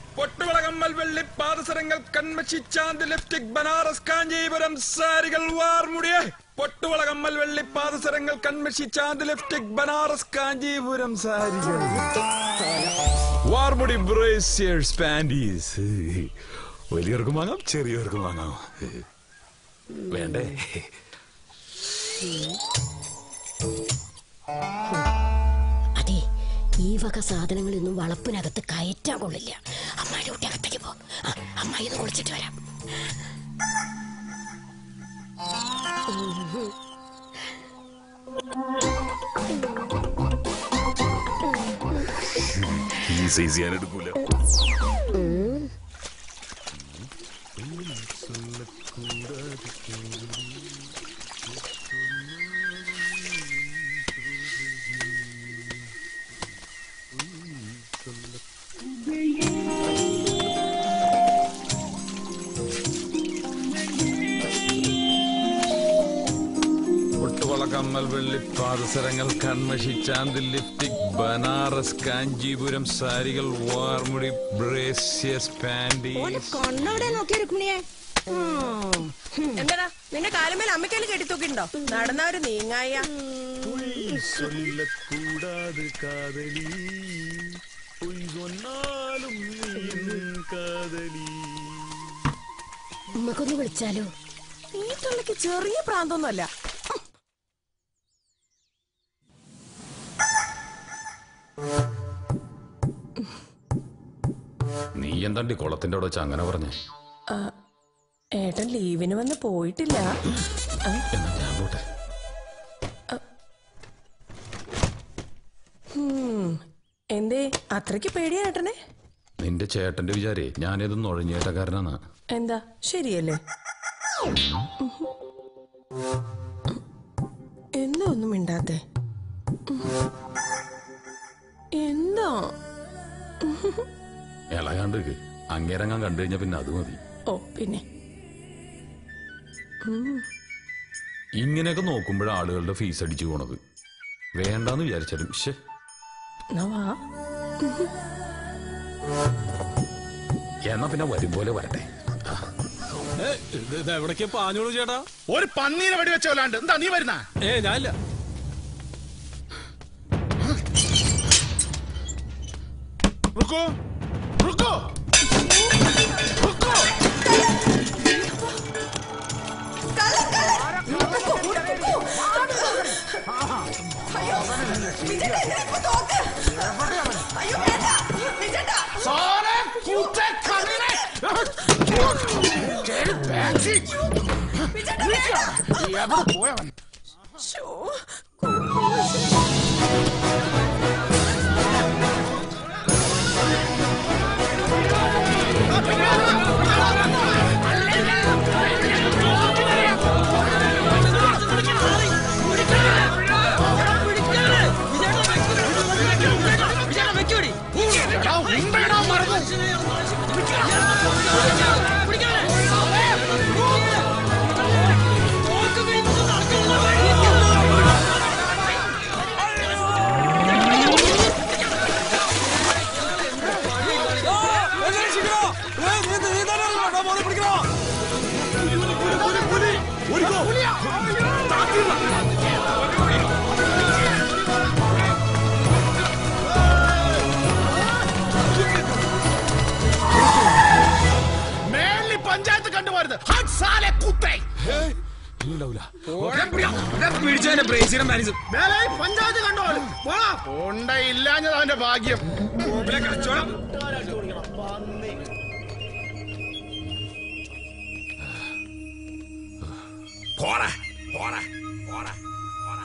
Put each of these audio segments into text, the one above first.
പൊട്ടുവള കമ്മൽ വെള്ളി പാദസരങ്ങൾ കൺമശി ചാന്ത് ലിപ്സ്റ്റിക് ബനാറസ് കാഞ്ചീപുരം സാരികൾ വാർമുടിയെ പൊട്ടുവള കമ്മൽ വെള്ളി പാദസരങ്ങൾ കൺമശി ചാന്ത് ലിപ്സ്റ്റിക് ബനാറസ് കാഞ്ചീപുരം സാരികൾ വാർമുടി ബ്രേസിയേഴ്സ് പാൻറ്റീസ് വലിയവർക്കും വാങ്ങാം ചെറിയവർക്കും വാങ്ങാം വേണ്ടേ അതെ ഈ വക സാധനങ്ങളൊന്നും വളപ്പിനകത്ത് കയറ്റാൻ കൊള്ളില്ല അമ്മായിയുടെ കുട്ടി അകത്തേക്ക് പോ ആ, അമ്മായി ഒന്ന് കുളിച്ചിട്ട് വരാം ഈ സൈസ് ഞാൻ എടുക്കൂല പൊട്ടുവള കമ്മൽ വെള്ളി പാദസരങ്ങൾ കൺമഷി ചാന്ത് ലിപ്സ്റ്റിക് ബനാറസ് കാഞ്ചീപുരം സാരികൾ വാർമുടി ബ്രേസിയസ് പാൻറ്റീസ് കണ്ണോടെ നോക്കിയ രുക്മിണിയെ എന്താടാ നിന്റെ കാലുമേൽ അമ്മയ്ക്കല് കെട്ടിത്തൂക്കിണ്ടോ നടന്നവര് നീങ്ങായ சொல்லக்கூடாது காதலி பொய் சொன்னாலும் காதலி ഉമ്മക്കൊന്ന് വിളിച്ചാലോ ഈ തള്ളക്ക് ചെറിയ പ്രാന്തൊന്നുമല്ല നീ എന്താണ്ടി കുളത്തിന്റെ അവിടെ വെച്ച് അങ്ങനെ പറഞ്ഞേ ഏട്ടൻ ലീവിന് വന്ന് പോയിട്ടില്ല ആ, എന്നാ ഞാൻ പോട്ടെ ഉം. എന്തേ അത്രയ്ക്ക് പേടിയാ ഏട്ടനെ നിന്റെ ചേട്ടന്റെ വിചാരേ ഞാനേത് നുഴഞ്ഞേറ്റക്കാരനാണ് എന്താ ശരിയല്ലേ എന്താ ഒന്നും മിണ്ടാത്തെ എന്താ ഇളകാണ്ട് അങ്ങേരങ്ങാൻ കണ്ടു കഴിഞ്ഞാ പിന്നെ അത് മതി ഓ പിന്നെ ഇങ്ങനെയൊക്കെ നോക്കുമ്പോഴാ ആളുകളുടെ ഫീസ് അടിച്ചു പോണത് വേണ്ടാന്ന് വിചാരിച്ചാലും ശേ എന്നാ വാ എന്നാ പിന്നെ വരും പോലെ വരട്ടെ എവിടേക്ക് പാഞ്ഞോളൂ ചേട്ടാ ഒരു പന്നീനെ വെടിവെച്ച കൊല്ലാണ്ട് എന്താ നീ വരുന്ന ഏ ഞാനില്ല റുക്കോ റുക്കോ റുക്കോ സാറേ കൂത്തെ കണ്ണിനെ കേറി ബാക്കി എവിടെ പോയവൻ ശോ, എടാ, ഉണ്ടടാ മറന്നു മേലി പഞ്ചായത്ത് കണ്ടുപോരുത് ഹട്ട് സാലെ കുത്തേ മേലെ പഞ്ചായത്ത് കണ്ടുപോലും ഉണ്ടയില്ലാഞ്ഞത് അവന്റെ ഭാഗ്യം പോടാ പോടാ പോടാ പോടാ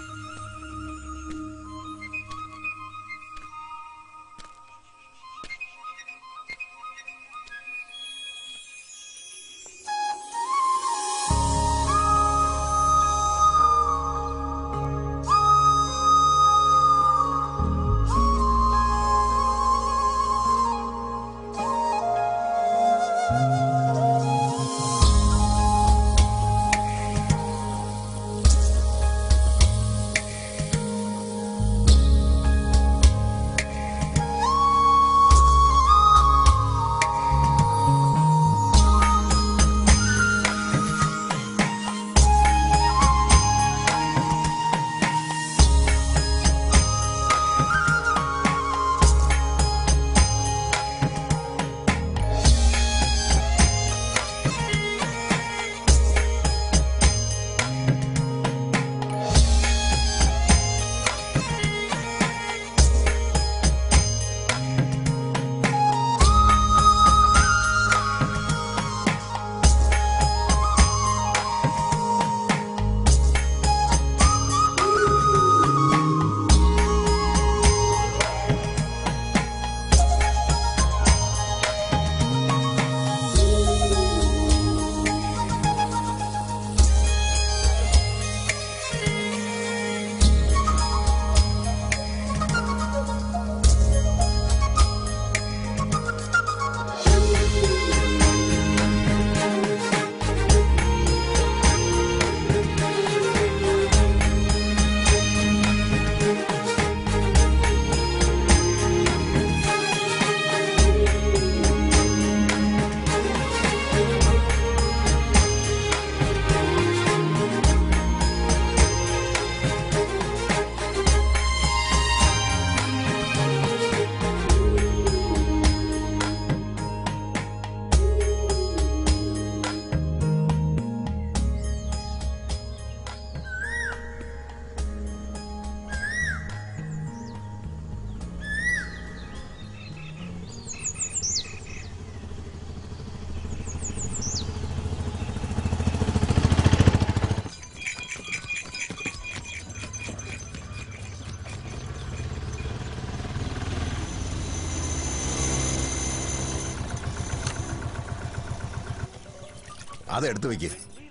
അത് എടുത്തു വെക്ക്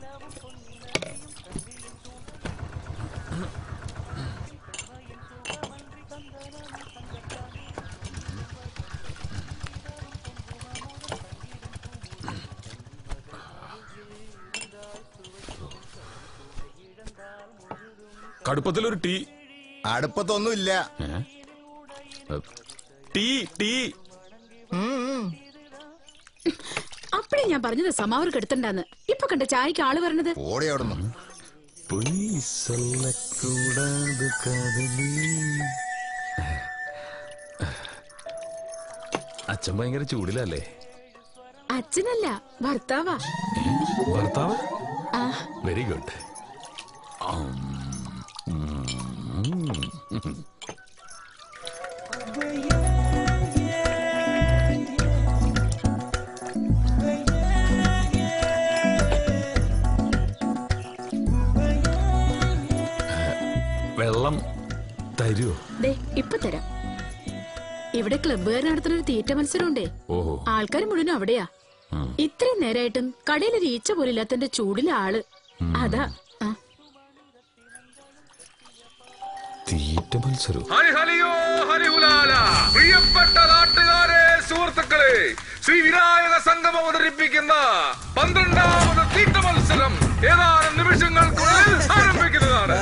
കടുപ്പത്തിലൊരു ടീ അടുപ്പത്തൊന്നുമില്ല ടീ ടീ അപ്പഴേ ഞാൻ പറഞ്ഞത് സമാവർ കെടുത്തണ്ടാന്ന് ഇപ്പൊ കണ്ട ചായക്ക് ആള് വരണത് ഓടി അവിടുന്ന് പൊയ്സല്ലക്കൂടാതെ കാതലി. അച്ഛൻ ഭയങ്കര ചൂടിലല്ലേ അച്ഛനല്ല ഭർത്താവാ ഭർത്താവ് ആ വെരി ഗുഡ് വെള്ളം തരുമോ ദേ ഇപ്പൊ തരാം ഇവിടെ ക്ലബ്ബുകാർ നടത്തുന്ന ഒരു തീറ്റ മത്സരമുണ്ടേ ഓഹോ ആൾക്കാർ മുഴുവനും അവിടെയാ ഇത്രയും നേരായിട്ടും കടയിൽ ഒരു ഈച്ച പോലും ഇല്ലാത്തന്റെ ചൂടിലെ ആള് അതാ ആ തീറ്റ മത്സരം ഹരി ഹരിയോ ഹരിഹുലാല പ്രിയപ്പെട്ട നാട്ടുകാരെ സുഹൃത്തുക്കളെ ശ്രീ വിനായക സംഘം അവതരിപ്പിക്കുന്ന പന്ത്രണ്ടാമത് തീറ്റ മത്സരം ഏതാനും നിമിഷങ്ങൾക്കുള്ളിൽ ആരംഭിക്കുന്നതാണ്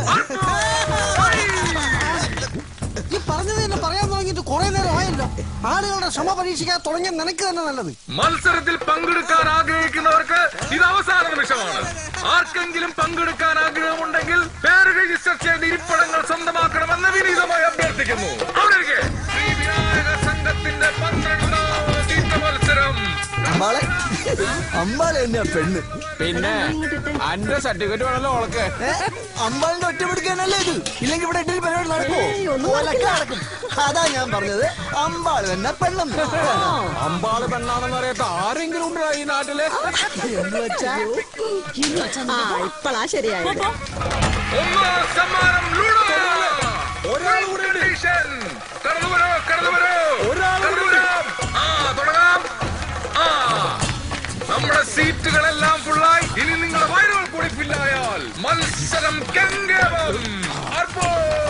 ഈ പറഞ്ഞത് തന്നെ പറയാൻ തുടങ്ങിയിട്ട് കുറെ നേരം ആയല്ലോ ആളുകളുടെ ക്ഷമ പരീക്ഷിക്കാൻ തുടങ്ങിയ നിനക്ക് തന്നെ നല്ലത് മത്സരത്തിൽ പങ്കെടുക്കാൻ ആഗ്രഹിക്കുന്നവർക്ക് ഇത് അവസാന നിമിഷമാണ് ആർക്കെങ്കിലും പങ്കെടുക്കാൻ ആഗ്രഹമുണ്ടെങ്കിൽ പേര് രജിസ്റ്റർ ചെയ്ത് ഇരിപ്പിടങ്ങൾ സ്വന്തമാക്കണമെന്ന് വിനീതമായി അഭ്യർത്ഥിക്കുന്നു അവിടെ ഇരിക്കെ. ശ്രീ വിനായക സംഘത്തിന്റെ പന്ത്രണ്ടാമത് തീറ്റ മത്സരം അമ്പാളെ അമ്പാളെ തന്നെയാ പെണ്ണ് പിന്നെ അന്റെ സർട്ടിഫിക്കറ്റ് വേണല്ലോ ഓളക്ക് ഏ? അമ്പാളിന്റെ ഒറ്റപ്പെടുക്കാനല്ലേ ഇത് ഇല്ലെങ്കിൽ ഇവിടെ എട്ടിൽ പരിപാടി നടക്കുമോ ഓലൊക്കെ നടക്കും അതാ ഞാൻ പറഞ്ഞത് അമ്പാള് തന്നെ പെണ്ണെന്ന് അമ്പാള് പെണ്ണാണെന്ന് അറിയാത്ത ആരെങ്കിലും ഉണ്ടോ ഈ നാട്ടില് എന്ന് വെച്ചാ ആ ഇപ്പളാ ശരിയായത് ഒന്നാം സമ്മാനം ലൂഡോ ഒരാൾ കൂടെ ഉണ്ട്. Competition. കടന്നു വരൂ കടന്നു വരൂ ഒരാൾ കൂടെ കടന്നു വരാം. ആ തുടങ്ങാം ആ നമ്മുടെ സീറ്റുകളെല്ലാം ഫുള്ളായി ഇനി നിങ്ങളുടെ വയറുകൾ കൂടി ഫില്ലായാൽ മത്സരം കെങ്കേവം അർപ്പോ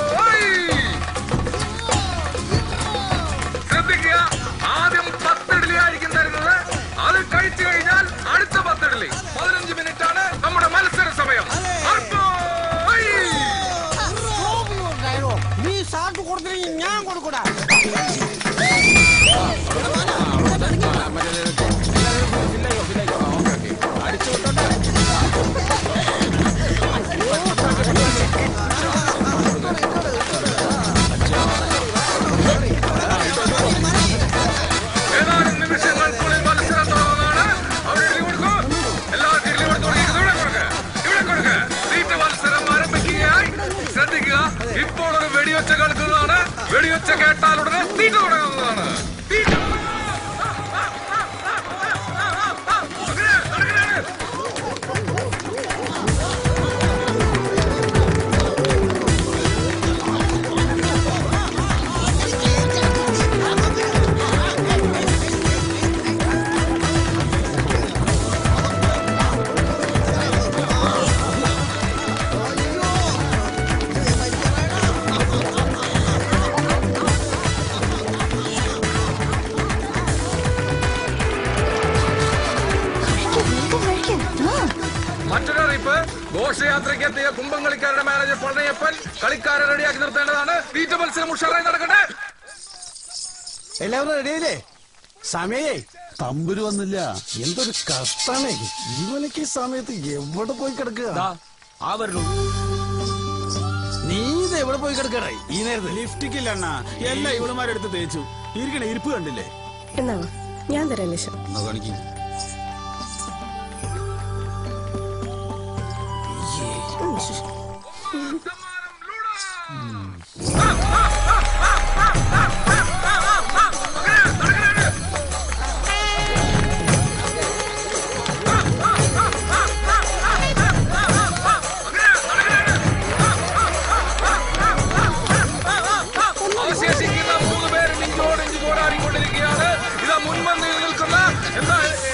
ശ്രദ്ധിക്കുക ആദ്യം പത്തിടലി ആയിരിക്കും തരുന്നത് അത് കഴിച്ചു കഴിഞ്ഞാൽ അടുത്ത പത്തിടലി പതിനഞ്ച് മിനിറ്റ് ആണ് നമ്മുടെ മത്സര സമയം അർപ്പോ നീ സാറ്റ് കൊടുത്തില്ലെങ്കിൽ ഞാൻ കൊടുക്കൂടാ ഏതാനും നിമിഷങ്ങൾക്കുള്ളിൽ മത്സരം തുടങ്ങുന്നതാണ് അവിടെ എഴുതി കൊടുക്കൂ എല്ലാവർക്കും എഴുതി കൊടുത്തു ഇവിടെ കൊടുക്ക് ഇവിടെ കൊടുക്ക് സീറ്റ് മത്സരം ആരംഭിക്കുകയായി ശ്രദ്ധിക്കുക ഇപ്പോൾ ഒരു വെടിയൊച്ച കേൾക്കുന്നതാണ് വെടിയൊച്ച കേട്ടാൽ ഉടനെ തീറ്റ തുടങ്ങുന്നതാണ് തീറ്റ അങ്ങനെ, അങ്ങനെ. മറ്റൊരറിയിപ്പ് ഘോഷയാത്രയ്ക്ക് എത്തിയ കുംഭംകളിക്കാരുടെ മാനേജർ പളനിയപ്പൻ കളിക്കാരെ റെഡിയാക്കി നിർത്തേണ്ടതാണ് തീറ്റ മത്സരം ഉഷാറായി നടക്കട്ടെ എല്ലാവരും റെഡിയല്ലേ സമയേ തമ്പുരു വന്നില്ല എന്തൊരു കഷ്ടാണേ ഇവനക്ക് ഈ സമയത്ത് എവിടെ പോയി കിടക്കുക ആ വരുന്നു നീ ഇത് എവിടെ പോയി കിടക്കടേ ഈ നേരത്ത് ലിഫ്റ്റിക്കില്ല അണ്ണാ എല്ലാം ഇവളുമാരെടുത്ത് തേച്ചു ഇരിക്കണ ഇരിപ്പ് കണ്ടില്ലേ എന്നാ ഞാൻ തരാം ലക്ഷം എന്നാ കാണിക്കും അവശേഷിക്കുന്ന മൂന്ന് പേരും ഇഞ്ചോട് ഇഞ്ച് പോരാടിക്കൊണ്ടിരിക്കുകയാണ് ഇതാ മുൻപന്തിയിൽ നിൽക്കുന്ന എന്താ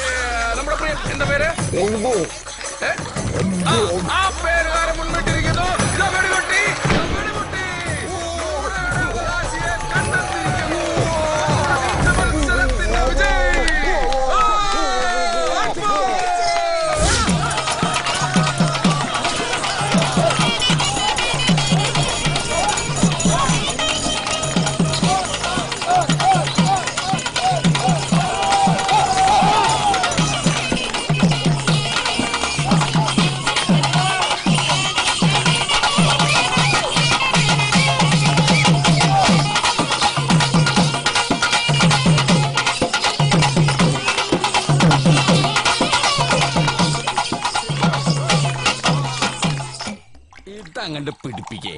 ഏ? ആ, ആ പേരുകാരൻ മുന്നിട്ടിരിക്കുന്നു ഇതാ വെടികൊട്ടി ഇതാ വെടികൊട്ടി നൂറ് അവകാശിയെ കണ്ടെത്തിയിരിക്കുന്നു ഇന്നത്തെ മത്സരത്തിന്റെ വിജയി ആ, അക്ബർ! ഇതങ്ങണ്ട് പിടിപ്പിക്കേ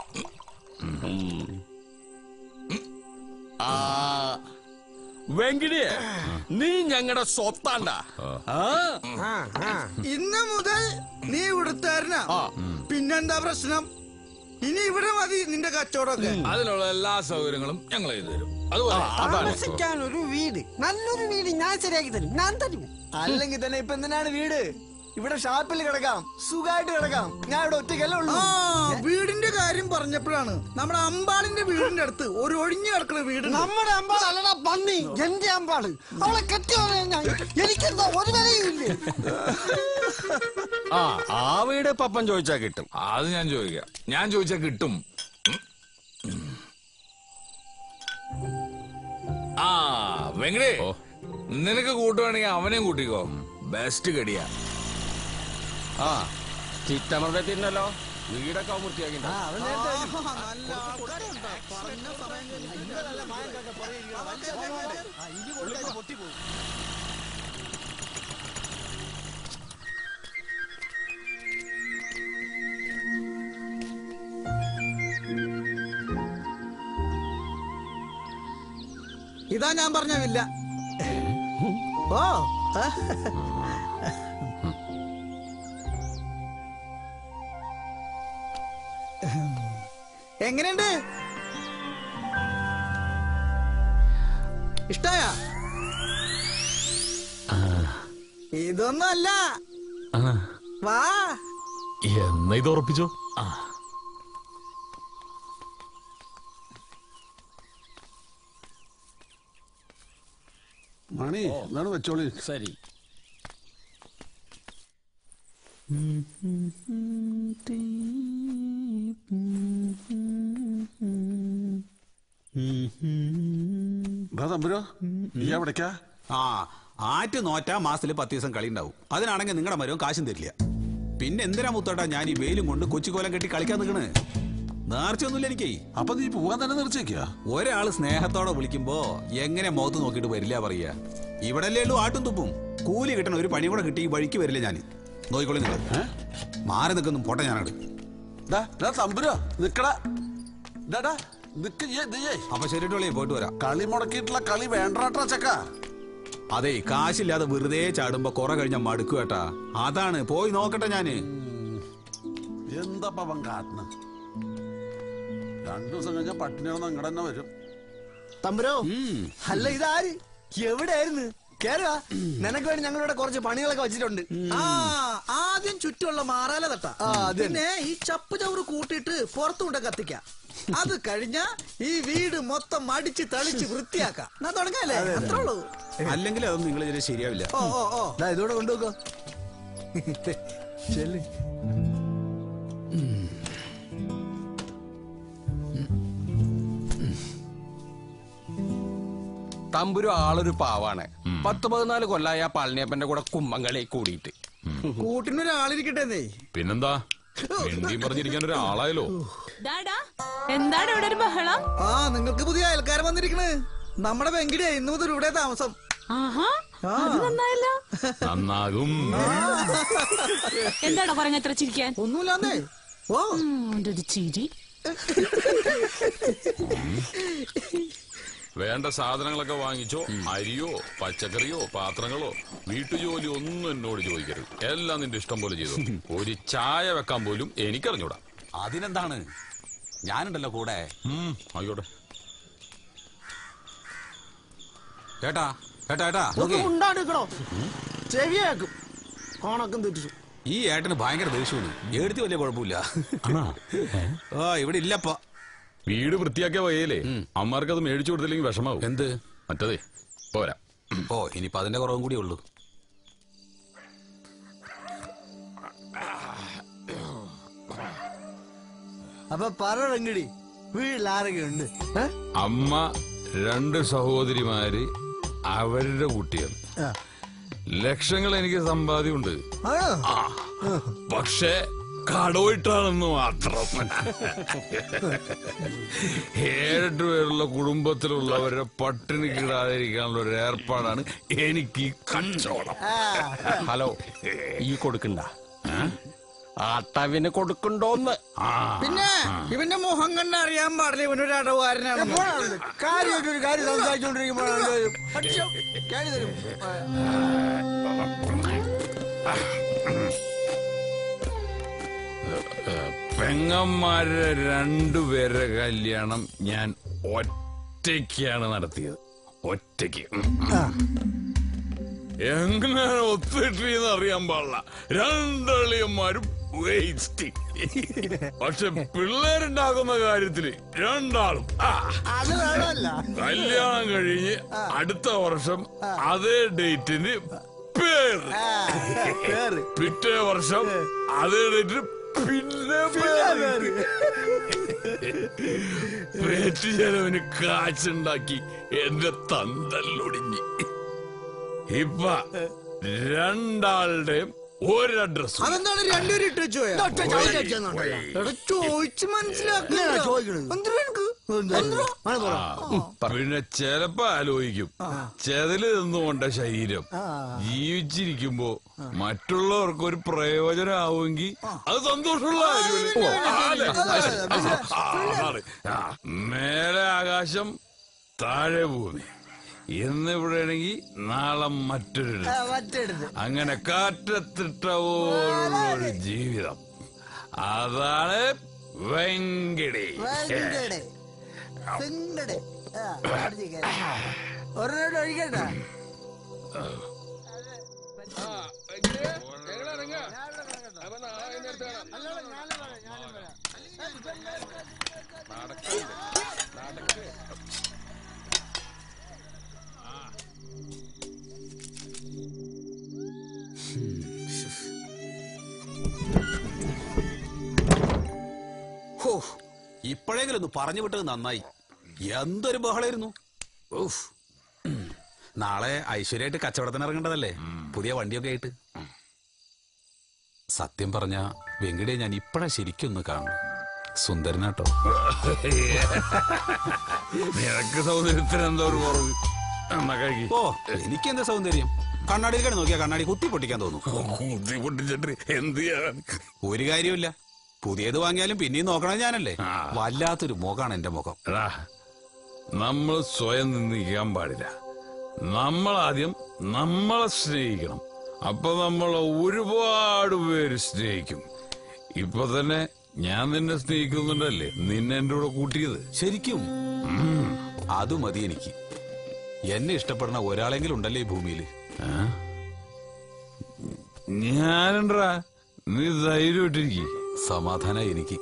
ആ വെങ്കിടിയെ നീ ഞങ്ങളുടെ സ്വത്താണ്ട ഇന്ന് മുതൽ നീ ഇവിടുത്താരനാ പിന്നെന്താ പ്രശ്നം ഇനി ഇവിടെ മതി നിന്റെ കച്ചവടമൊക്കെ അതിനുള്ള എല്ലാ സൗകര്യങ്ങളും ഞങ്ങൾ ചെയ്തു തരും അതുപോലെ അതാണ് താമസിക്കാൻ ഒരു വീട് നല്ലൊരു വീട് ഞാൻ ശരിയാക്കി തരും ഞാൻ തരും അല്ലെങ്കിൽ തന്നെ ഇപ്പൊ എന്തിനാണ് വീട് ഇവിടെ ഷാപ്പിൽ കിടക്കാം സുഖമായിട്ട് കിടക്കാം ഞാൻ ഇവിടെ ഒറ്റയ്ക്കല്ലേ ഉള്ളൂ വീടിന്റെ കാര്യം പറഞ്ഞപ്പോഴാണ് നമ്മുടെ അമ്പാളിന്റെ വീടിന്റെ അടുത്ത് ഒരു ഒഴിഞ്ഞു കിടക്കുന്ന വീട് നമ്മുടെ അമ്പാൾ അല്ലടാ പന്നി എന്റെ അമ്പാള് അവളെ കെട്ടിയോനെ ഞാൻ എനിക്കെന്താ ഒരു വിലയും ഇല്ലേ ആ ആ വീട് പപ്പൻ ചോദിച്ചാ കിട്ടും അത് ഞാൻ ചോദിക്കാം ഞാൻ ചോദിച്ചാ കിട്ടും ഉം. ആ വെങ്കടേ നിനക്ക് കൂട്ടുവാണെങ്കിൽ അവനെയും കൂട്ടിക്കോ ബെസ്റ്റ് കടിയാ ആ ചിറ്റമൃതത്തിനല്ലോ വീടൊക്കെ വൃത്തിയാക്കി ഇതാ ഞാൻ പറഞ്ഞ വില്ല ഓ ആ. എങ്ങനെയുണ്ട് ഇഷ്ടായ ഇതൊന്നും അല്ല വാ എന്നാ ഇത് ഉറപ്പിച്ചോ മണി എന്താണ് വെച്ചോളി ശരി എന്താ തമ്പുരോ നീ എവിടേക്കാ ആ ആറ്റ് നോറ്റാ മാസത്തില് പത്ത് ദിവസം കളി ഉണ്ടാവും അതിനാണെങ്കിൽ നിങ്ങളുടെ മരവും കാശും തരില്ല പിന്നെ എന്തിനാ മുത്തോട്ടാ ഞാൻ ഈ വെയിലും കൊണ്ട് കൊച്ചിക്കോലം കെട്ടി കളിക്കാൻ നിൽക്കണ് നേർച്ചയൊന്നുമില്ല എനിക്ക് അപ്പൊ നീ പോവാൻ തന്നെ നിർച്ചേക്കാ ഒരാള് സ്നേഹത്തോടെ വിളിക്കുമ്പോ എങ്ങനെ മുഖത്ത് നോക്കിയിട്ട് വരില്ല പറയാ ഇവിടെ അല്ലേ ഉള്ളൂ ആട്ടും തുപ്പും കൂലി കിട്ടണ ഒരു പണി കൂടെ കിട്ടി ഈ വഴിക്ക് വരില്ല ഞാൻ നോക്കിക്കോളി നിങ്ങൾ മാറി നിൽക്കുന്നു പോട്ടെ ഞാനട് തമ്പുരോ നിക്കടാ ഡാടാ നിക്ക് ഏ, നീ ഏ. അപ്പൊ ശരിട്ടോളി പോയിട്ട് വരാം കളി മുടക്കിയിട്ടുള്ള കളി വേണ്ടാട്ടാ ചക്ക അതെ കാശില്ലാതെ വെറുതെ ചാടുമ്പോ കുറെ കഴിഞ്ഞ മടുക്കു കേട്ടാ അതാണ് പോയി നോക്കട്ടെ ഞാന് എന്താ പവൻ കാട്ടണ് രണ്ടു ദിവസം കഴിഞ്ഞാൽ പട്ടിണിയാണെന്ന് അങ്ങടെ തന്നെ വരും തമ്പുരോ അല്ല ഇതാര് എവിടെയായിരുന്നു കേറുവാ നിനക്ക് വേണ്ടി ഞങ്ങളിവിടെ കുറച്ച് പണികളൊക്കെ വെച്ചിട്ടുണ്ട് ആ ആദ്യം ചുറ്റുമുള്ള മാറാല തട്ട ആ, അത് തന്നെ. പിന്നെ ഈ ചപ്പ് ചവറ് കൂട്ടിയിട്ട് പുറത്തുകൊണ്ട് കത്തിക്കാം അത് കഴിഞ്ഞ ഈ വീട് മൊത്തം അടിച്ച് തളിച്ച് വൃത്തിയാക്കാം എന്നാ തുടങ്ങാല്ലേ അത്രേ ഉള്ളൂ അല്ലെങ്കിൽ അതൊന്നും നിങ്ങൾ ഇതിന് ശരിയാവില്ല ഓ ഓ ഓ ദാ ഇതോടെ കൊണ്ടുപോക്കോ ചെല്ല് തമ്പുരു ആളൊരു പാവാണ് പത്ത് പതിനാല് കൊല്ലായ ആ പളനിയപ്പന്റെ കൂടെ കുമ്മങ്കളി കൂടിയിട്ട് കൂട്ടിനൊരാളിരിക്കട്ടെ പിന്നെന്താ മിണ്ടിയും പറഞ്ഞിരിക്കാൻ ഒരാളായല്ലോ എന്താണ് ഇവിടെ ഒരു ബഹളം ആ നിങ്ങൾക്ക് പുതിയ അയൽക്കാരൻ വന്നിരിക്കണ് നമ്മുടെ വെങ്കിടിയാ ഇന്ന് മുതൽ ഇവിടെ താമസം ആഹാ അത് നന്നായല്ലോ നന്നാകും എന്താണോ പറഞ്ഞ എത്ര ചിരിക്കാൻ ഒന്നുമില്ലാന്നേ ഓ ഉം, ഒരു ചിരി വേണ്ട സാധനങ്ങളൊക്കെ വാങ്ങിച്ചോ അരിയോ പച്ചക്കറിയോ പാത്രങ്ങളോ വീട്ടുജോലി ഒന്നും എന്നോട് ചോദിക്കരുത് എല്ലാം നിന്റെ ഇഷ്ടം പോലെ ചെയ്തു ഒരു ചായ വെക്കാൻ പോലും എനിക്കറിഞ്ഞൂടാ അതിനെന്താണ് ഞാനുണ്ടല്ലോ കൂടെ ഉം, ആയിക്കോട്ടെ ഏട്ടാ ഏട്ടാ ഏട്ടാ നോക്കി ഉണ്ടാടിക്കണോ ചെവിയാക്കും ഓണക്കം തെറ്റിച്ചു ഈ ഏട്ടന് ഭയങ്കര ദേഷ്യമാണ് എടുത്ത് വലിയ കുഴപ്പമില്ല ഓ ഇവിടെ ഇല്ലപ്പ വീട് വൃത്തിയാക്കിയ വയ്യല്ലേ അമ്മമാർക്ക് അത് മേടിച്ചു കൊടുത്തില്ലെങ്കിൽ വിഷമാവും എന്ത് മറ്റതേ പോരാ ഓ ഇനിയിപ്പോ അതിന്റെ കുറവും കൂടി ഉള്ളൂ അപ്പൊ പറ വെങ്കടി വീട്ടിൽ ആരൊക്കെ ഉണ്ട് ഏ? അമ്മ രണ്ട് സഹോദരിമാര് അവരുടെ കുട്ടികൾ ആ. ലക്ഷങ്ങൾ എനിക്ക് സമ്പാദ്യമുണ്ട് ആണോ? ആ. പക്ഷേ കടവിട്ടാണെന്ന് മാത്രം ഏഴെട്ട് പേരുള്ള കുടുംബത്തിലുള്ളവരെ പട്ടിണി കിടാതിരിക്കാനുള്ള ഒരു ഏർപ്പാടാണ് എനിക്ക് ഈ കച്ചവടം ഹലോ ഈ കൊടുക്കണ്ട ആട്ടവിന് കൊടുക്കണ്ടോന്ന് പിന്നെ ഇവന്റെ മുഖം കണ്ട് അറിയാൻ പാടില്ല ഇവനൊരു അടവുകാരനാണ് എപ്പോഴാണ് കാര്യമായിട്ട് ഒരു കാര്യം സംസാരിച്ചുകൊണ്ടിരിക്കുമ്പോഴാണ് അടിച്ചോ, കാര്യം തരും പെങ്ങന്മാരുടെ രണ്ടുപേരുടെ കല്യാണം ഞാൻ ഒറ്റയ്ക്കാണ് നടത്തിയത് ഒറ്റയ്ക്ക് എങ്ങനെ ഒത്തിട്ടെന്ന് അറിയാൻ പാടില്ല രണ്ടളിയന്മാരും വേസ്റ്റ് പക്ഷെ പിള്ളേരുണ്ടാക്കുന്ന കാര്യത്തില് രണ്ടാളും ആ. അത് വേണമല്ല കല്യാണം കഴിഞ്ഞ് അടുത്ത വർഷം അതേ ഡേറ്റിന് പേര് പേര് പിറ്റേ വർഷം അതേ ഡേറ്റിന് പിന്നെ പേര് പേറ്റ് ചെലവിന് കാശുണ്ടാക്കി എന്റെ തന്തല്ലൊടിഞ്ഞ് ഇപ്പ രണ്ടാളുടെയും ഒരു അഡ്രസ് അതെന്താണ് രണ്ടുപേരും ഇട്ട് വെച്ചോ ഒറ്റ ചോദ്യം ചോദിച്ചെന്നുണ്ടല്ലോ. എടാ ചോദിച്ച് മനസ്സിലാക്കി ഇങ്ങനെ ചോദിക്കണത്. എന്തിനാ? പിന്നെ ചെലപ്പോ ആലോചിക്കും ചെതല് നിന്നുകൊണ്ട ശരീരം ജീവിച്ചിരിക്കുമ്പോ മറ്റുള്ളവർക്ക് ഒരു പ്രയോജനം ആവുമെങ്കിൽ അത് സന്തോഷമുള്ള കാര്യമല്ലേ? ആ, അല്ലേ? ആ, അതാണ്. ആ, മേലെ ആകാശം താഴെ ഭൂമി എന്നിവിടെയാണെങ്കിൽ നാളെ മറ്റൊരു ആ, മറ്റെടുത്ത് അങ്ങനെ കാറ്റത്തിട്ട പോലുള്ള ഒരു ജീവിതം അതാണ് വെങ്കടി വെങ്കടെ. വെങ്കടെ. ആ, അടിച്ച് കയറി. ഒരെണ്ണം ഒഴിക്കണ്ട ഹോ ഇപ്പോഴെങ്കിലും ഒന്ന് പറഞ്ഞു വിട്ടത് നന്നായി എന്തൊരു ബഹളായിരുന്നു ഉഫ്. ഉം. നാളെ ഐശ്വര്യമായിട്ട് കച്ചവടത്തിന് ഇറങ്ങേണ്ടതല്ലേ പുതിയ വണ്ടിയൊക്കെ ആയിട്ട് സത്യം പറഞ്ഞ വെങ്കിടെ ഞാൻ ഇപ്പഴാ ശരിക്കും ഒന്ന് കാണും സുന്ദരനാട്ടോ നിനക്ക് സൗന്ദര്യത്തിന് എന്താ ഒരു കുറവ് എന്നാ കഴിക്ക് ഓ എനിക്കെന്താ സൗന്ദര്യം കണ്ണാടിയിലേക്കാണ് നോക്കിയാ കണ്ണാടി കുത്തി പൊട്ടിക്കാൻ തോന്നും കുത്തി പൊട്ടിച്ചിട്ട് എന്ത് ചെയ്യാൻ ഒരു കാര്യമില്ല പുതിയത് വാങ്ങിയാലും പിന്നെയും നോക്കണത് ഞാനല്ലേ വല്ലാത്തൊരു മുഖാണ് എന്റെ മുഖം എടാ നമ്മൾ സ്വയം നിന്ദിക്കാൻ പാടില്ല നമ്മൾ ആദ്യം നമ്മളെ സ്നേഹിക്കണം അപ്പൊ നമ്മളെ ഒരുപാട് പേര് സ്നേഹിക്കും ഇപ്പൊ തന്നെ ഞാൻ നിന്നെ സ്നേഹിക്കുന്നുണ്ടല്ലേ നിന്നെ എന്റെ കൂടെ കൂട്ടിയത് ശരിക്കും അത് മതി എനിക്ക് എന്നെ ഇഷ്ടപ്പെടുന്ന ഒരാളെങ്കിലും ഉണ്ടല്ലേ ഈ ഭൂമിയിൽ ഞാനുണ്ടാ നീ ധൈര്യമായിട്ടിരിക്കും സമാധാന എനിക്ക്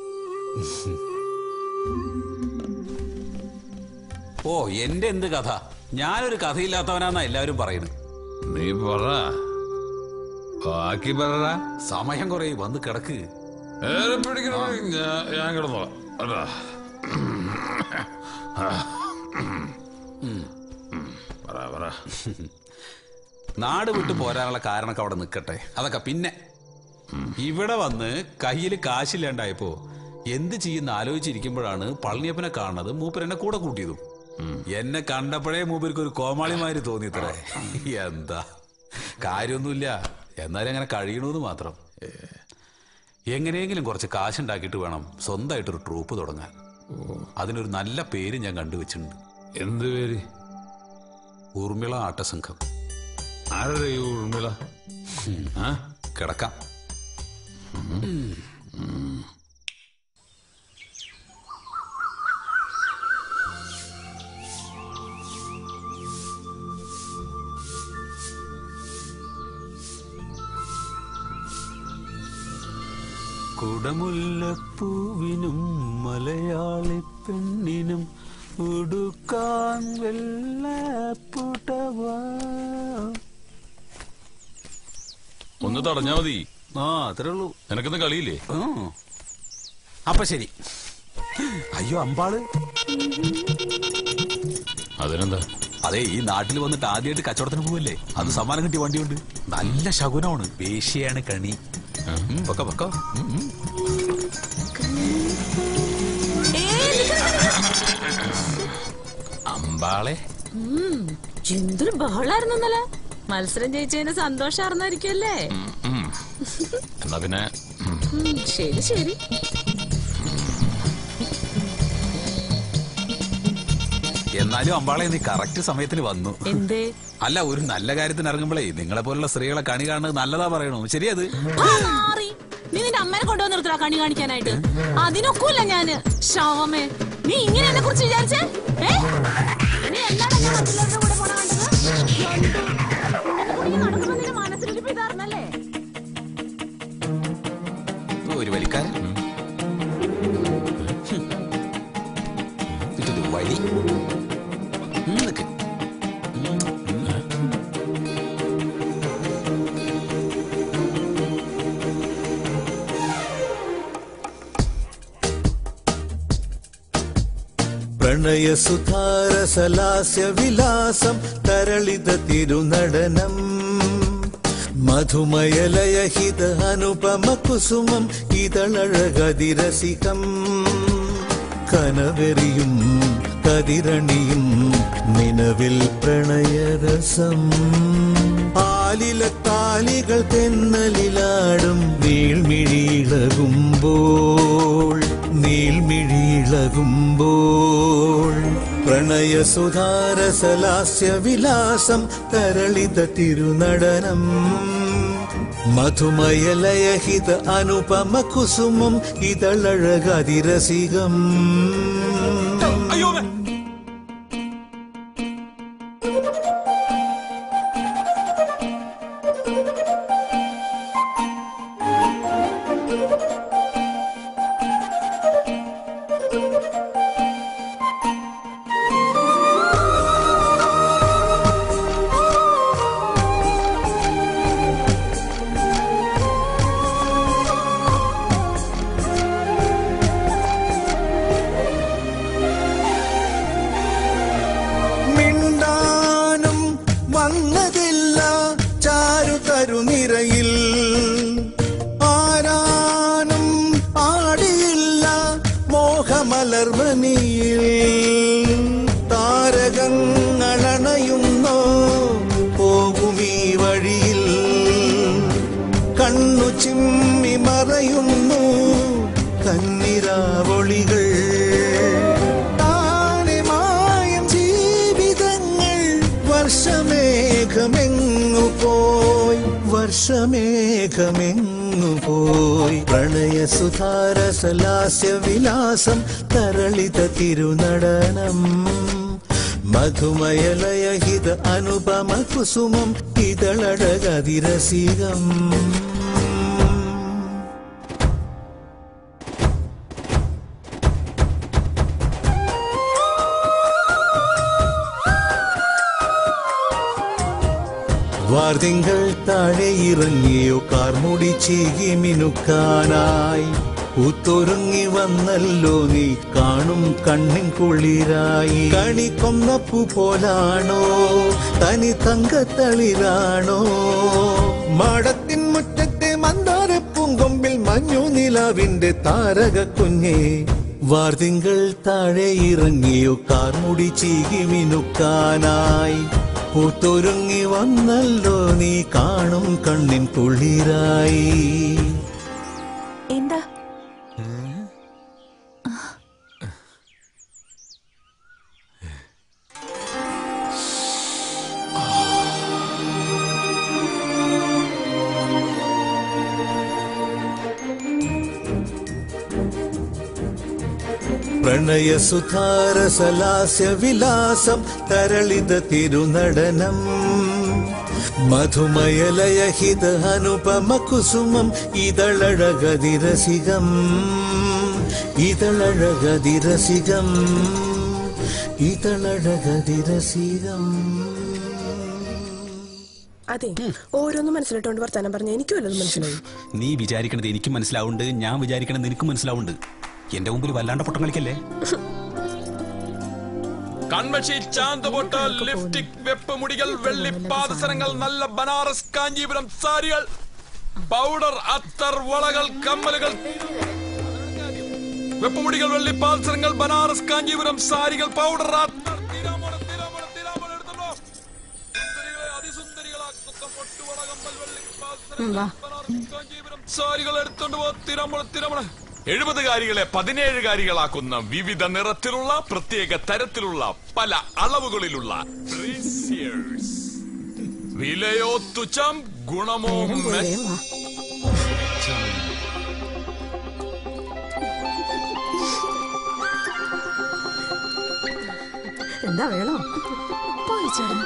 ഓ എന്റെ എന്ത് കഥ ഞാനൊരു കഥയില്ലാത്തവനാന്നാ എല്ലാവരും പറയുന്നത് നീ പറ ബാക്കി പറ സമയം കുറെ വന്ന് കിടക്ക് ഏറെ പിടിക്കണം ഞാൻ ഞാൻ കിടന്നോളാം അതാ പറ പറ നാട് വിട്ടു പോരാനുള്ള കാരണമൊക്കെ അവിടെ നിൽക്കട്ടെ അതൊക്കെ പിന്നെ ഇവിടെ വന്ന് കയ്യിൽ കാശില്ലാണ്ടായപ്പോ എന്ത് ചെയ്യുന്ന ആലോചിച്ചിരിക്കുമ്പോഴാണ് പളനിയപ്പനെ കാണുന്നത് മൂപ്പരെന്നെ കൂടെ കൂട്ടിയതും എന്നെ കണ്ടപ്പോഴേ മൂപ്പർക്ക് ഒരു കോമാളിമാര് തോന്നിത്രേ എന്താ കാര്യമൊന്നുമില്ല എന്നാലും അങ്ങനെ കഴിയണമെന്ന് മാത്രം എങ്ങനെയെങ്കിലും കുറച്ച് കാശുണ്ടാക്കിയിട്ട് വേണം സ്വന്തമായിട്ടൊരു ട്രൂപ്പ് തുടങ്ങാൻ അതിനൊരു നല്ല പേര് ഞാൻ കണ്ടുവച്ചിട്ടുണ്ട് എന്ത് പേര് ഊർമിള ആട്ടസംഘം ആരുടെ ഈ ഊർമിള ആ കിടക്കാം കുടമുല്ലപ്പൂവിനും മലയാളി പെണ്ണിനും ഉടുക്കാൻ വെള്ളപ്പുടവാ ഒന്ന് തടഞ്ഞാ മതി ആ അത്രേ ഉള്ളൂ നിനക്കൊന്ന് കളിയില്ലേ അപ്പൊ ശരി അയ്യോ അമ്പാള് അതിനെന്താ അതെ ഈ നാട്ടിൽ വന്നിട്ട് ആദ്യമായിട്ട് കച്ചവടത്തിന് പോവല്ലേ അത് സമ്മാനം കിട്ടിയ വണ്ടിയുണ്ട് നല്ല ശകുനമാണ് വേശ്യയാണ് കണി ഉം, പൊക്കോ പൊക്കോ ഉം, ഉം. അമ്പാളെ ഉം, എന്തൊരു ബഹളായിരുന്നു ഇന്നലെ മത്സരം ജയിച്ചതിന് സന്തോഷാർന്നായിരിക്കുമല്ലേ ഉം. എന്നാ പിന്നെ ഉം. ഉം, ശരി ശരി എന്നാലും അമ്പാളെ നീ കറക്റ്റ് സമയത്തിന് വന്നു എന്തേ അല്ല ഒരു നല്ല കാര്യത്തിന് ഇറങ്ങുമ്പോഴേ നിങ്ങളെ പോലുള്ള സ്ത്രീകളെ കണി കാണുന്നത് നല്ലതാ പറയണു ശരിയത് ആ, മാറി. നീ നിന്റെ അമ്മനെ കൊണ്ടുവന്ന് നിർത്തടാ കണി കാണിക്കാനായിട്ട് അതിനൊക്കൂല ഞാന് ശവമേ നീ ഇങ്ങനെ എന്നെ കുറിച്ച് വിചാരിച്ചേ ഏ? നീ എന്താണ് ഞാൻ മറ്റുള്ളവരുടെ കൂടെ പോണ കണ്ടത്? കണ്ടു. നിന്നെ കൂടി നടക്കുമ്പോ നിന്റെ മനസ്സിലിരിപ്പ് ഇതാർന്നല്ലേ? ഒരു വലിക്കാരൻ ഉം. ഇതൊരു വലി ഉം, നിക്ക്. ഉം, ഉം. പ്രണയസുധാരസലാസ്യ വിലാസം തരളിത തിരുനടനം മധുമയലയഹിത അനുപമ കുസുമം ഇതളഴകതിരസികം കനവെറിയും കതിരണിയും നിലവിൽ പ്രണയരസം ആലിലത്താലികൾ തെന്നലിലാടും നീൾമിഴിയിളകുമ്പോൾ നീൾമിഴിയിളകുമ്പോൾ പ്രണയസുധാരസലാസ്യ വിലാസം തരളിത തിരുനടനം മധുമയലയഹിത അനുപമ കുസുമം ഇതളഴകതിരസികം അയ്യോ മിണ്ടാനും വന്നതില്ല ചാരു തരുനിരയിൽ ആരാനും പാടിയില്ല മോഹമലർവനിയിൽ താരകങ്ങളണയുന്നോ പോകുമീ വഴിയിൽ കണ്ണു ചിമ്മി മറയുന്നു കന്നിരാവൊളികൾ താനെ മായം ജീവിതങ്ങൾ വർഷമേഘമെങ്ങു പോയി വർഷമേഘമെങ്ങു പോയി പ്രണയസുധാരസലാസ്യ വിലാസം തരളിത തിരുനടനം മധുമയലയഹിത അനുപമ കുസുമം ഇതളടകതിരസികം വാർതിങ്കൾ താഴെ ഇറങ്ങിയോ കാർമുടി ചീകി മിനുക്കാനായി പൂത്തൊരുങ്ങി വന്നല്ലോ നീ കാണും കണ്ണിൻ കുളിരായി കണി കൊന്നപ്പു പോലാണോ തനി തങ്കത്തളിരാണോ മാടത്തിൻ മുറ്റത്തെ മന്ദാര പൂങ്കൊമ്പിൽ മഞ്ഞു നിലാവിന്റെ താരക കുഞ്ഞേ വാർതിങ്കൾ താഴെ ഇറങ്ങിയോ കാർമുടി ചീകി മിനുക്കാനായി പൂത്തൊരുങ്ങി വന്നല്ലോ നീ കാണും കണ്ണിൻ കുളിരായി എന്താ പ്രണയസുധാരസലാസ്യ വിലാസം തരളിത തിരുനടനം മധുമയലയഹിത അനുപമ കുസുമം ഇതളഴകതിരസികം ഇതളഴകതിരസികം ഇതളഴകതിരസികം അതെ ഓരോന്നും മനസ്സിലിട്ടോണ്ട് വർത്താനം പറഞ്ഞ എനിക്ക് വല്ലതും മനസ്സിലായി നീ വിചാരിക്കണത് എനിക്കും മനസ്സിലാവുന്നുണ്ട് ഞാൻ വിചാരിക്കണത് നിനക്കും മനസ്സിലാവുന്നുണ്ട് എന്റെ മുമ്പിൽ വല്ലാണ്ട് പൊട്ടം കളിക്കല്ലേ കൺമഷി ചാന്തപൊട്ട ലിപ്റ്റിക് വെപ്പുമുടികൾ വെള്ളി പാദസരങ്ങൾ നല്ല ബനാറസ് കാഞ്ചീപുരം സാരികൾ പൗഡർ അത്തർ വളകൾ കമ്മലുകൾ വെപ്പുമുടികൾ വെള്ളി പാദസരങ്ങൾ ബനാറസ് കാഞ്ചീപുരം സാരികൾ പൗഡർ അത്തർ തിരാമോള, തിരാമോള, തിരാമോള എടുത്തോണ്ടോ. സുന്ദരികളെ അതിസുന്ദരികളാക്കുന്ന പൊട്ടുവള കമ്മൽ വെള്ളി പാദസരങ്ങൾ ബനാറസ് കാഞ്ചീപുരം സാരികൾ എടുത്തോണ്ട് പോ തിരാമോള തിരാമോള എഴുപതുകാരികളെ പതിനേഴുകാരികളാക്കുന്ന വിവിധ നിറത്തിലുള്ള പ്രത്യേക തരത്തിലുള്ള പല അളവുകളിലുള്ള braziers. വിലയോ തുച്ഛം ഗുണമോ മെച്ചം. എന്താ വേണോ പോയി ചേട്ടൻ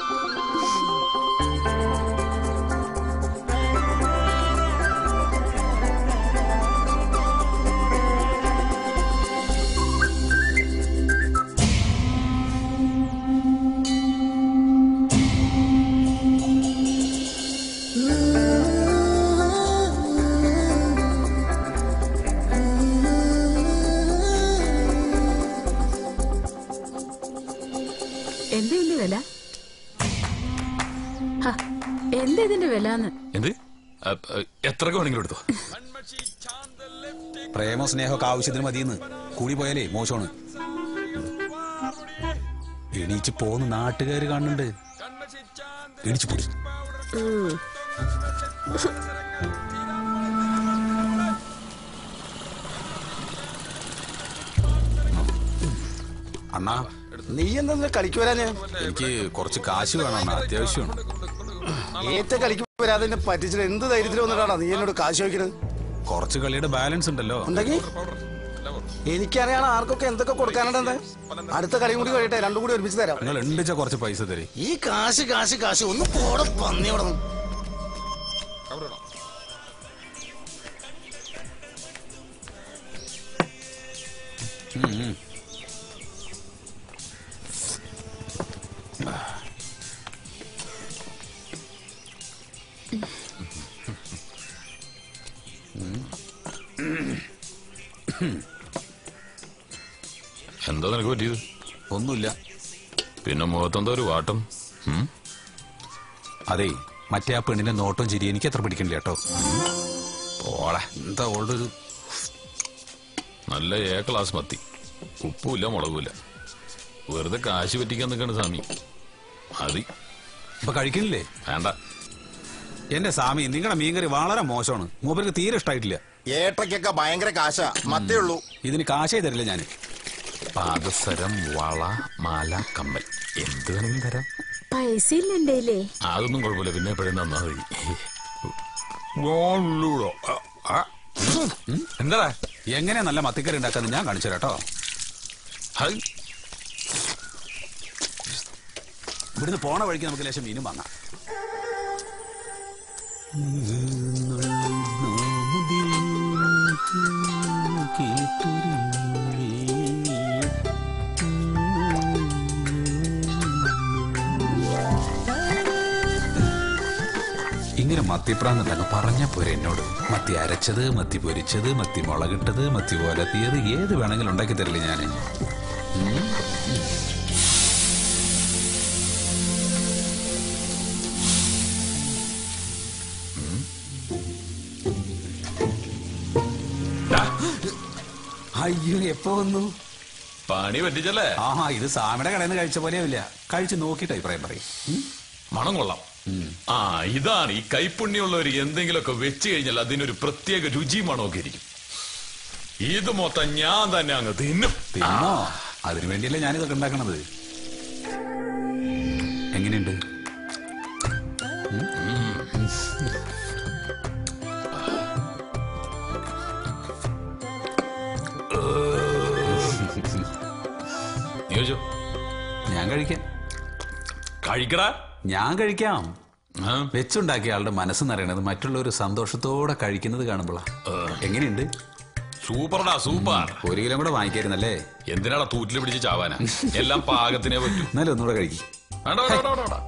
എന്താ ഇതിന്റെ വില ഹ, എന്താ ഇതിന്റെ വില എന്ന് എന്ത് അ, അ, എത്ര വേണമെങ്കിലും എടുത്തോ പ്രേമോ സ്നേഹമൊക്കെ ആവശ്യത്തിന് മതിയെന്ന് കൂടി പോയാലേ മോശമാണ് എണീച്ച് പോന്ന് നാട്ടുകാര് കാണുന്നുണ്ട് എണീച്ച് പോയി അണ്ണാ നീ എന്താ കളിക്ക് വരാന് എനിക്ക് കുറച്ച് കാശ് വേണം അണ്ണാ അത്യാവശ്യമാണ് ഏറ്റ കളിക്ക് വരാതെ എന്നെ പറ്റിച്ചിട്ട് എന്ത് ധൈര്യത്തിൽ വന്നിട്ടാണ് നീ എന്നോട് കാശ് ചോദിക്കുന്നത് കുറച്ച് കളിയുടെ ബാലൻസ് ഉണ്ടല്ലോ ഉണ്ടെങ്കിൽ എനിക്കറിയാം ആർക്കൊക്കെ എന്തൊക്കെ കൊടുക്കാനുണ്ടെന്ന് അടുത്ത കളിയും കൂടി കഴിയട്ടെ രണ്ടും കൂടി ഒരുമിച്ച് തരാം നിങ്ങൾ ഉണ്ടിച്ച കുറച്ച് പൈസ തരേ ഈ കാശ് കാശ് കാശ് ഒന്ന് പോടെ പന്നി അവിടെ നിന്ന്. എന്താ നിനക്ക് പറ്റിയത് ഒന്നുമില്ല പിന്നെ മുഖത്തെന്തോ ഒരു വാട്ടം ഉം? അതെ മറ്റേ ആ പെണ്ണിന്റെ നോട്ടം ചിരി എനിക്ക് അത്ര പിടിക്കണില്ല കേട്ടോ പോടാ എന്താ ഓൾഡ് ഒരു നല്ല എ ക്ലാസ് മത്തി ഉപ്പുമില്ല മുളകുമില്ല വെറുതെ കാശ് പറ്റിക്കാൻ നിൽക്കണ സ്വാമി മതി ഇപ്പൊ കഴിക്കണില്ലേ വേണ്ട എന്റെ സ്വാമി നിങ്ങളുടെ മീൻകറി വളരെ മോശമാണ് മൂപ്പർക്ക് തീരെ ഇഷ്ടമായിട്ടില്ല ഏട്ടയ്ക്കൊക്കെ ഭയങ്കര കാശാ മത്തേ ഉള്ളൂ ഇതിന് കാശേ തരില്ല ഞാൻ പാദസരം വള മാല കമ്മൽ എന്ത് വേണമെങ്കിലും തരാം പൈസ ഇല്ലണ്ടേലേ അതൊന്നും കുഴപ്പമില്ല പിന്നെ എപ്പോഴും തന്നാ മതി എന്താ എങ്ങനെ നല്ല മത്തിക്കറി ഉണ്ടാക്കാന്ന് ഞാൻ കാണിച്ചു കേട്ടോ ഇവിടുന്ന് പോണ വഴിക്ക് നമുക്ക് ലേശം മീനും വാങ്ങാം ഇങ്ങനെ മത്തിപ്രാന്നുണ്ടങ്ങ് പറഞ്ഞ പോരെ എന്നോട് മത്തി അരച്ചത് മത്തി പൊരിച്ചത് മത്തി മുളകിട്ടത് മത്തി പോലത്തിയത് ഏത് വേണമെങ്കിലും ഉണ്ടാക്കി തരില്ല ഞാൻ അയ്യോ എപ്പോ വന്നു പണി പറ്റിച്ചല്ലേ ആഹാ ഇത് സാമിയുടെ കടയിൽ നിന്ന് കഴിച്ച പോലെയാവില്ല കഴിച്ച് നോക്കിയിട്ട് അഭിപ്രായം പറയും മണം കൊള്ളാം ആ ഇതാണ് ഈ കൈപ്പുണ്യമുള്ളവർ എന്തെങ്കിലുമൊക്കെ വെച്ച് കഴിഞ്ഞാൽ അതിനൊരു പ്രത്യേക രുചി മണമൊക്കെ ഇരിക്കും ഇത് മൊത്തം ഞാൻ തന്നെ അങ്ങ് തിന്നും തിന്നോ അതിനു വേണ്ടിയല്ലേ ഞാനിതൊക്കെ ഉണ്ടാക്കണത് എങ്ങനെയുണ്ട് നീ കഴിച്ചോ ഞാൻ കഴിക്കാം കഴിക്കടാ ഞാൻ കഴിക്കാം വെച്ചുണ്ടാക്കിയ ആളുടെ മനസ്സ് നിറയണത് മറ്റുള്ളവർ സന്തോഷത്തോടെ കഴിക്കുന്നത് കാണുമ്പോഴാ എങ്ങനെയുണ്ട് സൂപ്പർടാ സൂപ്പർ ഒരു കിലോ കൂടെ വാങ്ങിക്കായിരുന്നല്ലേ എന്തിനാടാ തൂറ്റിൽ പിടിച്ച് ചാവാനാ എല്ലാം പാകത്തിനെ പറ്റൂ എന്നാലും ഒന്നുകൂടെ കഴിക്കും വേണ്ട, വേണ്ട, വേണ്ട, വേണ്ട,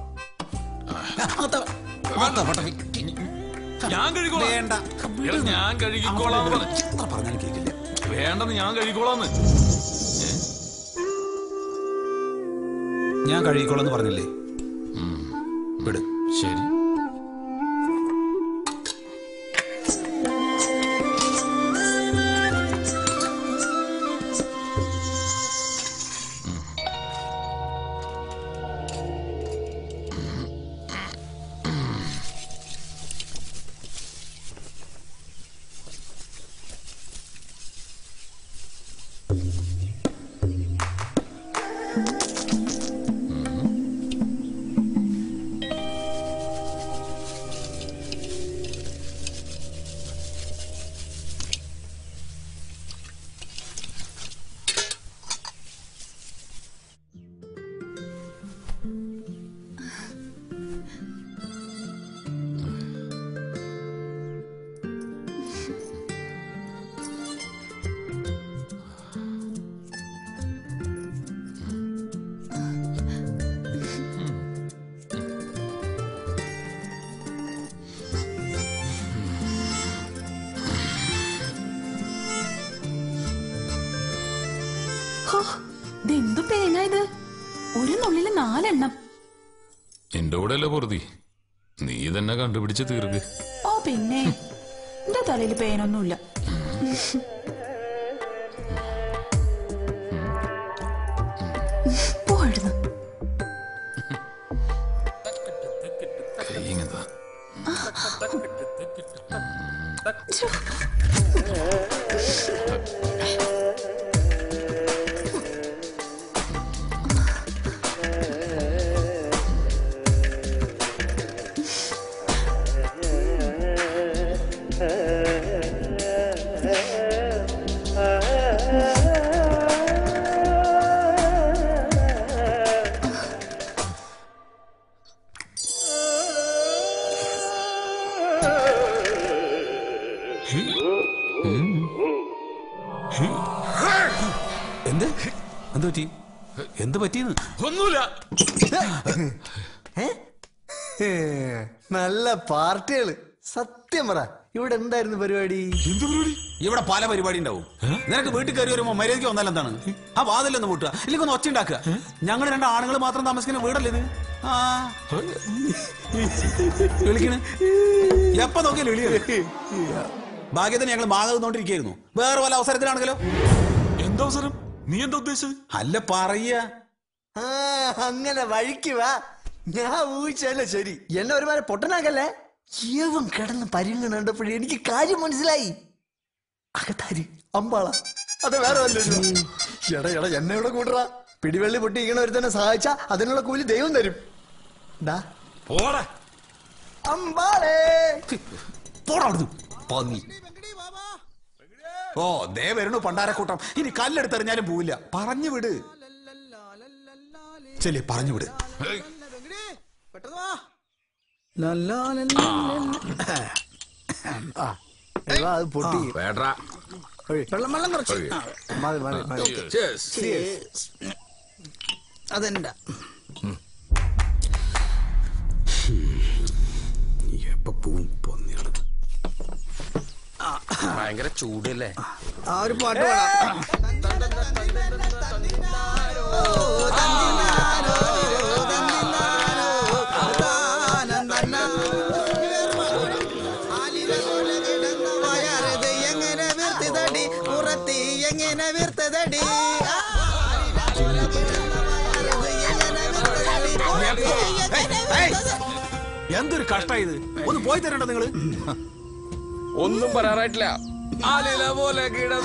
വേണ്ട. ഞാൻ കഴിക്കോളാം വേണ്ട. എടാ, ഞാൻ കഴിക്കോളാം പറഞ്ഞാലും കേൾക്കില്ല വേണ്ടെന്ന് ഞാൻ കഴിക്കോളാന്ന് ഞാൻ കഴിക്കോളെന്ന് പറഞ്ഞില്ലേ വിട് ശരി ഹോ, ഇതെന്തു തേങ്ങ ഇത് ഒരു നുള്ളില് നാലെണ്ണം എന്റെ കൂടെ അല്ലേ പൊറുതി നീ തന്നെ കണ്ടുപിടിച്ച് തീർക്ക് ഓ പിന്നെ എന്റെ തലയിൽ പേനൊന്നുമില്ല പോയിടുന്നു കൈ ഇങ്ങതാ എന്ത് എന്ത് പറ്റി എന്ത് പറ്റിയെന്ന് ഒന്നുമില്ല നല്ല പാർട്ടികള് സത്യം പറ ഇവിടെ എന്തായിരുന്നു പരിപാടി ഇവിടെ പല പരിപാടി ഉണ്ടാവും നിനക്ക് വീട്ടിൽ കയറി വരുമ്പോ മര്യാദയ്ക്ക് വന്നാൽ എന്താണ് ആ വാതിലൊന്ന് മുട്ടുക ഇല്ലെങ്കിൽ ഒന്ന് ഒച്ച ഉണ്ടാക്കുക ഞങ്ങൾ രണ്ട് ആണുങ്ങൾ മാത്രം താമസിക്കുന്ന വീടല്ലേ ഇത് ആ വിളിക്കണ് എപ്പ നോക്കിയാലും വിളിയാണ് ഭാഗ്യത്തിന് ഞങ്ങൾ മാകുന്നോണ്ടിരിക്കുന്നു വേറെ വല്ല അവസരത്തിലാണെങ്കിലോ എന്താ അവസരം നീ എന്താ ഉദ്ദേശിച്ചത് അല്ല പറയ ആ അങ്ങനെ വഴിക്ക് വാ ഞാൻ ഊഹിച്ചല്ലേ ശരി എന്നെ ഒരുമാതിരി പൊട്ടനാക്കല്ലേ ഏവൻ കിടന്ന് പരിങ്ങ കണ്ടപ്പോഴേ എനിക്ക് കാര്യം മനസ്സിലായി അകത്താരി അമ്പാള അത് വേറെ വല്ലതും എടാ എടാ എന്നെ ഇവിടെ കൂട്ടറ പിടിവെള്ളി പൊട്ടി ഇങ്ങനെ ഒരുത്തന്നെ സഹായിച്ചാ അതിനുള്ള കൂലി ദൈവം തരും ദാ പോടാ അമ്പാളേ പോടാ അവിടുന്ന് പന്നി ഓ ദേ വരണു പണ്ടാരക്കൂട്ടം ഇനി കല്ലെടുത്തെറിഞ്ഞാലും പോവില്ല പറഞ്ഞു വിട് ചെല്ലേ പറഞ്ഞു വിട് ആ എടാ, അത് പൊട്ടി വേണ്ടാ ഒഴി. വെള്ളം വെള്ളം കുറച്ച് ഒഴി. മതി മതി മതി Cheers. Cheers. അതെന്താ എപ്പോ പോവും പന്നികള് ഭയങ്കര ചൂടല്ലേ ആ ഒരു പാട്ട് പാടാം എങ്ങനെ വീർത്തതടി പുറത്തി എങ്ങനെ വീർത്തതടി എന്തൊരു കഷ്ട ഇത് ഒന്ന് പോയി തരണ്ട നിങ്ങള് ഒന്നും പറയാറായിട്ടില്ല ആലില പോലെ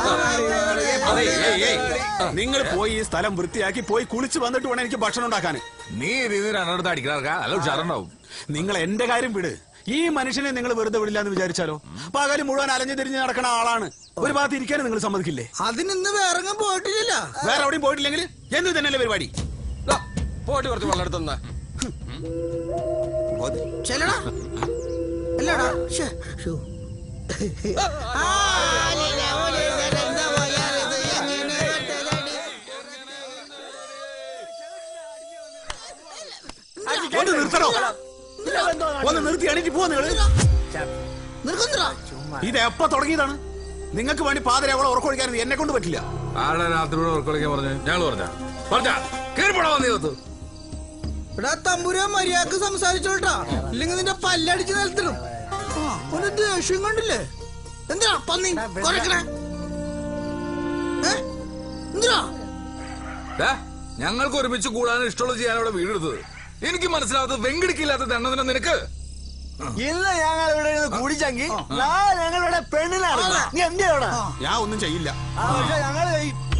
നിങ്ങൾ പോയി ഈ സ്ഥലം വൃത്തിയാക്കി പോയി കുളിച്ച് വന്നിട്ട് വേണം എനിക്ക് ഭക്ഷണം ഉണ്ടാക്കാൻ നീ രീതി രണ്ടെടുത്ത് അടിക്കാറ അല്ല ഉഷാറുണ്ടാവും നിങ്ങൾ എന്റെ കാര്യം വിട് ഈ മനുഷ്യനെ നിങ്ങൾ വെറുതെ വിടില്ല എന്ന് വിചാരിച്ചാലോ പകല് മുഴുവൻ അലഞ്ഞു തിരിഞ്ഞ് നടക്കണ ആളാണ് ഒരു ഭാഗത്ത് ഇരിക്കാനും നിങ്ങൾ സമ്മതിക്കില്ലേ അതിനിന്ന് വേറെങ്ങും പോയിട്ടില്ല വേറെ എവിടെയും പോയിട്ടില്ലെങ്കിൽ എന്ത് തന്നെയല്ലേ പരിപാടി പോയിട്ട് കുറച്ച് വെള്ളം എടുത്തുന്ന ചെല്ലടാ അല്ലടാ ശ്ശേ, ശ്ശോ. ആ, ലീല, ഓലെ, എന്താ വയ്യാതെ എങ്ങനെ ഒറ്റതടി? ഒന്ന് നിർത്തണോ ഒന്ന് നിർത്തി എണീറ്റ് പോവാ നിങ്ങള് നിർക്കുന്നില്ല ഇത് എപ്പോ തുടങ്ങിയതാണ് നിങ്ങൾക്ക് വേണ്ടി പാതിര അവളെ ഉറക്കൊഴിക്കാൻ എന്നെ കൊണ്ട് പറ്റില്ല ആരുടെ രാത്രിയോടെ ഉറക്കളിക്കാൻ പറഞ്ഞു ഞങ്ങൾ പറഞ്ഞ പറഞ്ഞ കേറിപ്പോടാ വന്നീകത്ത് എടാ തമ്പുരാൻ മര്യാദക്ക് സംസാരിച്ചോട്ടാ ഇല്ലെങ്കിൽ നിന്റെ പല്ലടിച്ച് നിലത്തിടും ആ, ഒരു ദേഷ്യം കണ്ടില്ലേ എന്തിനാ പന്നി കുറക്കണേ ഏ? എന്തിനാ ഞങ്ങൾക്ക് ഒരുമിച്ച് കൂടാൻ ഇഷ്ടമുള്ള ചെയ്യാൻ അവിടെ വീടെടുത്തത് എനിക്ക് മനസ്സിലാവാത്തത് വെങ്കിടിക്കില്ലാത്ത ദണ്ണത്തിന് നിനക്ക് ഇന്ന് ഞങ്ങൾ ഇവിടെ ഇരുന്ന് കുടിച്ചെങ്കിൽ നാളെ ഞങ്ങളുടെ പെണ്ണിനാണ് നീ എന്തിനാ ഞാൻ ഒന്നും ചെയ്യില്ല പക്ഷെ ഞങ്ങള്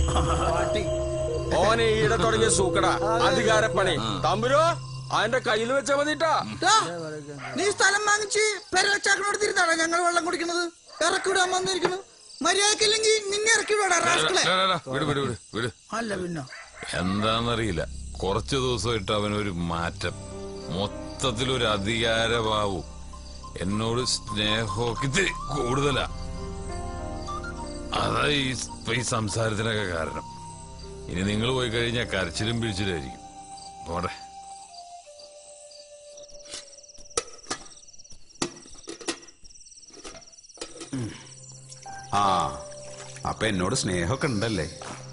ഓനെ ഈടെ തുടങ്ങിയ സൂക്കട അധികാരപ്പണി തമ്പുരോ അവന്റെ കയ്യിൽ വെച്ചാ മതിട്ടാ ടാ, നീ സ്ഥലം വാങ്ങിച്ച് പെരവച്ചാക്കണോടത്തിരുന്നാണോ ഞങ്ങൾ വെള്ളം കുടിക്കണത് ഇറക്കി വിടാൻ വന്നിരിക്കണു മര്യാദക്കില്ലെങ്കിൽ നിന്നെ ഇറക്കി വിടാ റാസ്കളെ വിട് വിട് വിട് വിട് അല്ല പിന്നെ എന്താന്നറിയില്ല കുറച്ചു ദിവസമായിട്ട് അവനൊരു മാറ്റം മൊത്തത്തിലൊരു അധികാരഭാവു എന്നോട് സ്നേഹമൊക്കെ ഇത്തിരി കൂടുതലാ അതാ ഈ ഇപ്പൊ ഈ സംസാരത്തിനൊക്കെ കാരണം ഇനി നിങ്ങൾ പോയി കഴിഞ്ഞാൽ കരച്ചിലും പിരിച്ചിലായിരിക്കും പോടെ ആ അപ്പൊ എന്നോട് സ്നേഹമൊക്കെ ഉണ്ടല്ലേ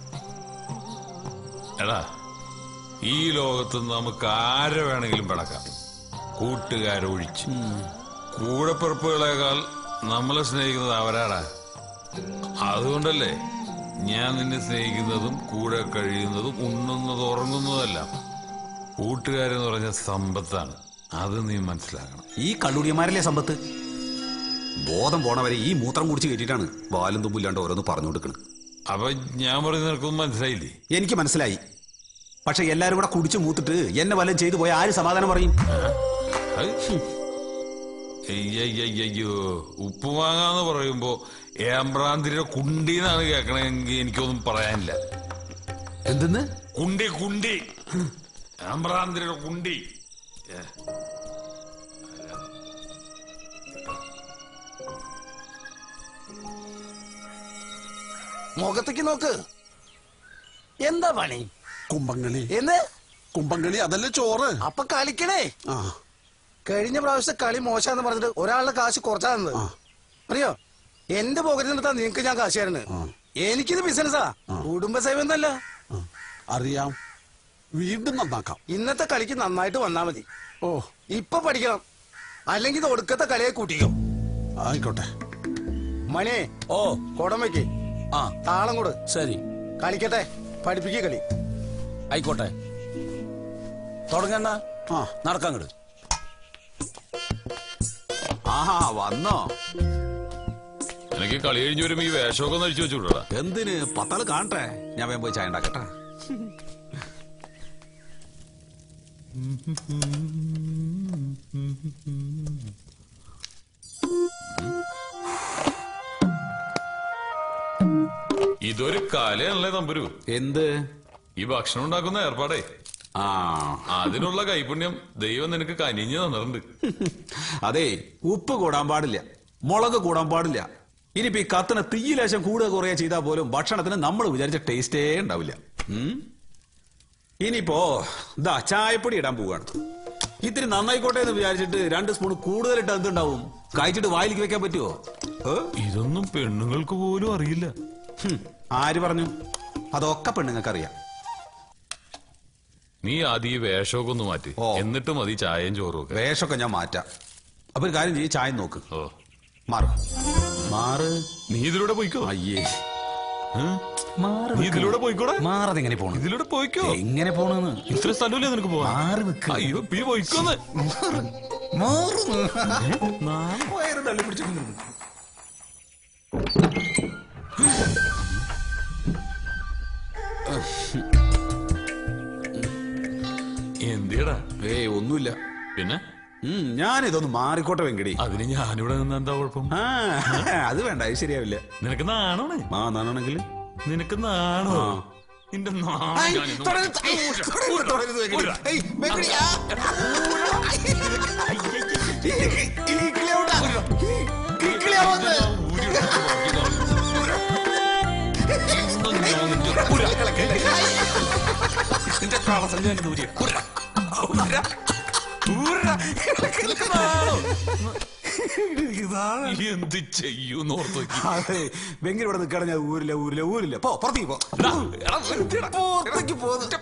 എടാ ഈ ലോകത്ത് നമുക്ക് ആരെ വേണമെങ്കിലും പിണക്കാം കൂട്ടുകാരൊഴിച്ച് കൂടപ്പിറപ്പുകളേക്കാൾ നമ്മളെ സ്നേഹിക്കുന്നത് അവരാടാ അതുകൊണ്ടല്ലേ ഞാൻ നിന്നെ സ്നേഹിക്കുന്നതും കൂടെ കഴിയുന്നതും ഉണ്ണുന്നതും ഉറങ്ങുന്നതെല്ലാം കൂട്ടുകാരെന്ന് പറഞ്ഞ സമ്പത്താണ് അത് നീ മനസ്സിലാക്കണം ഈ കള്ളുടിയന്മാരല്ലേ സമ്പത്ത് ബോധം പോണവരെ ഈ മൂത്രം കുടിച്ച് കയറ്റിട്ടാണ് വാലും തുമ്പില്ലാണ്ട് ഓരോന്ന് പറഞ്ഞു കൊടുക്കുന്നത് അപ്പൊ ഞാൻ പറയുന്നത് നിനക്കൊന്നും മനസ്സിലായില്ലേ എനിക്ക് മനസ്സിലായി പക്ഷെ എല്ലാരും കൂടെ കുടിച്ചു മൂത്തിട്ട് എന്നെ വല്ലതും ചെയ്തു പോയ ആര് സമാധാനം പറയും അയ്യോ ഉപ്പ് വാങ്ങാന്ന് പറയുമ്പോ ഏമ്പ്രാന്തിരിയുടെ കുണ്ടിന്നാണ് കേൾക്കണമെങ്കിൽ എനിക്കൊന്നും പറയാനില്ല എന്തെന്ന് കുണ്ടി കുണ്ടി ഏമ്പ്രാന്തിരിയുടെ കുണ്ടി ഏ. മുഖത്തേക്ക് നോക്ക് എന്താ പണി കുമ്പങ്ങളി എന്ന് കുമ്പങ്ങളി അതല്ലേ ചോറ് അപ്പൊ കളിക്കണേ ആ കഴിഞ്ഞ പ്രാവശ്യത്തെ കളി മോശാന്ന് പറഞ്ഞിട്ട് ഒരാളുടെ കാശ് കുറച്ചാ തന്നത് അറിയോ എന്റെ പോക്കറ്റിൽ നിർത്താൻ നിങ്ങക്ക് ഞാൻ കാശ് തരുന്നത് എനിക്കിത് ബിസിനസ്സാ കുടുംബസേവ എന്നല്ല അറിയാം വീണ്ടും നന്നാക്കാം ഇന്നത്തെ കളിക്ക് നന്നായിട്ട് വന്നാ മതി ഓ ഇപ്പൊ പഠിക്കണം അല്ലെങ്കിൽ ഇത് ഒടുക്കത്തെ കളിയെ കൂട്ടിക്കോ ആയിക്കോട്ടെ മണിയെ ഓ കുടം വെക്ക് ആ താളം കൊടു ശരി കളിക്കട്ടെ പഠിപ്പിക്കുക കളി ആയിക്കോട്ടെ തുടങ്ങണ്ട ആ നടക്കാങ്ങട് ആഹാ വന്നോ എനിക്ക് കളി കഴിഞ്ഞ് വരുമ്പോ ഈ വേഷമൊക്കെ ഒന്ന് അഴിച്ചു വെച്ചുവിടാ എന്തിന് പത്താള് കാണട്ടെ ഞാൻ വേഗം പോയി ചായ ഉണ്ടാക്കട്ടെ ഇതൊരു കലയാണല്ലേ തമ്പുരു എന്ത് ഈ ഭക്ഷണം ഉണ്ടാക്കുന്ന ഏർപ്പാടേ ആ അതിനുള്ള കൈപുണ്യം ദൈവം നിനക്ക് കനിഞ്ഞു തന്നിട്ടുണ്ട് അതെ ഉപ്പ് കൂടാൻ പാടില്ല മുളക് കൂടാൻ പാടില്ല ഇനിയിപ്പോ ഈ കത്തിന് തീയിലേശം കൂടുക കുറയുക ചെയ്താൽ പോലും ഭക്ഷണത്തിന് നമ്മൾ വിചാരിച്ച ടേസ്റ്റേ ഉണ്ടാവില്ല ഉം? ഇനിയിപ്പോ ദാ ചായപ്പൊടി ഇടാൻ പോവാണ് ഇത്തിരി നന്നായിക്കോട്ടെ എന്ന് വിചാരിച്ചിട്ട് രണ്ട് സ്പൂൺ കൂടുതൽ ഇട്ട് എന്തുണ്ടാവും കഴിച്ചിട്ട് വായിലേക്ക് വെക്കാൻ പറ്റുമോ ഏ? ഇതൊന്നും പെണ്ണുങ്ങൾക്ക് പോലും അറിയില്ല ഹും, ആര് പറഞ്ഞു അതൊക്കെ പെണ്ണുങ്ങൾക്ക് അറിയാം നീ ആദ്യം ഈ വേഷമൊക്കെ ഒന്ന് മാറ്റി എന്നിട്ട് മതി ചായയും ചോറും ഒക്കെ വേഷമൊക്കെ ഞാൻ മാറ്റാം അപ്പൊ ഒരു കാര്യം ചെയ്യ് ചായ നോക്ക് ഓ മാറ് മാറ് നീ ഇതിലൂടെ പോയിക്കോ അയ്യേ നീ ഇതിലൂടെ പോയിക്കോടെ മാറത് എങ്ങനെ പോണം ഇതിലൂടെ പോയിക്കോ എങ്ങനെ പോണെന്ന് ഇത്ര സ്ഥലമില്ലേ നിനക്ക് പോവാൻ മാറി നിൽക്ക് അയ്യോ നീ പോയിക്കോന്ന് വയറ് തള്ളി പിടിച്ചിട്ടുണ്ട് എന്തിയടാ ഏയ് ഒന്നുമില്ല പിന്നെ ഉം, ഞാനിതൊന്ന് മാറിക്കോട്ടെ വെങ്കടി അതിന് ഞാനിവിടെ നിന്ന് എന്താ കുഴപ്പം ആ അത് വേണ്ട അത് ശരിയാവില്ല നിനക്ക് നാണോണ് ആ നാണെങ്കിൽ നിനക്ക് നാണോ ആ. നിന്റെ ഐ, നാണം തുടരുത്, ഐ, തുടരുത്, തുടരുത് വെങ്കടി. ഐ, വെങ്കടി, ആ. നിന്റെ കളസഞ്ചി ദൂരെ എന്ത് ചെയ്യൂന്ന് ഓർത്തു അതെ വെങ്ങനെ ഇവിടെ നിൽക്കണം ഞാൻ ഊരില്ല ഊരില്ല ഊരില്ല പോ പുറത്തേക്ക് പോ പുറത്തേക്ക്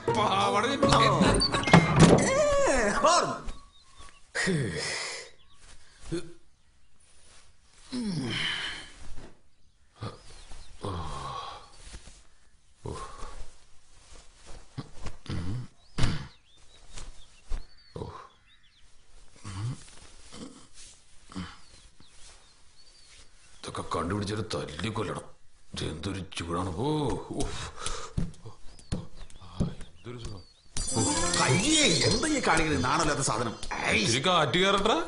പോകുന്നു ഇതൊക്കെ കണ്ടുപിടിച്ചിട്ട് തല്ലിക്കൊല്ലണം ഇത് എന്തൊരു ചൂടാണ് ഓ ഉഫ്. ആ, എന്തൊരു സുഖം അയ്യേ എന്താ ഈ കാണിക്കുന്നത് നാണല്ലാത്ത സാധനം ഇത്തിരി കാറ്റ് കയറട്ടാ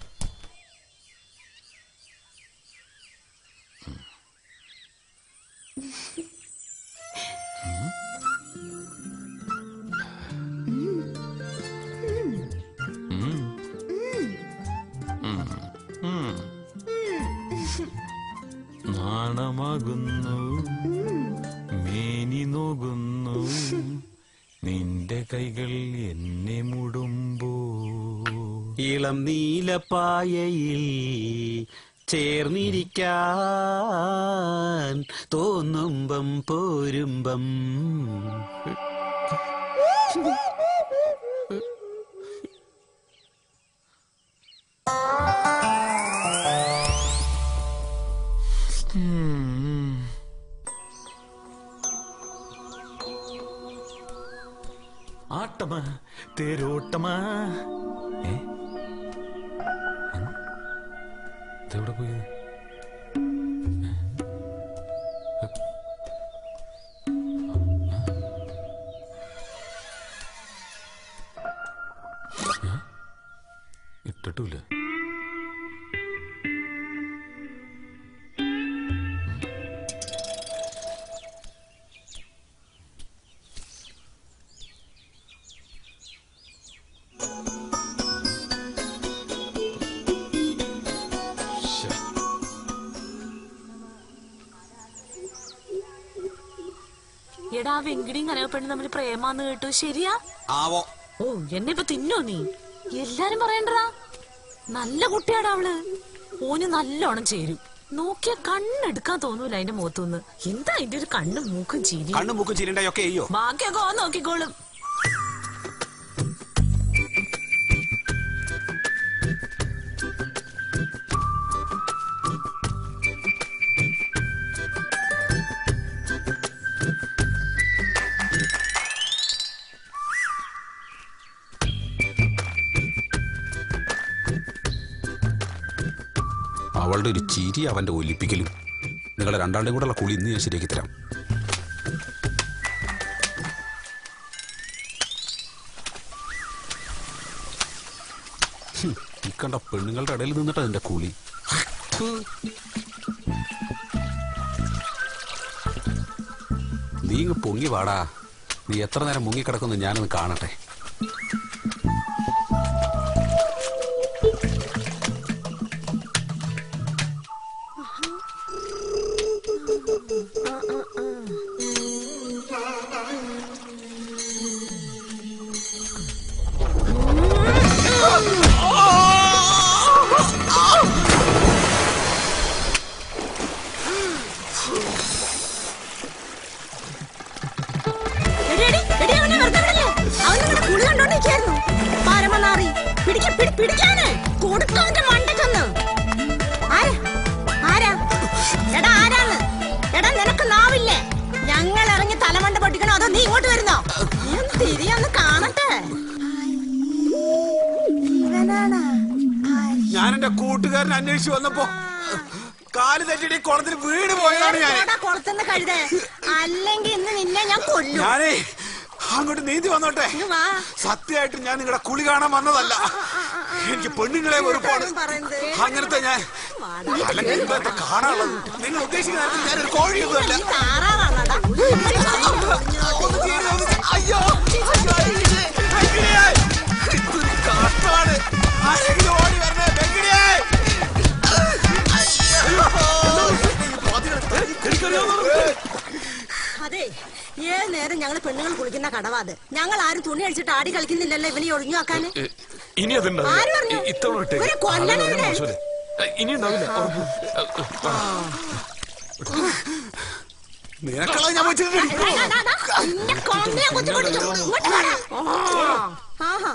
നാണമാകുന്നു മേനി നോകുന്നു നിന്റെ കൈകൾ എന്നെ മുടുമ്പോ ഇളം നീലപ്പായയിൽ ചേർന്നിരിക്കാൻ തോന്നുമ്പം പോരുമ്പം ആട്ടമാ തേരോട്ടമാ ഏ? ഉം? ഇതെവിടെ പോയത് ഇട്ടിട്ടില്ല എടാ വെങ്കിടിയും കനകപ്പെണ്ണും തമ്മിൽ പ്രേമാന്ന് കേട്ടു ശരിയാ ആവോ ഓ എന്നെ ഇപ്പൊ തിന്നോ നീ എല്ലാരും പറയണ്ടടാ നല്ല കുട്ടിയാടാ അവള് ഓന് നല്ലോണം ചേരും നോക്കിയ കണ്ണെടുക്കാൻ തോന്നൂല അതിന്റെ മുഖത്തുനിന്ന് എന്താ അതിന്റെ ഒരു കണ്ണും മൂക്കും ചിരി കണ്ണും മൂക്കും ചിരിണ്ടയൊക്കെ അയ്യോ ബാക്കിയൊക്കെ ഓൻ നോക്കിക്കോളും അവളുടെ ഒരു ചിരി അവന്റെ ഒലിപ്പിക്കലും നിങ്ങളെ രണ്ടാളുടെയും കൂടെയുള്ള കുളി ഇന്ന് ഞാൻ ശരിയാക്കി തരാം ഹും, ഈ കണ്ട പെണ്ണുങ്ങളുടെ ഇടയിൽ നിന്നിട്ടാ എന്റെ കുളി നീ ഇങ്ങ് പൊങ്ങി വാടാ നീ എത്ര നേരം മുങ്ങിക്കിടക്കുന്നു ഞാനൊന്ന് കാണട്ടെ എടി, എടി, എടി, അവനെ വെറുതെ വിടല്ലേ? അവൻ നിങ്ങളുടെ കുളി കണ്ടോണ്ടിരിക്കായിരുന്നു. പരമനാറി. പിടിക്ക, പിടി, പിടിക്കാന്. കൊടുക്ക് അവന്റെ മണ്ടയ്ക്കൊന്ന്. ആരാ? ആരാ? എടാ, ആരാന്ന്? എടാ, നിനക്ക് നാവില്ലേ? ഞങ്ങൾ ഇറങ്ങി തലമണ്ട പൊട്ടിക്കണോ അതോ നീ ഇങ്ങോട്ട് വരുന്നോ ഞാൻ തിരിയൊന്ന് കാണട്ടെ ഇവനാണാ ഞാൻ എന്റെ കൂട്ടുകാരൻ അന്വേഷിച്ചു വന്നപ്പോ കാല് തെറ്റിട്ട് ഈ കുളത്തിൽ വീട് പോയതാണ് ഞാൻ എടാ, കുളത്തുനിന്ന് കഴുതേ അല്ലെങ്കിൽ ഇന്ന് നിന്നെ ഞാൻ കൊല്ലും ഞാനേ അങ്ങോട്ട് നീന്തി വന്നോട്ടെ ഇങ്ങ് വാ സത്യമായിട്ട് ഞാൻ നിങ്ങളുടെ കുളി കാണാൻ വന്നതല്ല എനിക്ക് പെണ്ണുങ്ങളെ വെറുപ്പാണ് പറയുന്നത് അങ്ങനത്തെ ഞാൻ അല്ലെങ്കിൽ ഇന്നത്തെ കാണാനുള്ളത് നിങ്ങൾ ഉദ്ദേശിക്കുന്ന നേരത്തിൽ ഞാനൊരു കോഴിയൊന്നുമല്ല നീ താറാവാണോടാ ഒന്ന് ചെയ്യരുത്, ഒന്ന് ചെയ്യ- അയ്യോ അയ്യോ, അയ്യോ, അയ്യോ, ഇതൊരു കാട്ടാണ് ആരെങ്കിലും ഓടി വരണേ നേരം ഞങ്ങൾ പെണ്ണുങ്ങൾ കുളിക്കുന്ന കടവാത് ഞങ്ങൾ ആരും തുണി അടിച്ചിട്ട് ആടി കളിക്കുന്നില്ലല്ലോ ഇവനെ ഒഴിഞ്ഞു വെക്കാന് എ, ഇനി അതുണ്ടാവില്ല ആര് പറഞ്ഞു? ഇ- ഇത്തവണ വിട്ടേക്ക്. ഇവരെ കൊല്ലണം അതാണ് ഇവരെ. മോശമല്ലേ? എ, ഇനി ഉണ്ടാവില്ല നിനക്കുള്ള ഞാൻ വെച്ചിട്ടുണ്ട് ദാ, ദാ, ദാ. നിന്നെ കൊന്നേ കൊച്ചു പൊട്ടിക്കും. ഇങ്ങോട്ട് വാടാ. ആ. ആഹാ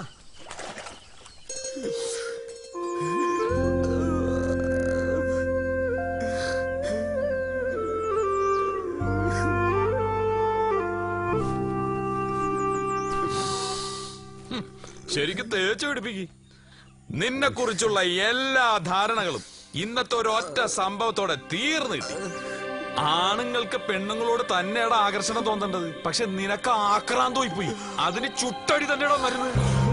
ശരിക്കും തേച്ചു പിടിപ്പിക്ക് നിന്നെ കുറിച്ചുള്ള എല്ലാ ധാരണകളും ഇന്നത്തെ ഒരൊറ്റ സംഭവത്തോടെ തീർന്നു കിട്ടി ആണുങ്ങൾക്ക് പെണ്ണുങ്ങളോട് തന്നെയാണ് ആകർഷണം തോന്നേണ്ടത് പക്ഷെ നിനക്ക് ആക്രാന്തമായി പോയി അതിന് ചുട്ടടി തന്നെയാണോ മരുന്ന്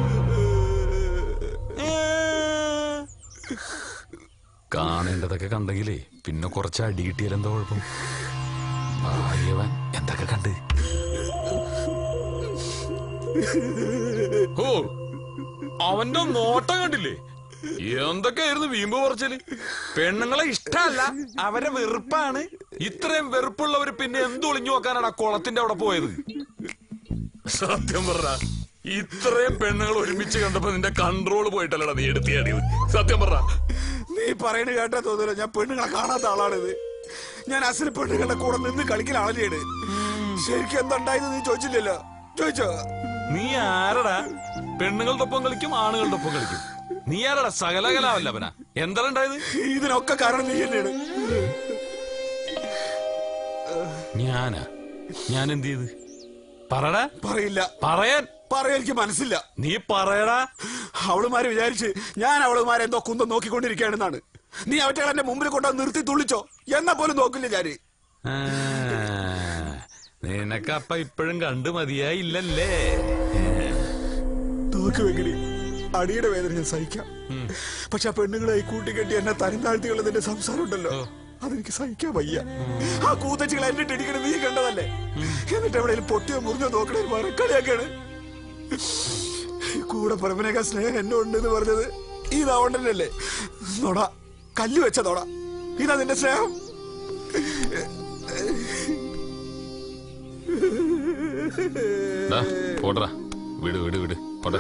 കാണേണ്ടതൊക്കെ കണ്ടെങ്കിലേ പിന്നെ കുറച്ച് അടി കിട്ടിയാൽ എന്താ കുഴപ്പം ഭാഗ്യവൻ എന്തൊക്കെ കണ്ട് ഓ അവന്റെ നോട്ടം കണ്ടില്ലേ എന്തൊക്കെയായിരുന്നു വീമ്പ് പറച്ചല് പെണ്ണുങ്ങളെ ഇഷ്ടമല്ല അവരെ വെറുപ്പാണ് ഇത്രയും വെറുപ്പുള്ളവര് പിന്നെ എന്ത് ഒളിഞ്ഞു നോക്കാനാണ് ആ കുളത്തിന്റെ അവിടെ പോയത് സത്യം പറഞ്ഞ ഇത്രയും പെണ്ണുങ്ങൾ ഒരുമിച്ച് കണ്ടപ്പോ നിന്റെ കൺട്രോൾ പോയിട്ടല്ലടാ നീ എടുത്തിയാടിയത് സത്യം പറ നീ പറയണ കേട്ടാ തോന്നില്ല ഞാൻ പെണ്ണുങ്ങളെ കാണാത്ത ആളാണിത് ഞാൻ അസല് പെണ്ണുങ്ങളുടെ കൂടെ നിന്ന് കളിക്കൽ ആളെയാണ് ശരിക്കും എന്തുണ്ടായത് നീ ചോദിച്ചില്ലല്ലോ ചോദിച്ചോ നീ ആരടാ പെണ്ണുങ്ങളുടെ ഒപ്പം കളിക്കും ആണുങ്ങളുടെ ഒപ്പം കളിക്കും നീ ആരടാ സകലകലാവല്ലവനാ എന്താ ഉണ്ടായത് ഇതിനൊക്കെ കാരണം നീ തന്നെയാണ് ഞാനാ ഞാൻ എന്ത് ചെയ്ത് പറടാ പറയില്ല പറയാൻ പറയാൻ എനിക്ക് മനസ്സില്ല നീ പറയടാ അവളുമാര് വിചാരിച്ച് ഞാൻ അവളുമാരെ എന്തോ കുന്തം നോക്കിക്കൊണ്ടിരിക്കുകയാണെന്നാണ് നീ അവറ്റകൾ എന്റെ മുമ്പിൽ കൊണ്ടുവന്ന് നിർത്തി തുള്ളിച്ചോ എന്നാ പോലും നോക്കില്ല ഞാന് ആ, നിനക്കപ്പ ഇപ്പോഴും കണ്ടു മതിയായില്ലല്ലേ നോക്ക് വെങ്കിടി അടിയുടെ വേദന ഞാൻ സഹിക്കാം പക്ഷെ ആ പെണ്ണുങ്ങളെ കൂട്ടിക്കെട്ടി എന്നെ തരം താഴ്ത്തിയുള്ളതിന്റെ സംസാരം ഉണ്ടല്ലോ അതെനിക്ക് സഹിക്കാൻ വയ്യ ആ കൂത്തച്ചികൾ എന്നെ ഇടിക്കണ നീ കണ്ടതല്ലേ എന്നിട്ട് എവിടെയും പൊട്ടിയോ മുറിഞ്ഞോ നോക്കണേ മറക്കളിയാക്കാണ് കൂടെ പറമ്പിനേക്കാൾ സ്നേഹം എന്നെ ഉണ്ടെന്ന് പറഞ്ഞത് ഇതാവണ്ടല്ലേ നോട കല്ല് വെച്ച നോട ഇതാ നിന്റെ സ്നേഹം ഡാ, പോട്ടെടാ വിട് വിട് വിട് പോട്ടെ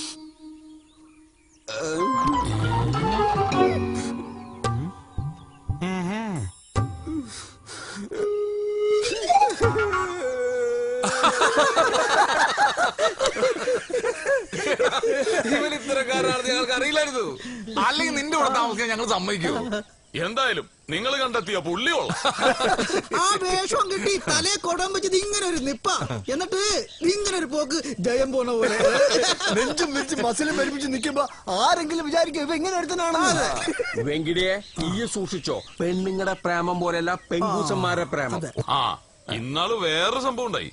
ഇവൻ ഇത്തരക്കാരനാണെന്ന് ഞങ്ങൾക്ക് അറിയില്ലായിരുന്നു അല്ലെങ്കിൽ നിന്റെ കൂടെ താമസിക്കാൻ ഞങ്ങൾ സമ്മതിക്കൂ എന്തായാലും നിങ്ങൾ കണ്ടെത്തിയ പുള്ളിയുള്ള ആ വേഷം കിട്ടി തലയെ കൊടാൻ വെച്ചത് ഇങ്ങനെ ഒരു നിപ്പ എന്നിട്ട് ഇങ്ങനെ ഒരു പോക്ക് ജയം പോണ പോലെ നെഞ്ചും വിരിച്ച് മസിലും പരിപ്പിച്ച് നിൽക്കുമ്പോ ആരെങ്കിലും വിചാരിക്കും ഇവ ഇങ്ങനെ ഒരുത്തനാണെന്ന് വെങ്കിടിയെ ഈ സൂക്ഷിച്ചോ പെണ്ണുങ്ങളുടെ പ്രേമം പോലെയല്ല പെൺകൂസന്മാരെ പ്രേമം ആ ഇന്നാള് വേറെ സംഭവം ഉണ്ടായി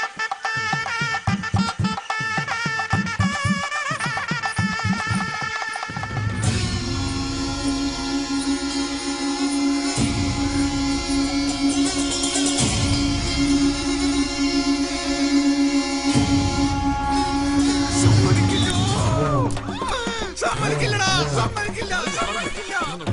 സമ്മതിക്കില്ലടാ സമ്മതിക്കില്ല സമ്മതിക്കില്ല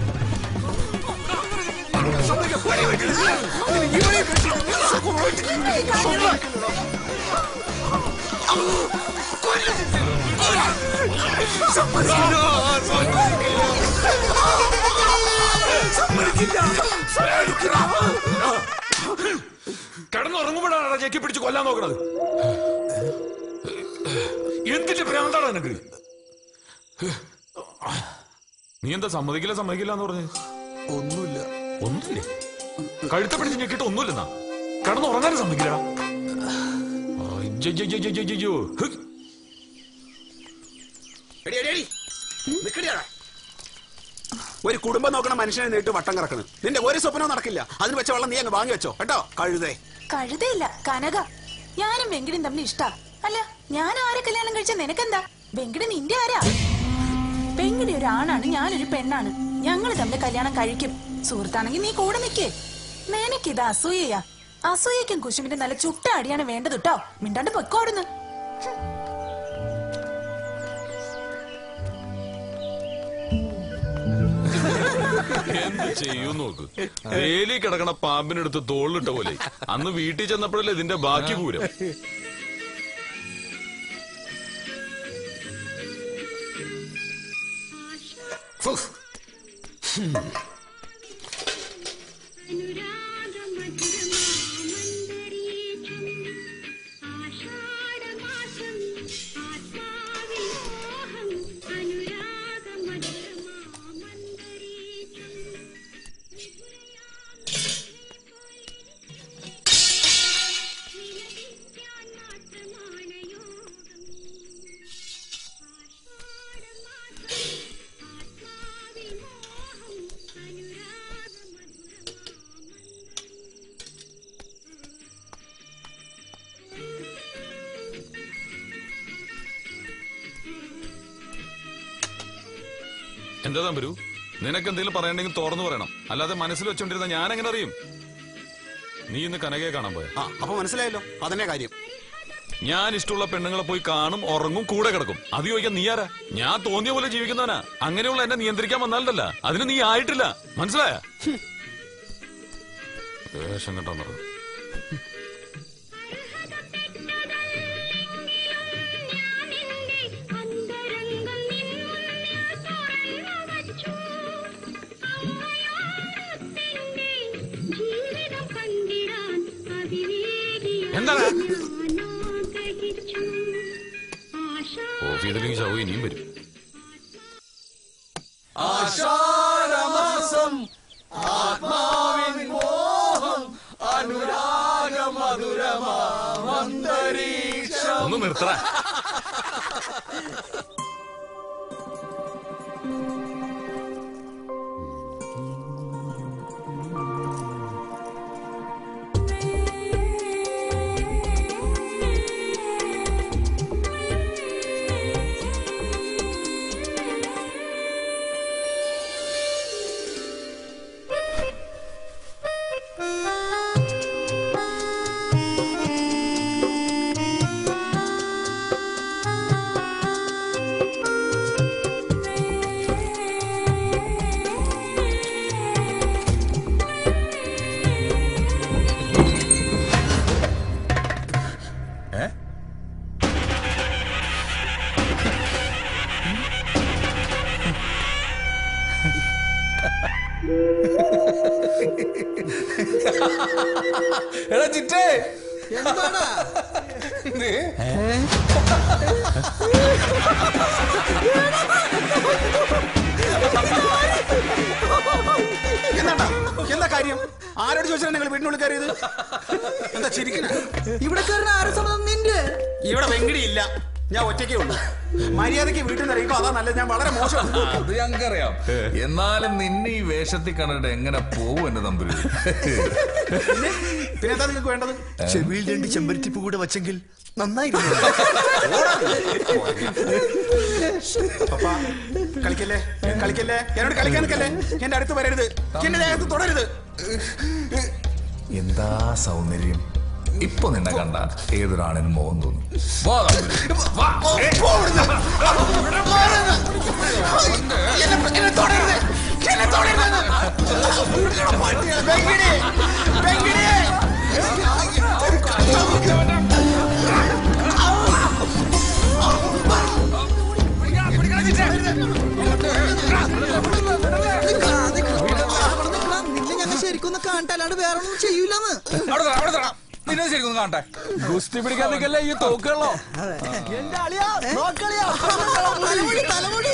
കിടന്നുറങ്ങുമ്പോഴാണ് ഞെക്കി പിടിച്ച് കൊല്ലാൻ നോക്കണത് എന്തിന്റെ ഭ്രാന്താണ് നിനക്ക് നീ എന്താ സമ്മതിക്കില്ല സമ്മതിക്കില്ല എന്ന് പറഞ്ഞു ഒന്നുമില്ല ഒന്നുമില്ലേ കഴുത്ത പിടിച്ച് ഞെക്കിട്ട് ഒന്നുമില്ലെന്നാ കിടന്നുറങ്ങാനും സമ്മതിക്കില്ലടാ അയ്യയ്യയ്യയ്യയ്യോ. ഹ്. ഒരു കുടുംബം നോക്കണ മനുഷ്യനെ നേരിട്ട് വട്ടം കറക്കണ് നിന്റെ ഒരു സ്വപ്നവും നടക്കില്ല അതിന് വെച്ച വെള്ളം നീ അങ്ങ് വാങ്ങി വെച്ചോ കേട്ടോ കഴുതേ കഴുതയില്ല കനക ഞാനും വെങ്കിടും തമ്മിൽ ഇഷ്ടാ അല്ല ഞാൻ ആരെ കല്യാണം കഴിച്ച നിനക്കെന്താ വെങ്കിട് നിന്റെ ആരാ വെങ്കിടി ഒരു ആണാണ് ഞാനൊരു പെണ്ണാണ് ഞങ്ങൾ തമ്മിൽ കല്യാണം കഴിക്കും സുഹൃത്താണെങ്കിൽ നീ കൂടെ നിക്കേ നിനക്കിത് അസൂയയാ അസൂയക്കും കുശുമിന്റെ നല്ല ചുട്ട അടിയാണ് വേണ്ടത് കേട്ടോ മിണ്ടാണ്ട് പൊക്കോടുന്നു എന്ത് ചെയ്യും നോക്ക് വേലി കിടക്കണ പാമ്പിനെടുത്ത് തോളിലിട്ട പോലെ അന്ന് വീട്ടിൽ ചെന്നപ്പോഴല്ലേ ഇതിന്റെ ബാക്കി പൂരം എന്താ തമ്പരു നിനക്ക് എന്തെങ്കിലും പറയണ്ടെങ്കിൽ തുറന്നു പറയണം അല്ലാതെ മനസ്സിൽ വെച്ചോണ്ടിരുന്ന ഞാൻ എങ്ങനെ അറിയും നീ ഇന്ന് കനകയെ കാണാൻ പോയ ആ അപ്പൊ മനസ്സിലായല്ലോ അതന്നെ കാര്യം ഞാൻ ഇഷ്ടമുള്ള പെണ്ണുങ്ങളെ പോയി കാണും ഉറങ്ങും കൂടെ കിടക്കും അത് ചോദിക്കാൻ നീ ആരാ ഞാൻ തോന്നിയ പോലെ ജീവിക്കുന്നവനാ അങ്ങനെയുള്ള എന്നെ നിയന്ത്രിക്കാൻ വന്നാലല്ല അതിന് നീ ആയിട്ടില്ല മനസ്സിലായ വേഷം കേട്ടോ എന്താണ് ഓഫ് ചെയ്തില്ലെങ്കിൽ ശവ ഇനിയും വരും ആഷാഢമാസം ആത്മാവിൻ മോഹം അനുരാഗമധുരമാന്തരീക്ഷം ഒന്ന് നിർത്തറ എടാ ചിറ്റേ എന്താടാ എന്താ എന്താ കാര്യം ആരോട് ചോദിച്ചാൽ നിങ്ങൾ വീട്ടിനുള്ളിൽ കയറിയത് എന്താ ചിരിക്കണ ഇവിടെ കയറുന്ന ആരെ സമ്മതം നിന്റെ ഇവിടെ വെങ്കിടി ഇല്ല ഞാൻ ഒറ്റയ്ക്കേ ഉള്ളൂ മര്യാദയ്ക്ക് വീട്ടിൽ നിന്ന് ഇറങ്ങിക്കോ അതാ നല്ലത് ഞാൻ വളരെ മോശം അത് ഞങ്ങൾക്കറിയാം എന്നാലും നിന്നെ ഈ വേഷത്തിൽ കണ്ടിട്ട് എങ്ങനെ പോവും എന്റെ തമ്പുരു പിന്നെ എന്താ നിങ്ങൾക്ക് വേണ്ടത് ചെവിയിൽ രണ്ട് ചെമ്പരത്തിപ്പ് കൂടെ വച്ചെങ്കിൽ നന്നായിരുന്നു പപ്പാ, കളിക്കല്ലേ കളിക്കല്ലേ എന്നോട് കളിക്കാൻ നിൽക്കല്ലേ എന്റെ അടുത്ത് വരരുത് എന്റെ ദേഹത്ത് തുടരുത് എന്താ സൗന്ദര്യം ഇപ്പൊ നിന്നെ കണ്ട ഏതൊരാണിനും മോഹം തോന്നും വാ തമ്പുരു. വാ. ഏ, പോ ഇവിടുന്ന്. എന്നെ തുടരുത് എന്നെ തുടരുത് വെങ്കിടി വെങ്കിടി നിന്നെ ഞങ്ങൾ ശരിക്കും കാണട്ടെ അല്ലാണ്ട് വേറെ ഒന്നും ചെയ്യൂലെന്ന് അവിടെ തരാം, അവിടെ തരാം. നിന്നെ ശരിക്കും ഒന്ന് കാണട്ടെ ഗുസ്തി പിടിക്കാൻ നിൽക്കല്ലേ ഈ തോക്കുകളോ എന്റെ അളിയാ നോക്കളിയാ തലമുടി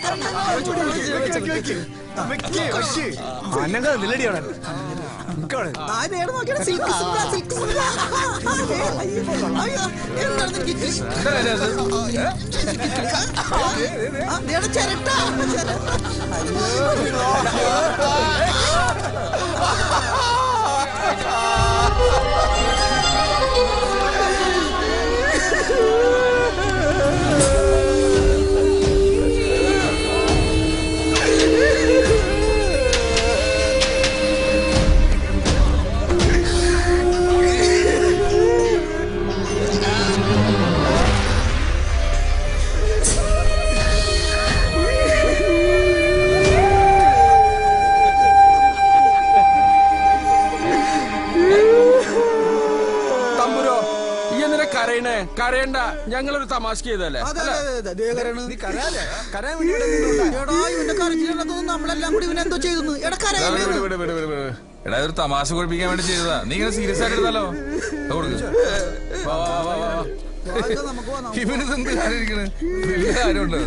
അനങ്ങ നിലടി അവിടെ ആ നേരെ നോക്കിയാണ് സിൽക്ക് സുന്ദര സിൽക്ക് സുന്ദര എന്താണ് നിനക്ക് ആ, ദേടാ ചിരട്ട ആ കരയണ്ട ഞങ്ങളൊരു തമാശ ചെയ്തല്ലേ അതെ അതെ അതെ, അതെ ദേ കരയണ്. എടാ ഇവന്റെ കരച്ചിലുണ്ടെന്ന് നമ്മളെല്ലാം കൂടി ഇവനെ എന്തോ ചെയ്തു എടാ വിട്, കരയല്ലേ വിട്, വിട്, വിട്, വിട്, വിട്. എടാ ഇതൊരു തമാശ കുഴപ്പിക്കാൻ വേണ്ടി ചെയ്തതാ നീ ഇങ്ങനെ സീരിയസ് ആയിട്ട് എടുത്താലോ ദാ കൊടുക്ക്. വാ, വാ, വാ, വാ, വാ. ഇവനിത് എന്ത് കാര്യം ഇരിക്കണ്? വലിയ കാര്യമുണ്ട്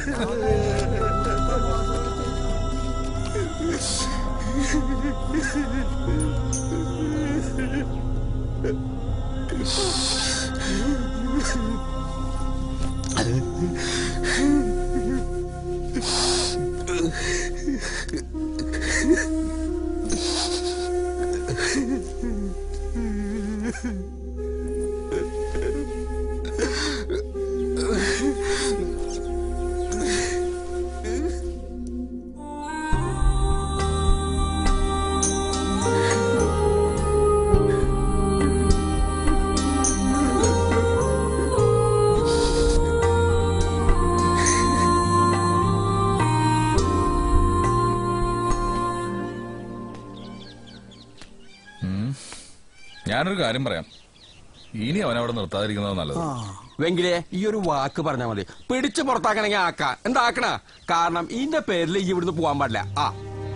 ഉം. ഞാനൊരു കാര്യം പറയാം ഇനി അവൻ അവിടെ നിർത്താതിരിക്കുന്നത് നല്ലത് വെങ്കിലേ ഈ ഒരു വാക്ക് പറഞ്ഞാ മതി പിടിച്ചു പുറത്താക്കണമെങ്കിൽ ആക്ക എന്താക്കണ കാരണം ഇതിന്റെ പേരിൽ ഈ ഇവിടുന്ന് പോവാൻ പാടില്ല ആ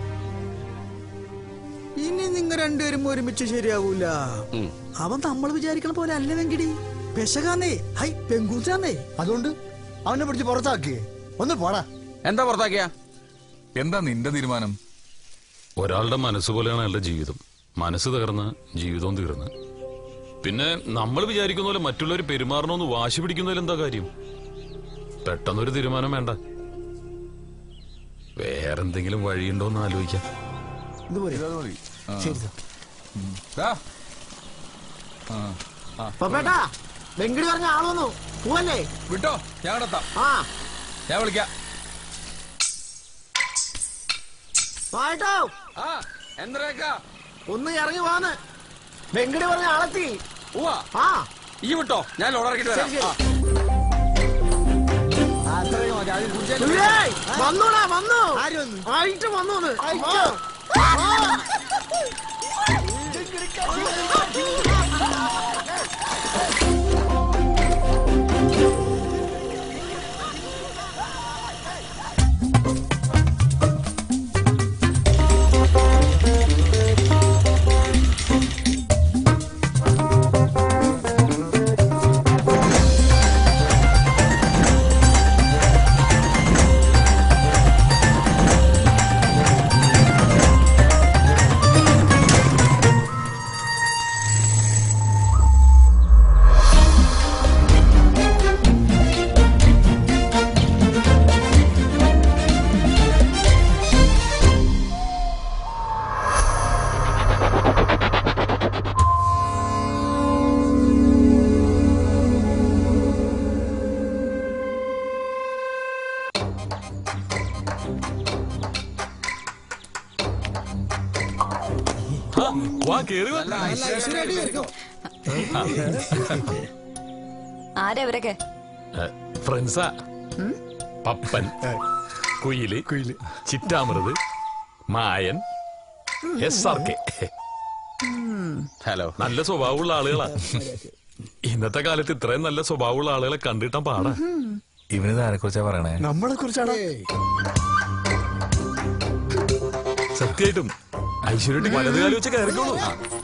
ഇനി നിങ്ങൾ രണ്ടുപേരും ഒരുമിച്ച് ശരിയാവൂല അവൻ നമ്മൾ വിചാരിക്കണ പോലെ അല്ല വെങ്കിടി പെശകാന്നേ ഹൈ പെങ്കൂച്ചാന്നേ അതുകൊണ്ട് അവനെ പിടിച്ച് പുറത്താക്കിയേ ഒന്ന് പോടാ എന്താ പുറത്താക്കിയ എന്താ നിന്റെ തീരുമാനം ഒരാളുടെ മനസ്സ് പോലെയാണ് അയാളുടെ ജീവിതം മനസ്സ് തകർന്ന് ജീവിതവും തീർന്ന് പിന്നെ നമ്മൾ വിചാരിക്കുന്ന പോലെ മറ്റുള്ളവർ പെരുമാറണമെന്ന് വാശി പിടിക്കുന്നതിൽ എന്താ കാര്യം പെട്ടെന്നൊരു തീരുമാനം വേണ്ട വേറെന്തെങ്കിലും വഴിയുണ്ടോ എന്ന് ആലോചിക്കാം ഇതത് മതി. ആ. ശരി സാർ. ദാ. ആ. ആ. പപ്പേട്ടാ വെങ്കിടി പറഞ്ഞ ആള് വന്നു പോവല്ലേ വിട്ടോ ഞാൻ അവിടെ എത്താം ആ ഞാൻ വിളിക്കാം വായിട്ടോ ആ എന്തരേക്കാ ഒന്ന് ഇറങ്ങി വാന്ന് വെങ്കിടി പറഞ്ഞ ആളെത്തി ഉവാ ആ ഈ വിട്ടോ ഞാൻ ലോഡാക്കിട്ട് വരാം ശരി, ആ. ഏയ്, വന്നോടാ വന്നു ആയിട്ട് വന്നു ഒന്ന്. വാ. വാ കേറി വാ. ആരാ ഇവരൊക്കെ ഏ, ഫ്രണ്ട്സാ പപ്പൻ കുയില് കുയില് ചിറ്റാമൃത് Mayan S R K hello നല്ല സ്വഭാവമുള്ള ആളുകളാ ഇന്നത്തെ കാലത്ത് ഇത്രയും നല്ല സ്വഭാവമുള്ള ആളുകളെ കണ്ടിട്ടാൻ പാടാ ഇവനിത് ആരെ കുറിച്ചാ പറയണേ നമ്മളെ കുറിച്ചാണ് സത്യമായിട്ടും ഐശ്വര്യട്ട് വലത് കാലം വെച്ച് കയറിക്കോളൂ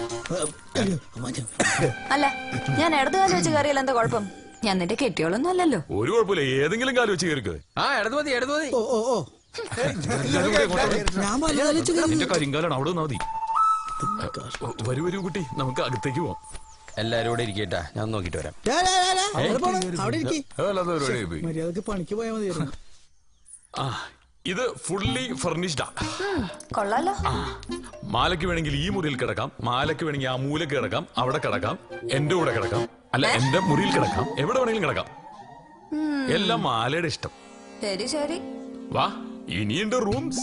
അല്ല ഞാൻ ഇടതുകാലം വെച്ച് കയറിയാൽ എന്താ കുഴപ്പം ഞാൻ നിന്റെ കെട്ടിയോളൊന്നും അല്ലല്ലോ ഒരു കുഴപ്പമില്ല ഏതെങ്കിലും കാലം വെച്ച് കയറിക്കോ ആ ഇടത് മതി ഇടത് മതി ഓ ഓ ഓ ഞാൻ വലുതാലിച്ച് എന്റെ കരിങ്കാലാണ് അവിടെ നിന്നാ മതി വരൂ വരൂ കുട്ടി നമുക്ക് അകത്തേക്ക് പോവാം എല്ലാരും കൂടെ ഇരിക്കട്ടാ ഞാൻ നോക്കിട്ട് വരാം അവിടെ ഇരിക്കി അതല്ലാതെ പരിപാടി പോയി മര്യാദക്ക് പണിക്ക് പോയാൽ മതിയായിരുന്നു ആ ഇത് ഫുള്ളി ഫർണിഷ്ഡാ കൊള്ളാലോ മാലയ്ക്ക് വേണമെങ്കിൽ ഈ മുറിയിൽ കിടക്കാം മാലയ്ക്ക് വേണമെങ്കിൽ ആ മൂലക്ക് കിടക്കാം അവിടെ കിടക്കാം എന്റെ കൂടെ കിടക്കാം അല്ല എന്റെ മുറിയിൽ കിടക്കാം എവിടെ വേണമെങ്കിലും കിടക്കാം എല്ലാം മാലയുടെ ഇഷ്ടം ശരി ശരി വാ ഇനിയുണ്ട് റൂംസ്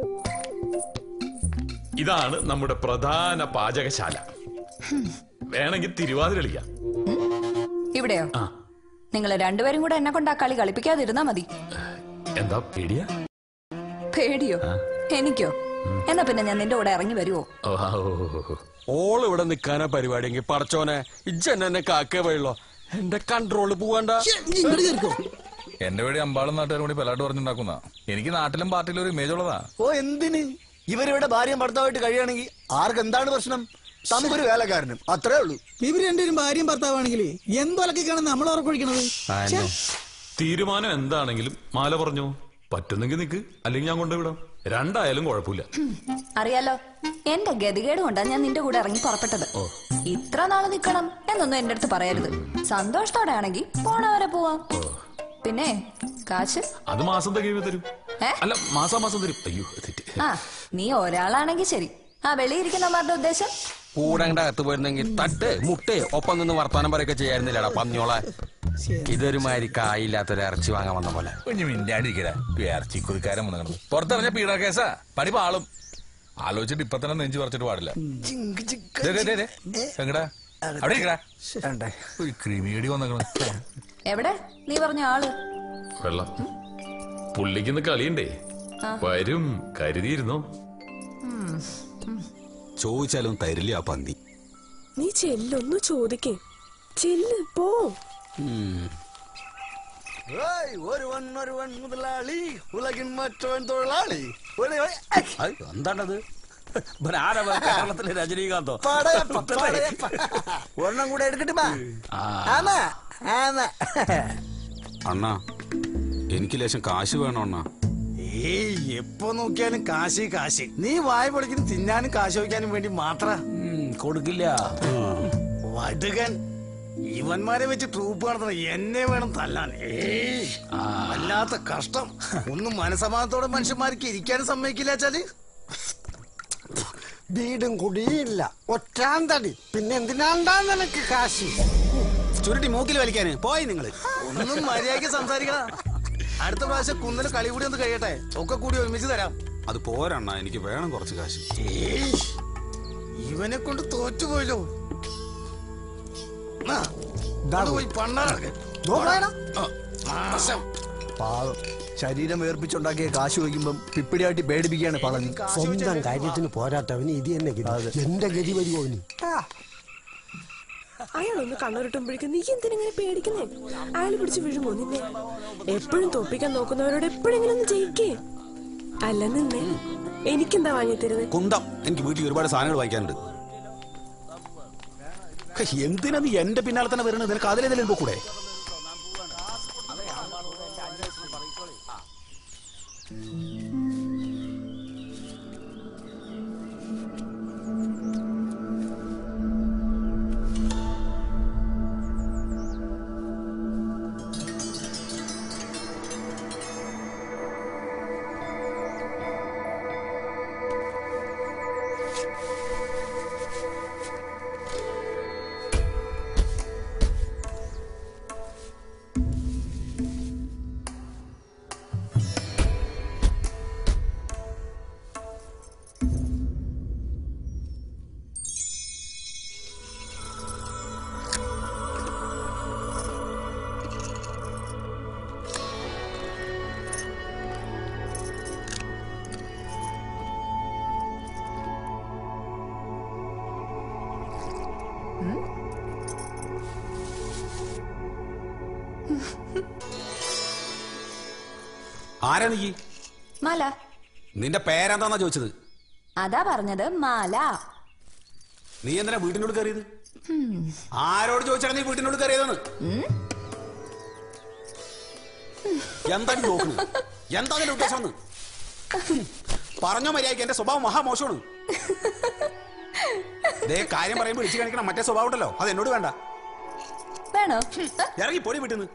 ഇതാണ് നമ്മുടെ പ്രധാന പാചകശാല വേണമെങ്കിൽ തിരുവാതിര കളിക്കാം ഇവിടെയോ ആ. നിങ്ങൾ രണ്ടുപേരും കൂടെ എന്നെ കൊണ്ട് ആ കളി കളിപ്പിക്കാതിരുന്നാ മതി എന്താ പേടിയാ പേടിയോ എനിക്കോ എന്നാ പിന്നെ ഞാൻ നിന്റെ കൂടെ ഇറങ്ങി വരുവോ ഓ, ആ, ഓ, ഓ, ഓ. ഓൾ ഇവിടെ നിൽക്കാനാ പരിപാടിയെങ്കിൽ പറച്ചോനെ ഇജ്ജ എന്നെ എന്നെ കാക്കേ വഴിയുള്ളോ എന്റെ കൺട്രോള് പോവാണ്ട എന്റെ വീട് അമ്പാളും നാട്ടുകാരും കൂടി പെലാട്ട് പറഞ്ഞുണ്ടാക്കുന്ന എനിക്ക് നാട്ടിലും പാർട്ടിയിലും ഒരു ഇമേജ് ഉള്ളതാ ഓ എന്തിന് ഇവരിവിടെ ഭാര്യയും ഭർത്താവായിട്ട് കഴിയുകയാണെങ്കിൽ ആർക്ക് എന്താണ് പ്രശ്നം തമ്മിൽ വേലക്കാരനും അത്രേ ഉള്ളൂ ഇവര് രണ്ടുപേരും ഭാര്യയും ഭർത്താവാണെങ്കിൽ എന്തൊലക്കാണ് നമ്മൾ ഉറപ്പൊഴിക്കണത് ഛെ, തീരുമാനം എന്താണെങ്കിലും മാല പറഞ്ഞു പറ്റുന്നെങ്കിൽ നിക്ക് അല്ലെങ്കിൽ ഞാൻ കൊണ്ടുവിടാം രണ്ടായാലും കുഴപ്പമില്ല അറിയാലോ എന്റെ ഗതികേട് കൊണ്ടാ ഞാൻ നിന്റെ കൂടെ ഇറങ്ങി പുറപ്പെട്ടത് ഇത്ര നാള് നിക്കണം എന്നൊന്നും എന്റെ അടുത്ത് പറയരുത് സന്തോഷത്തോടെ ആണെങ്കിൽ പോണവരെ പോവാം പിന്നെ കാശ് അത് മാസം തികയുമ്പോ തരും ഏ? അല്ല മാസാ മാസം തരും അയ്യോ തെറ്റ് ആ നീ ഒരാളാണെങ്കിൽ ശരി ആ വെളിയിരിക്കുന്നവരുടെ ഉദ്ദേശം കൂടെ അങ്ങട് അകത്ത് പോയിരുന്നെങ്കിൽ തട്ട് മുട്ടേ ഒപ്പം നിന്ന് വർത്താനം പറയൊക്കെ ചെയ്യായിരുന്നില്ലടാ പന്നിയോളെ ഇതൊരു മാതിരി കായില്ലാത്തൊരു ഇറച്ചി വാങ്ങാൻ വന്ന പോലെ കുഞ്ഞു മിണ്ടാണ്ടിരിക്കടാ ഇറച്ചി കുതിക്കാരൻ വന്നു പുറത്തിറങ്ങിയ പീഡ കേസാ പടി പാളും ആലോചിച്ചിട്ട് ഇപ്പൊ തന്നെ നെഞ്ചു പറിച്ചിട്ട് പാടില്ല ദേ, ദേ, ദേ, ദേ. എങ്ങടാ അവിടെ ഇരിക്കടാ ഒരു ക്രിമിയടി വന്നേക്കണ് എവിടെ നീ പറഞ്ഞ ആള് വെള്ളം പുള്ളിക്കിന്ന് കളിയുണ്ടേ ആ. വരും കരുതിയിരുന്നോ ഉം. ചോദിച്ചാലും തരില്ല ആ പന്തി നീ ചെല്ലൊന്നു ചോദിക്കേ ചെല്ല് പോ ഏയ്, ഒരുവൻ ഒരുവൻ മുതലാളി ഉലകിൻ മറ്റവൻ തൊഴിലാളി ഒരു- ഒരു- എന്താണത് കേരളത്തിലെ രജനീകാന്തോ പടയപ്പ, പടയപ്പ. ഒരെണ്ണം കൂടെ എടുക്കട്ടെ ബാ ആമാ ആമാ അണ്ണാ എനിക്ക് ലേശം കാശ് വേണം അണ്ണാ ഏയ് എപ്പോ നോക്കിയാലും കാശി കാശി നീ വായ പൊളിക്കുന്ന തിന്നാനും കാശ് വയ്ക്കാനും വേണ്ടി മാത്ര കൊടുക്കില്ല വടുകൻ ഇവന്മാരെ വെച്ച് ട്രൂപ്പ് നടത്തണ എന്നെ വേണം തല്ലാൻ ഏയ് വല്ലാത്ത കഷ്ടം ഒന്നും മനസമാനത്തോടെ മനുഷ്യന്മാർക്ക് ഇരിക്കാനും സമ്മതിക്കില്ല വെച്ചാല് വീടും കുടിയില്ല ഒറ്റാന്തടി പിന്നെ എന്തിനാണ്ടാ നിനക്ക് കാശി ചുരുട്ടി മൂക്കിൽ വലിക്കാന് പോയി നിങ്ങള് ഒന്നും മര്യാദയ്ക്ക് സംസാരിക്കണ അടുത്ത പ്രാവശ്യം കുന്നല് കളി കൂടി ഒന്ന് കഴിയട്ടെ ഒക്കെ കൂടി ഒരുമിച്ച് തരാം അത് പോരണ്ണ എനിക്ക് വേണം കുറച്ച് കാശ് ഏയ്, ഇവനെ കൊണ്ട് തോറ്റുപോയല്ലോ ആ, അത് പോയി പണ്ടാറൊക്കെ പാവം ശരീരം വേർപ്പിച്ചുണ്ടാക്കിയ കാശ് വയ്ക്കുമ്പം പിപ്പിടിയാട്ടി പേടിപ്പിക്കുകയാണ് പളനി സ്വന്തം കാര്യത്തിന് പോരാത്തവന് ഇത് തന്നെ ഗതി എന്റെ ഗതി വരുമോ ഇനി അയാളൊന്ന് കണ്ണുരുട്ടുമ്പോഴേക്കും നീ എന്തിനിങ്ങനെ പേടിക്കുന്നേ അയാൾ പിടിച്ച് വീഴുമോ നിന്നെ എപ്പോഴും തോപ്പിക്കാൻ നോക്കുന്നവരോട് എപ്പോഴെങ്കിലും ഒന്ന് ജയിക്കേ അല്ല നിന്നെ എനിക്കെന്താ വാങ്ങി തരുന്നത് കുന്തം എനിക്ക് വീട്ടിൽ ഒരുപാട് സാധനങ്ങൾ വാങ്ങിക്കാനുണ്ട് ഹേ, എന്തിനാ നീ എന്റെ പിന്നാലെ തന്നെ വരുന്നത് നിനക്ക് അതിലേതെങ്കിലും പോക്കൂടെ ആരാ നീ മാല നിന്റെ പേരെന്താന്നാ ചോദിച്ചത് അതാ പറഞ്ഞത് മാല നീ എന്തിനാ വീട്ടിനോട് കയറിയത് ഹും. ആരോട് ചോദിച്ചാണ് നീ വീട്ടിനോട് കയറിയതെന്ന് ഉം? എന്താ നീ നോക്കുന്നത് എന്താ നിന്റെ ഉദ്ദേശം എന്ന് പറഞ്ഞോ മര്യാദയ്ക്ക് എന്റെ സ്വഭാവം മഹാമോശമാണ് ദേ കാര്യം പറയുമ്പോൾ ഇടിച്ചു കാണിക്കണം മറ്റേ സ്വഭാവം ഉണ്ടല്ലോ അത് എന്നോട് വേണ്ട വേണോ ഇറങ്ങി പൊടി വീട്ടിന്ന്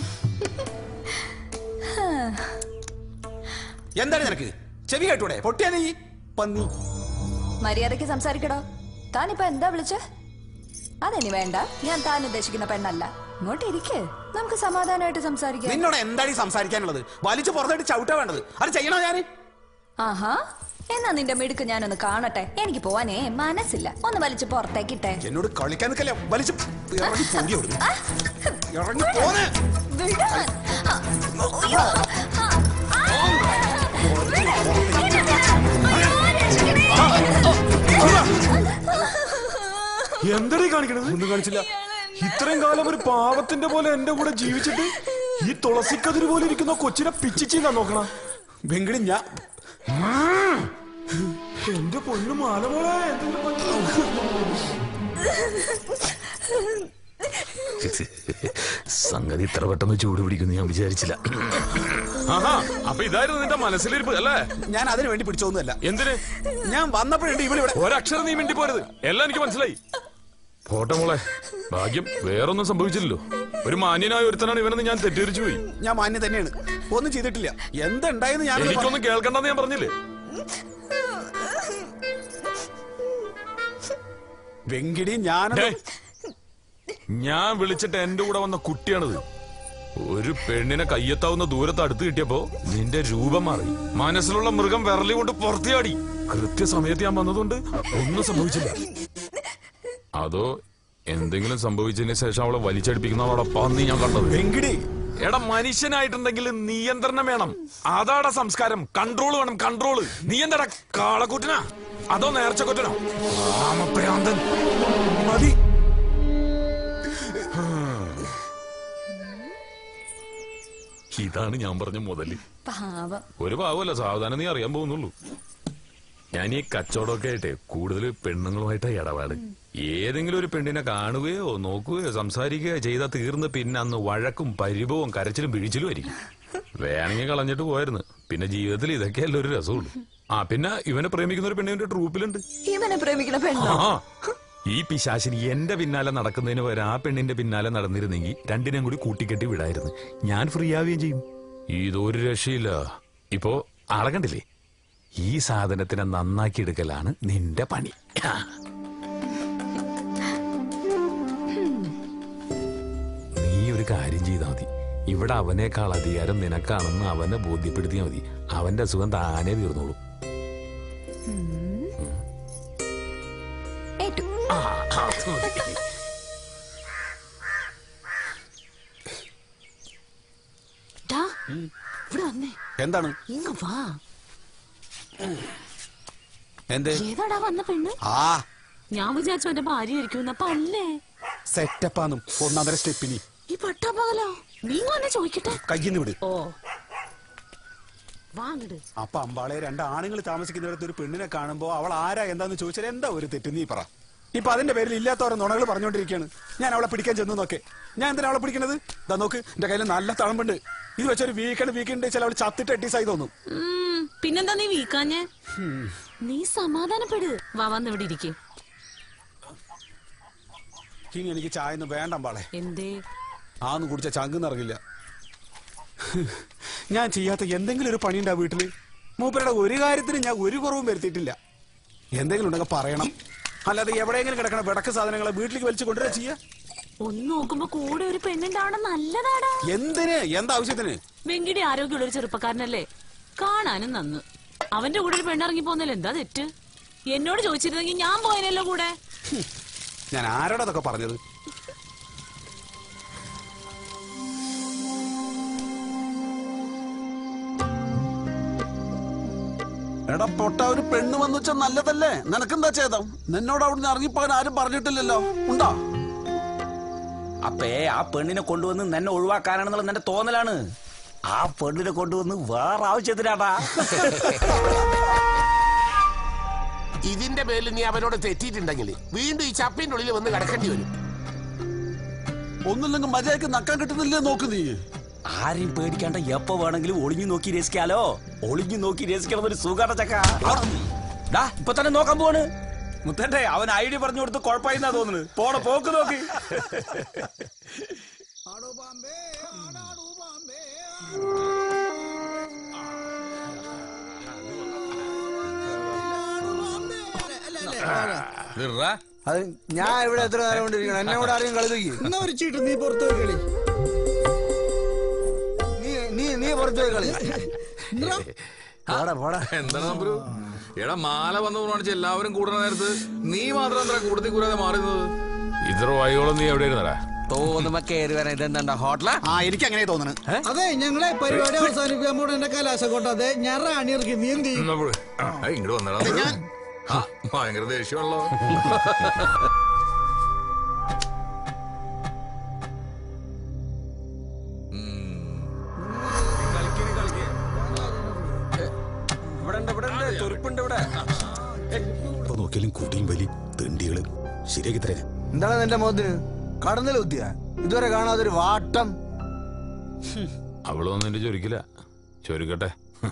എന്താണ് നിനക്ക് ചെവി കേട്ടൂടെ പൊട്ടിയാ നീ പന്നി മര്യാദയ്ക്ക് സംസാരിക്കടോ താനിപ്പോ എന്താ വിളിച്ച അതെനി വേണ്ട ഞാൻ താൻ ഉദ്ദേശിക്കുന്ന പെണ്ണല്ല ഇങ്ങോട്ട് ഇരിക്ക് നമുക്ക് സമാധാനമായിട്ട് സംസാരിക്കാം നിന്നോട് എന്താണ് ഈ സംസാരിക്കാനുള്ളത് വലിച്ചു പുറത്തായിട്ട് ചവിട്ടാ വേണ്ടത് അത് ചെയ്യണോ ഞാന് ആഹാ എന്നാ നിന്റെ മിടുക്ക് ഞാനൊന്ന് കാണട്ടെ എനിക്ക് പോവാനേ മനസ്സില്ല ഒന്ന് വലിച്ചു പുറത്തേക്കിട്ടെ എന്നോട് കളിക്കാൻ നിൽക്കല്ലേ വലിച്ചു ഇറങ്ങി പോടി അവിടുന്ന്. ഇറങ്ങി പോന്നെ വിടാൻ. ആ, അയ്യോ. ആ, ആ. എന്തടേ കാണിക്കണത് ഒന്നും കാണിച്ചില്ല ഇത്രയും കാലം ഒരു പാവത്തിന്റെ പോലെ എന്റെ കൂടെ ജീവിച്ചിട്ട് ഈ തുളസിക്കതിര് പോലെ ഇരിക്കുന്ന കൊച്ചിനെ പിച്ചിച്ചീന്നാ നോക്കണ വെങ്കിടി ഞാൻ എന്റെ പൊന്നു മാലമോളെ എന്തെങ്കിലും സംഗതി ഇത്ര പെട്ടെന്ന് ചൂട് പിടിക്കുന്നു ഞാൻ വിചാരിച്ചില്ല ആഹാ അപ്പൊ ഇതായിരുന്നു നിന്റെ മനസ്സിലിരിപ്പ് അല്ലേ ഞാൻ അതിനു വേണ്ടി പിടിച്ചൊന്നുമല്ല എന്തിന് ഞാൻ വന്നപ്പോഴുണ്ട് ഇവളിവിടെ ഒരക്ഷരം നീ മിണ്ടി പോരുത് എല്ലാം എനിക്ക് മനസ്സിലായി പോട്ടെ മോളെ ഭാഗ്യം വേറൊന്നും സംഭവിച്ചില്ലല്ലോ ഒരു മാന്യനായ ഒരുത്തനാണ് ഇവനെന്ന് ഞാൻ തെറ്റിദ്ധരിച്ചു പോയി ഞാൻ മാന്യം തന്നെയാണ് ഒന്നും ചെയ്തിട്ടില്ല എന്തുണ്ടായെന്ന് ഞാൻ എനിക്കൊന്നും കേൾക്കണ്ടെന്ന് ഞാൻ പറഞ്ഞില്ലേ വെങ്കിടി ഞാൻ ഡേ, ഞാൻ വിളിച്ചിട്ട് എന്റെ കൂടെ വന്ന കുട്ടിയാണിത് ഒരു പെണ്ണിനെ കയ്യെത്താവുന്ന ദൂരത്ത് അടുത്ത് കിട്ടിയപ്പോ നിന്റെ രൂപം മാറി മനസ്സിലുള്ള മൃഗം വിരലി കൊണ്ട് പുറത്തിയാടി കൃത്യസമയത്ത് ഞാൻ വന്നതുകൊണ്ട് ഒന്നും സംഭവിച്ചില്ല അതോ എന്തെങ്കിലും സംഭവിച്ചതിന് ശേഷം അവളെ വലിച്ചടിപ്പിക്കുന്നതോടൊപ്പം നീ ഞാൻ കണ്ടത് വെങ്കിടി എടാ മനുഷ്യനായിട്ടുണ്ടെങ്കിൽ നിയന്ത്രണം വേണം അതാടാ സംസ്കാരം കൺട്രോൾ വേണം കൺട്രോള് നീ എന്താടാ കാളക്കൂറ്റനാ അതോ നേർച്ചക്കൊറ്റനോ രാമപ്രാന്തൻ മതി ഇതാണ് ഞാൻ പറഞ്ഞ മുതല് പാവം ഒരു പാവമല്ല സാവധാനം നീ അറിയാൻ പോകുന്നുള്ളൂ ഞാൻ ഈ കച്ചവടമൊക്കെ ആയിട്ടെ കൂടുതൽ പെണ്ണുങ്ങളുമായിട്ടാ ഇടപാട് ഏതെങ്കിലും ഒരു പെണ്ണിനെ കാണുകയോ നോക്കുകയോ സംസാരിക്കുകയോ ചെയ്താൽ തീർന്ന് പിന്നെ അന്ന് വഴക്കും പരിഭവവും കരച്ചിലും പിഴിച്ചിലും ആയിരിക്കും വേണമെങ്കിൽ കളഞ്ഞിട്ട് പോയിരുന്നു പിന്നെ ജീവിതത്തിൽ ഇതൊക്കെയല്ല ഒരു രസമുള്ളൂ ആ പിന്നെ ഇവനെ പ്രേമിക്കുന്ന ഒരു പെണ്ണിന്റെ ട്രൂപ്പിലുണ്ട് ഇവനെ പ്രേമിക്കണ പെണ്ണോ ആ ഈ പിശാശിനി എന്റെ പിന്നാലെ നടക്കുന്നതിന് പകരം ആ പെണ്ണിന്റെ പിന്നാലെ നടന്നിരുന്നെങ്കിൽ രണ്ടിനെയും കൂടി കൂട്ടിക്കെട്ടി വിടായിരുന്നു ഞാൻ ഫ്രീ ആവുകയും ചെയ്യും ഇതൊരു രക്ഷയില്ല ഇപ്പോ ആളെ കണ്ടില്ലേ ഈ സാധനത്തിനെ നന്നാക്കി എടുക്കലാണ് നിന്റെ പണി നീ ഒരു കാര്യം ചെയ്താൽ മതി ഇവിടെ അവനേക്കാൾ അധികാരം നിനക്കാണെന്ന് അവനെ ബോധ്യപ്പെടുത്തിയാൽ മതി അവന്റെ അസുഖം താനേ തീർന്നോളൂ ഏറ്റു ടാ, ഇവിടെ വന്നേ എന്താണ് ഇങ്ങ് വാ എന്തേ ഏതാടാ വന്ന പെണ്ണ് ആ ഞാൻ വിചാരിച്ചു എന്റെ ഭാര്യ ആയിരിക്കും അപ്പൊ അല്ലേ സെറ്റപ്പാന്നും ഒന്നാമര സ്റ്റെപ്പിനി ഈ പട്ടാപ്പകലോ നീ വന്നെ ചോദിക്കട്ടെ കയ്യിന്ന് വിട് ഓ വാങ്ങിട് അപ്പൊ അമ്പാളെ രണ്ട് ആണുങ്ങൾ താമസിക്കുന്നിടത്ത് ഒരു പെണ്ണിനെ കാണുമ്പോ അവൾ ആരാ എന്താന്ന് ചോദിച്ചാൽ എന്താ ഒരു തെറ്റ് നീ പറ ഇപ്പൊ അതിന്റെ പേരിൽ ഇല്ലാത്തവരെ നുണകൾ പറഞ്ഞുകൊണ്ടിരിക്കുകയാണ് ഞാൻ അവളെ പിടിക്കാൻ ചെന്നു നോക്കെ ഞാൻ എന്തിനാ അവളെ പിടിക്കണത് ഇതാ നോക്ക് എന്റെ കയ്യിൽ നല്ല തളമ്പുണ്ട് ഇത് വെച്ചൊരു വീക്കെൻഡ് വീക്കെൻഡ് ചില അവൾ ചത്തിട്ട് എട്ടീസായി തോന്നും ഉം, പിന്നെന്താ നീ വീക്കാഞ്ഞേ നീ സമാധാനപ്പെട് വാ വന്ന് ഇവിടെ ഇരിക്കും കിങ് എനിക്ക് ചായ ഒന്നും വേണ്ട അമ്പാളെ എന്തേ ആന്ന് കുടിച്ച ചങ്ക് നിറങ്ങില്ല ഞാൻ ചെയ്യാത്ത എന്തെങ്കിലും ഒരു പണിയുണ്ടാ വീട്ടില് മൂപ്പരുടെ ഒരു കാര്യത്തിന് ഞാൻ ഒരു കുറവും വരുത്തിയിട്ടില്ല എന്തെങ്കിലും ഉണ്ടെങ്കിൽ പറയണം അല്ലാതെ എവിടെയെങ്കിലും കിടക്കണ വിടക്ക് സാധനങ്ങളെ വീട്ടിലേക്ക് വലിച്ചു കൊണ്ടുവരാ ചെയ്യാ ഒന്ന് നോക്കുമ്പോ കൂടെ ഒരു പെണ്ണുണ്ടാവണം നല്ലതാടാ എന്തിന് എന്താവശ്യത്തിന് വെങ്കിടി ആരോഗ്യമുള്ള ഒരു ചെറുപ്പക്കാരനല്ലേ കാണാനും നന്ന് അവന്റെ കൂടെ ഒരു പെണ്ണിറങ്ങി പോന്നല്ലോ എന്താ തെറ്റ് എന്നോട് ചോദിച്ചിരുന്നെങ്കിൽ ഞാൻ പോയനല്ലോ കൂടെ ഞാൻ ആരോടാ അതൊക്കെ പറഞ്ഞത് എടാ പൊട്ട ഒരു പെണ്ണ് വന്നു വെച്ചാൽ നല്ലതല്ലേ നിനക്കെന്താ ചെയ്തം നിന്നോട് അവിടുന്ന് ഇറങ്ങിപ്പോകാൻ ആരും പറഞ്ഞിട്ടില്ലല്ലോ ഉണ്ടോ അപ്പേ ആ പെണ്ണിനെ കൊണ്ടുവന്ന് നിന്നെ ഒഴിവാക്കാനാണെന്നുള്ള നിന്റെ തോന്നലാണ് ആ പെണ്ണിനെ കൊണ്ടുവന്ന് വേറെ ആവശ്യത്തിനാടാ ഇതിന്റെ പേരിൽ നീ അവനോട് തെറ്റിയിട്ടുണ്ടെങ്കിൽ വീണ്ടും ഈ ചപ്പിന്റെ ഉള്ളിൽ വന്ന് കിടക്കേണ്ടി വരും ഒന്നുമില്ലെങ്കിൽ മര്യാദക്ക് നക്കാൻ കിട്ടുന്നില്ലേ നോക്ക് നീ ആരെയും പേടിക്കാണ്ട എപ്പോ വേണമെങ്കിലും ഒളിഞ്ഞു നോക്കി രസിക്കാലോ ഒളിഞ്ഞു നോക്കി രസിക്കണം ഒരു സുഖാട ചക്ക ഡാ ഇപ്പൊ തന്നെ നോക്കാൻ പോവാണ് മുത്തന്റെ അവൻ ഐഡിയ പറഞ്ഞു കൊടുത്ത് കുഴപ്പമായിന്നാ തോന്നുന്നു പോണ പോക്ക് നോക്ക് അത് ഞാൻ ഇവിടെ എത്ര നേരം കൊണ്ടിരിക്കണം എന്നെ കൂടെ ആരെയും കളി നോക്കി എന്നാ ഒരു ചീട്ട് നീ പുറത്തു പോയി കളി നീ നീ നീ പുറത്തു പോയി കളി പോടാ പോടാ എന്താണ് നമ്പരു എടാ മാല വന്നു കാണിച്ച് എല്ലാവരും കൂടുന്ന നേരത്ത് നീ മാത്രം എന്താ കൂടുതൽ കൂടാതെ മാറുന്നത് ഇത്ര വൈകോളം നീ എവിടെയായിരുന്നടാ തോന്നുമ്പോ കേറി വരാൻ ഇതെന്താ ഹോട്ടലാ ആ എനിക്ക് അങ്ങനെ തോന്നണ് അതെ ഞങ്ങളെ പരിപാടി അവസാനിപ്പിക്കാൻ പോണ എന്റെ കലാശം കൊണ്ട് അതെ ഞാൻ റാണി ഇറക്കി നീ എന്ത് ചെയ്യും ഇങ്ങോട്ട് വന്നടാ ആ, ഭയങ്കര ദേഷ്യമാണല്ലോ ഇരിപ്പുണ്ട് ഇവിടെ ഇപ്പൊ നോക്കിയാലും കൂട്ടിയും വലി തെണ്ടികള് ശരിയാക്കി തരാ എന്താണ് നിന്റെ മുഖത്തിന് കടന്നിൽ കുത്തിയ ഇതുവരെ കാണാതൊരു വാട്ടം അവളൊന്നും എന്റെ ചൊരിക്കില്ല ചൊരുക്കട്ടെ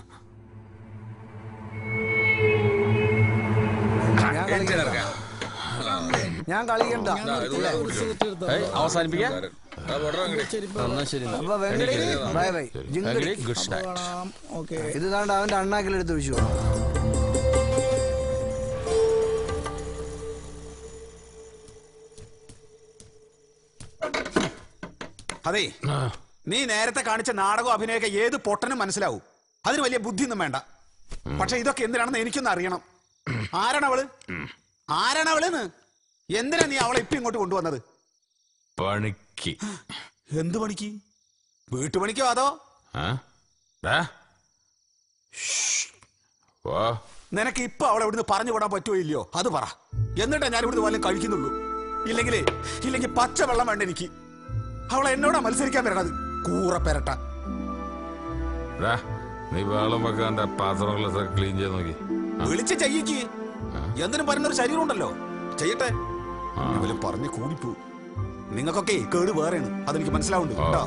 ഞാൻ കളിക്കണ്ട ഞാൻ കളിക്കണ്ട അവസാനിപ്പിക്കാം അപ്പൊ വെങ്കടി ബൈ ബൈ ജിങ്കടി ഗുഡ് നൈറ്റ് ഇത് താണ്ട് അവന്റെ അണ്ണാക്കിലെടുത്ത് വിഷു അതെ നീ നേരത്തെ കാണിച്ച നാടകം അഭിനയൊക്കെ ഏത് പൊട്ടനും മനസ്സിലാവും അതിന് വലിയ ബുദ്ധിയൊന്നും വേണ്ട പക്ഷെ ഇതൊക്കെ എന്തിനാണെന്ന് എനിക്കൊന്ന് അറിയണം ആരാണ് അവള് ആരാണ് അവളെന്ന് എന്തിനാ നീ അവളെ ഇപ്പൊ ഇങ്ങോട്ട് കൊണ്ടുവന്നത് പണിക്ക് എന്ത് പണിക്ക് വീട്ടുപണിക്കോ അതോ ആ? ഡാ. വാ നിനക്ക് ഇപ്പൊ അവളെ ഇവിടുന്ന് പറഞ്ഞു വിടാൻ പറ്റുമോ ഇല്ലയോ അത് പറ എന്നിട്ടാ ഞാൻ ഇവിടുന്ന് വല്ലതും കഴിക്കുന്നുള്ളൂ ഇല്ലെങ്കിലേ ഇല്ലെങ്കിൽ പച്ച വെള്ളം വേണ്ട എനിക്ക് അവളെ എന്നോടാ മത്സരിക്കാൻ വരണത് കൂറ പെരട്ട ഡാ, നീ വെള്ളം വെക്കാണ്ട പാത്രങ്ങളൊക്കെ ക്ലീൻ ചെയ്ത് നോക്കി വിളിച്ച് ചെയ്യിക്ക് എന്തിനും പറയുന്നൊരു ശരീരം ഉണ്ടല്ലോ ചെയ്യട്ടെ ഇവല് പറഞ്ഞു കൂടിപ്പോ നിങ്ങൾക്കൊക്കെ കേട് വേറെയാണ് അതെനിക്ക് മനസ്സിലാവുന്നുണ്ട് കേട്ടോ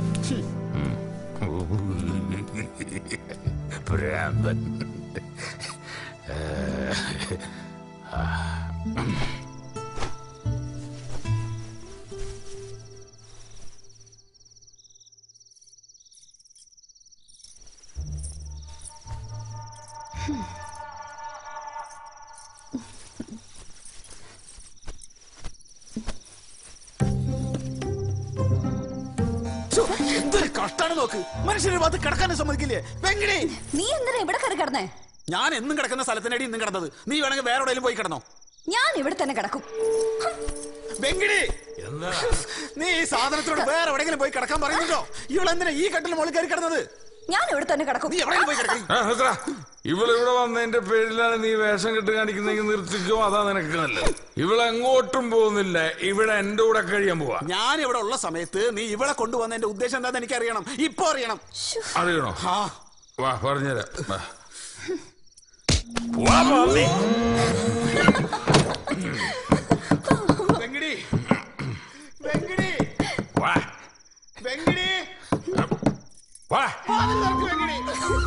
ഭ്രാന്തൻ ഏ, ആ. ശ്ശോ, എന്തൊരു കഷ്ടാണ് നോക്ക് മനുഷ്യന് ഭാഗത്ത് കിടക്കാനും സമ്മതിക്കില്ലേ വെങ്കടേ നീ എന്തിനാ ഇവിടെ കയറി കിടന്നേ ഞാൻ എന്നും കിടക്കുന്ന സ്ഥലത്തിനടി ഇന്നും കിടന്നത് നീ വേണമെങ്കിൽ വേറെ എവിടെയെങ്കിലും പോയി കിടന്നോ ഞാൻ ഇവിടെ തന്നെ കിടക്കും വെങ്കിടി നീ ഈ സാധനത്തിനോട് വേറെ എവിടെയെങ്കിലും പോയി കിടക്കാൻ പറയുന്നുണ്ടോ ഇവളെന്തിനാ ഈ കട്ടിൽ മുകളിൽ കയറി കിടന്നത് ഞാൻ ഇവിടെ തന്നെ കിടക്കും നീ എവിടെയെങ്കിലും പോയി കിടക്കും ആ, നിർത്തടാ. ഇവളിവിടെ വന്നതിന്റെ പേരിലാണ് നീ വേഷം കെട്ട് കാണിക്കുന്നെങ്കിൽ നിർത്തിക്കോ അതാ നിനക്ക് നല്ലത് ഇവളെങ്ങോട്ടും പോകുന്നില്ല ഇവിടെ എന്റെ കൂടെ കഴിയാൻ പോവാ ഞാൻ ഇവിടെ ഉള്ള സമയത്ത് നീ ഇവിടെ കൊണ്ടുവന്നതിന്റെ ഉദ്ദേശം എന്താന്ന് എനിക്ക് അറിയണം ഇപ്പൊ അറിയണം അറിയണോ ആ വാ പറഞ്ഞുതരാം വാ. വാ, മമ്മി. വെങ്കിടി വെങ്കിടി വാ വെങ്കിടി വാ വാതിൽ തുറക്ക് വെങ്കിടി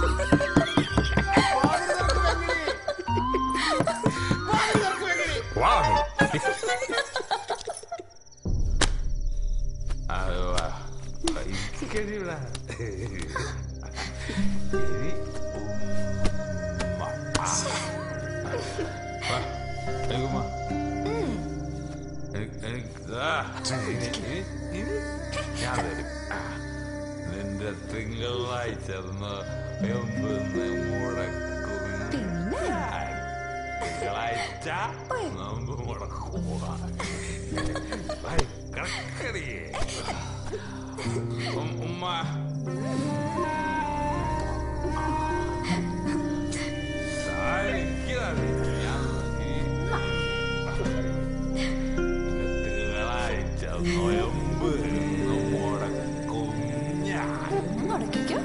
വാതിൽ തുറക്ക് വെങ്കിടി വാതിൽ തുറക്ക് വെങ്കിടി വാ ആ, വാ. കഴിക്കടിടാ. ഇനി ഉമ്മ. വാ. എനിക്ക് ഉമ്മ. എനിക്ക്- എനിക്ക്- ആ. ഇനി- ഇനി- ഇനി ഞാൻ തരും ആ. നിന്റെ തിങ്കളാഴ്ച എമ്പെന്ന് മുടക്കും തിങ്കളാഴ്ച നോമ്പ് മുടക്കുക കിടക്കടി ഉം- ഉമ്മ സാരിക്കാതെ ഞാൻ തിങ്കളാഴ്ച നോയമ്പ് മുടക്കും ഞാൻ മുടക്കിക്കോ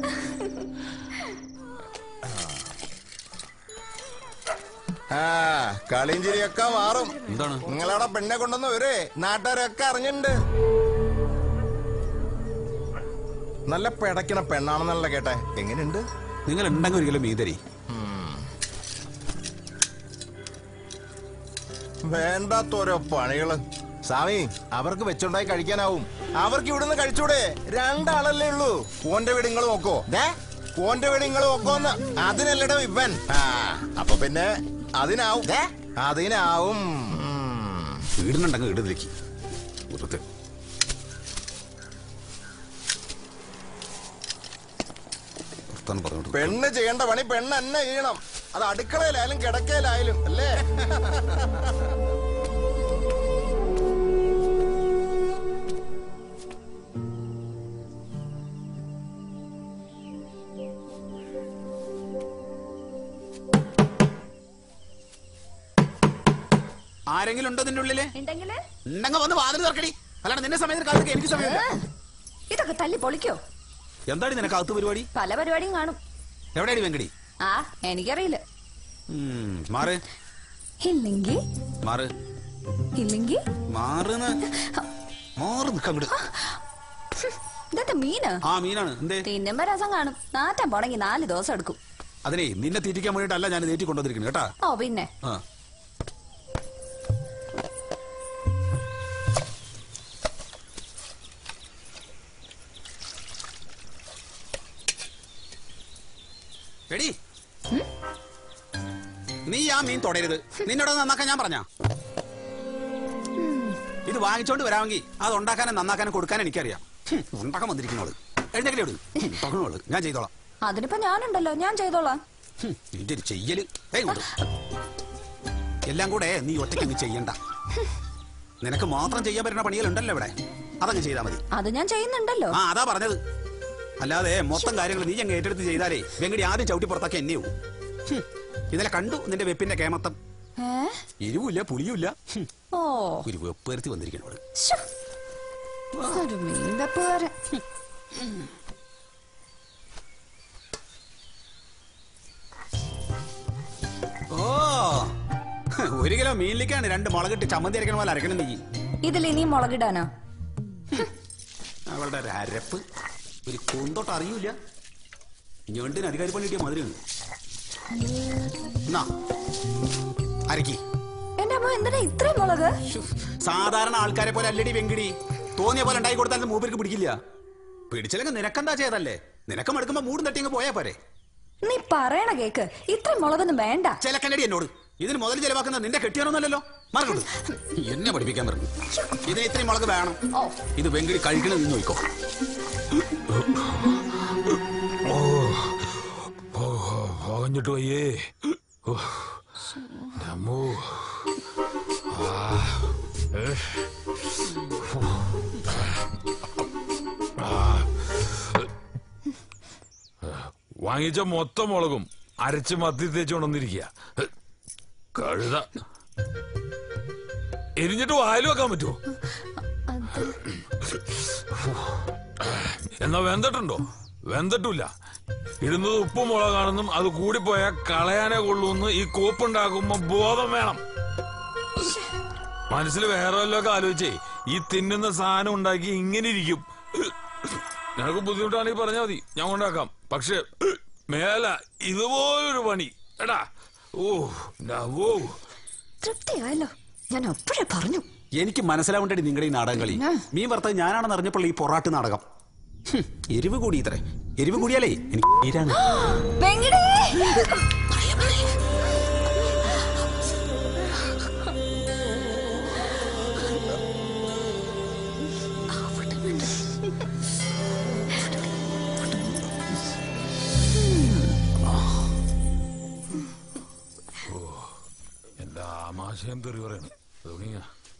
ആ കളിയും ചിരിയൊക്കെ മാറും എന്താണ് നിങ്ങളവിടെ പെണ്ണെ കൊണ്ടുവന്ന് വരെ നാട്ടുകാരൊക്കെ അറിഞ്ഞിട്ടുണ്ട് നല്ല പിടയ്ക്കണ പെണ്ണാണെന്നല്ല കേട്ടെ എങ്ങനെയുണ്ട് നിങ്ങൾ ഉണ്ടെങ്കിൽ ഒരിക്കലും മീതരി വേണ്ടാത്തോരോ പണികള് സ്വാമി അവർക്ക് വെച്ചുണ്ടായി കഴിക്കാനാവും അവർക്ക് ഇവിടുന്ന് കഴിച്ചൂടെ രണ്ടാളല്ലേ ഉള്ളൂ ഓന്റെ വീട് നിങ്ങൾ നോക്കോ ദേ ഓന്റെ വീട് നിങ്ങൾ നോക്കോന്ന് അതിനല്ലടോ ഇവൻ ആ അപ്പൊ പിന്നെ അതിനാവും ദേ അതിനാവും വീടിനുണ്ടെങ്കിൽ വീടിലേക്ക് വെറുതെ വർത്താനം പറഞ്ഞോണ്ട് പെണ്ണ് ചെയ്യേണ്ട പണി പെണ്ണ് തന്നെ ചെയ്യണം അത് അടുക്കളയിലായാലും കിടക്കയിലായാലും അല്ലേ ആരെങ്കിലും ഉണ്ടോ നിന്റെ ഉള്ളില് ഉണ്ടെങ്കില് ഉണ്ടെങ്കിൽ വന്ന് വാതിൽ തുറക്കടി അല്ലാണ്ട് നിന്റെ സമയത്തിന് കാലത്ത് എനിക്ക് സമയമില്ല ഇതൊക്കെ തല്ലി പൊളിക്കോ എന്താണ് നിനക്ക് അകത്ത് പരിപാടി പല പരിപാടിയും കാണും എവിടെയാണ് വെങ്കടി ആ എനിക്കറിയില്ല ഉം, മാറ് ഇല്ലെങ്കിൽ മാറ് ഇല്ലെങ്കിൽ മാറുന്ന് മാറ് നിക്കങ്ങട് ഇതെന്താ മീന് ആ മീനാണ് എന്തേ തിന്നുമ്പോ രസം കാണും നാറ്റം പോണെങ്കി നാല് ദിവസം എടുക്കും അതിനെ നിന്നെ തീറ്റിക്കാൻ വേണ്ടിയിട്ടല്ല ഞാൻ നേറ്റി കൊണ്ടുവന്നിരിക്കുന്നത് കേട്ടാ ഓ പിന്നെ ആ എടി നീ ആ മീൻ തൊടരുത് നിന്നോട് നന്നാക്കാൻ ഞാൻ പറഞ്ഞ ഇത് വാങ്ങിച്ചോണ്ട് വരാമെങ്കിൽ അത് ഉണ്ടാക്കാനും നന്നാക്കാനും കൊടുക്കാനും എനിക്കറിയാം ഹും, ഉണ്ടാക്കാൻ വന്നിരിക്കുന്നോള് എഴുന്നേക്കലേ വിട് തുടങ്ങണോള് ഞാൻ ചെയ്തോളാം അതിനിപ്പോ ഞാനുണ്ടല്ലോ ഞാൻ ചെയ്തോളാം ഹും, നിന്റെ ഒരു ചെയ്യല് ഏയ് ഇങ്ങോട്ട്. എല്ലാം കൂടെ നീ ഒറ്റയ്ക്ക് അങ്ങ് ചെയ്യണ്ട നിനക്ക് മാത്രം ചെയ്യാൻ പറ്റുന്ന പണികളുണ്ടല്ലോ ഇവിടെ അതങ്ങ് ചെയ്താൽ മതി അത് ഞാൻ ചെയ്യുന്നുണ്ടല്ലോ ആ അതാ പറഞ്ഞത് അല്ലാതെ മൊത്തം കാര്യങ്ങൾ നീ അങ്ങ് ഏറ്റെടുത്ത് ചെയ്താലേ വെങ്കടി ആദ്യം ചവിട്ടി പുറത്താക്കി എന്നെയോ ഇന്നലെ കണ്ടു നിന്റെ വെപ്പിന്റെ കേമത്തം ഏ എരിവുമില്ല പുളിയുമില്ല ഹും, ഓ ഒരു വെപ്പേർത്തി വന്നിരിക്കണോട് ശ്ശോ. ഒരു മീൻ വെപ്പുകാരൻ ഓ ഒരു കിലോ മീനിലേക്കാണ് രണ്ട് മുളകിട്ട് ചമ്മന്തി അരക്കണ പോലെ അരക്കണം നീ ഇതിൽ ഇനി മുളകിടാനോ അവളുടെ ഒരു അരപ്പ് ഒരു കുന്തോട്ട് അറിയൂല ഞണ്ടിന് അധികാരി പണി കിട്ടിയ മധുരമാണ് എന്നാ അരക്കി എന്റെ അമ്മ എന്തിനാ ഇത്രയും മുളക് സാധാരണ ആൾക്കാരെ പോലെ അല്ലടി വെങ്കിടി തോന്നിയ പോലെ ഉണ്ടായി കൊടുത്താലും മൂപ്പർക്ക് പിടിക്കില്ല പിടിച്ചില്ലെങ്കിൽ നിനക്കെന്താ ചെയ്തല്ലേ നിനക്ക് മടുക്കുമ്പോ മൂടും തട്ടി അങ്ങ് പോയാ പോരെ നീ പറയണ കേക്ക് ഇത്രയും മുളകൊന്നും വേണ്ട ചിലക്കല്ലടി എന്നോട് ഇതിന് മുതൽ ചെലവാക്കുന്ന നിന്റെ കെട്ടിയാണോന്നല്ലോ മറക്കണ്ടു എന്നെ പഠിപ്പിക്കാൻ പറഞ്ഞു ഇതിന് ഇത്രയും മുളക് വേണം ഇത് വെങ്കിടി കഴിക്കണത് നിന്ന് നോക്കോ പോകഞ്ഞിട്ട് വയ്യേ ഓ, അമ്മോ. ആ, ഏ. ഫു. ആ. വാങ്ങിച്ച മൊത്തം മുളകും അരച്ച് മത്തി തേച്ച് കൊണ്ടുവന്നിരിക്കുക കഴുത എരിഞ്ഞിട്ട് വായിൽ വെക്കാൻ പറ്റുമോ എന്നാ വെന്തട്ടുണ്ടോ വെന്തട്ടില്ല ഇടുന്നത് ഉപ്പും മുളകാണെന്നും അത് കൂടിപ്പോയാൽ കളയാനേ കൊള്ളൂന്ന് ഈ കോപ്പുണ്ടാക്കുമ്പോ ബോധം വേണം മനസ്സിൽ വേറെ വല്ലതൊക്കെ ആലോചിച്ചേ ഈ തിന്നുന്ന സാധനം ഉണ്ടാക്കി ഇങ്ങനെ ഇരിക്കും നിനക്ക് ബുദ്ധിമുട്ടാണെങ്കിൽ പറഞ്ഞാൽ മതി ഞാൻ ഉണ്ടാക്കാം പക്ഷെ മേല ഇതുപോലൊരു പണി എടാ ഓ ന്റെ ഓ തൃപ്തിയായല്ലോ ഞാൻ അപ്പോഴേ പറഞ്ഞു എനിക്ക് മനസ്സിലാവേണ്ടി നിങ്ങളുടെ ഈ നാടകം കളി മീൻ വറുത്തത് ഞാനാണെന്ന് അറിഞ്ഞപ്പോൾ ഈ പൊറാട്ട് നാടകം ഹും, എരിവ് കൂടി ഇത്രേ എരിവ് കൂടിയാലേ എനിക്ക് തീരാണ് വെങ്കിടേ എന്താ ആമാശയം തെറി പറയണം തുടങ്ങിയ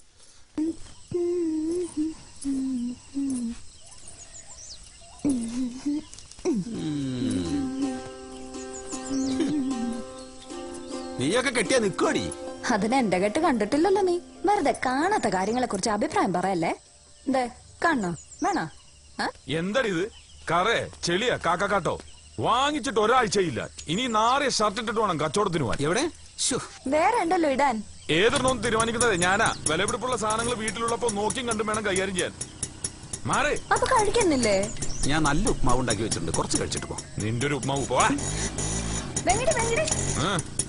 നീയൊക്കെ കെട്ടിയാ നിക്കോടി അതിന് എന്റെ കെട്ട് കണ്ടിട്ടില്ലല്ലോ നീ വെറുതെ കാണാത്ത കാര്യങ്ങളെ കുറിച്ച് അഭിപ്രായം പറയല്ലേ ദേ കാണണോ വേണോ ആ? എന്താടി ഇത് കറേ ചെളിയ കാക്കാട്ടോ വാങ്ങിച്ചിട്ട് ഒരാഴ്ചയില്ല ഇനി നാറിയ ഷർട്ട് ഇട്ടിട്ട് വേണം കച്ചവടത്തിന് പോവാൻ എവിടെ വേറെ ഉണ്ടല്ലോ ഇടാൻ ഏതൊരെണ്ണം തീരുമാനിക്കുന്നത് ഞാനാ വിലപിടിപ്പുള്ള സാധനങ്ങൾ വീട്ടിലുള്ളപ്പോ നോക്കിയും കണ്ടും വേണം കൈകാര്യം ചെയ്യാൻ മാറേ അപ്പൊ കഴിക്കുന്നില്ലേ ഞാൻ നല്ല ഉപ്മാവ് ഉണ്ടാക്കി വെച്ചിട്ടുണ്ട് കുറച്ച് കഴിച്ചിട്ട് പോ നിന്റെ ഒരു ഉപ്മാവ് പോവാ വെങ്കിടി വെങ്കിടി ആ.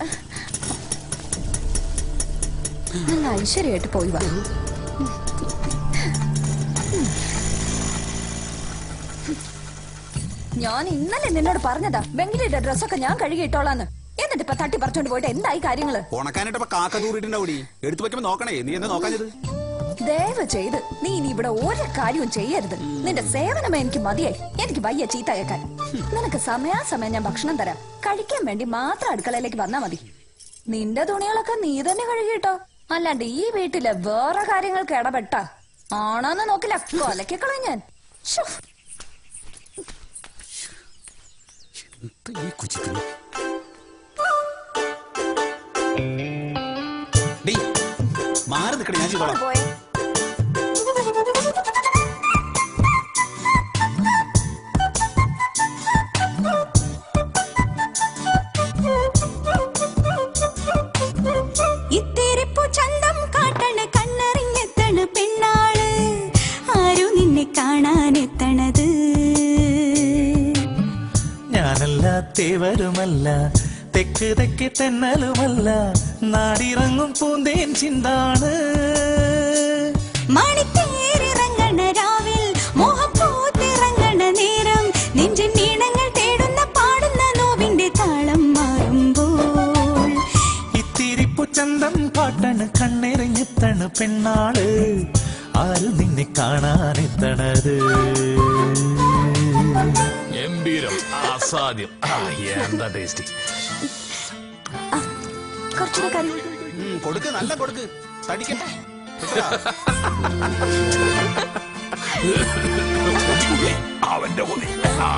നല്ല ഐശ്വര്യമായിട്ട് പോയി വാ ഞാൻ ഇന്നലെ നിന്നോട് പറഞ്ഞതാ വെങ്കിലിയുടെ ഡ്രസ്സൊക്കെ ഞാൻ കഴുകിയിട്ടോളാന്ന് എന്നിട്ട് ഇപ്പൊ തട്ടി പറിച്ചോണ്ട് പോയിട്ട് എന്തായി കാര്യങ്ങള് ഉണക്കാനായിട്ടപ്പോ കാക്ക തൂറിട്ടുണ്ടാവൂടി എടുത്തു വെക്കുമ്പോ നോക്കണേ നീ എന്താ നോക്കാഞ്ഞത് ദയവ് ചെയ്ത് നീ ഇനി ഇവിടെ ഒരു കാര്യവും ചെയ്യരുത് നിന്റെ സേവനം എനിക്ക് മതിയായി എനിക്ക് വയ്യ ചീത്തയേക്കാൻ നിനക്ക് സമയാസമയം ഞാൻ ഭക്ഷണം തരാം കഴിക്കാൻ വേണ്ടി മാത്രം അടുക്കളയിലേക്ക് വന്നാ മതി നിന്റെ തുണികളൊക്കെ നീ തന്നെ കഴുകിട്ടോ അല്ലാണ്ട് ഈ വീട്ടിലെ വേറെ കാര്യങ്ങൾക്ക് ഇടപെട്ട ആണോന്ന് നോക്കില്ല കൊലക്കെ കളഞ്ഞാൻ ശ്ശോ. ഈ കുച്ചിക്കുന്നു ഡേയ്, മാറി നിൽക്കണേ ഞാൻ ചെയ്തോളാം പോയെ. തെക്ക് തെക്ക് തെന്നലുമല്ല നാടിറങ്ങും പൂന്തേൻ ചിന്താണ് മണിത്തേരിറങ്ങണ രാവിൽ മോഹപ്പൂത്തിറങ്ങണ നേരം നെഞ്ചിൻ നീണങ്ങൾ തേടുന്ന പാടുന്ന നോവിന്റെ താളം മാറുമ്പോൾ ഇത്തിരിപ്പു ചന്തം പാട്ടണ് കണ്ണെറിഞ്ഞെത്തണ് പെണ്ണാള് ആര് നിന്നെ കാണാനെത്തണത് ഗംഭീരം അസാധ്യം ആ, എന്താ ടേസ്റ്റി കുറച്ചുകൂടെ കറി കൊടുക്ക് നല്ല കൊടുക്ക് തടിക്കട്ടെ അവന്റെ കൊതി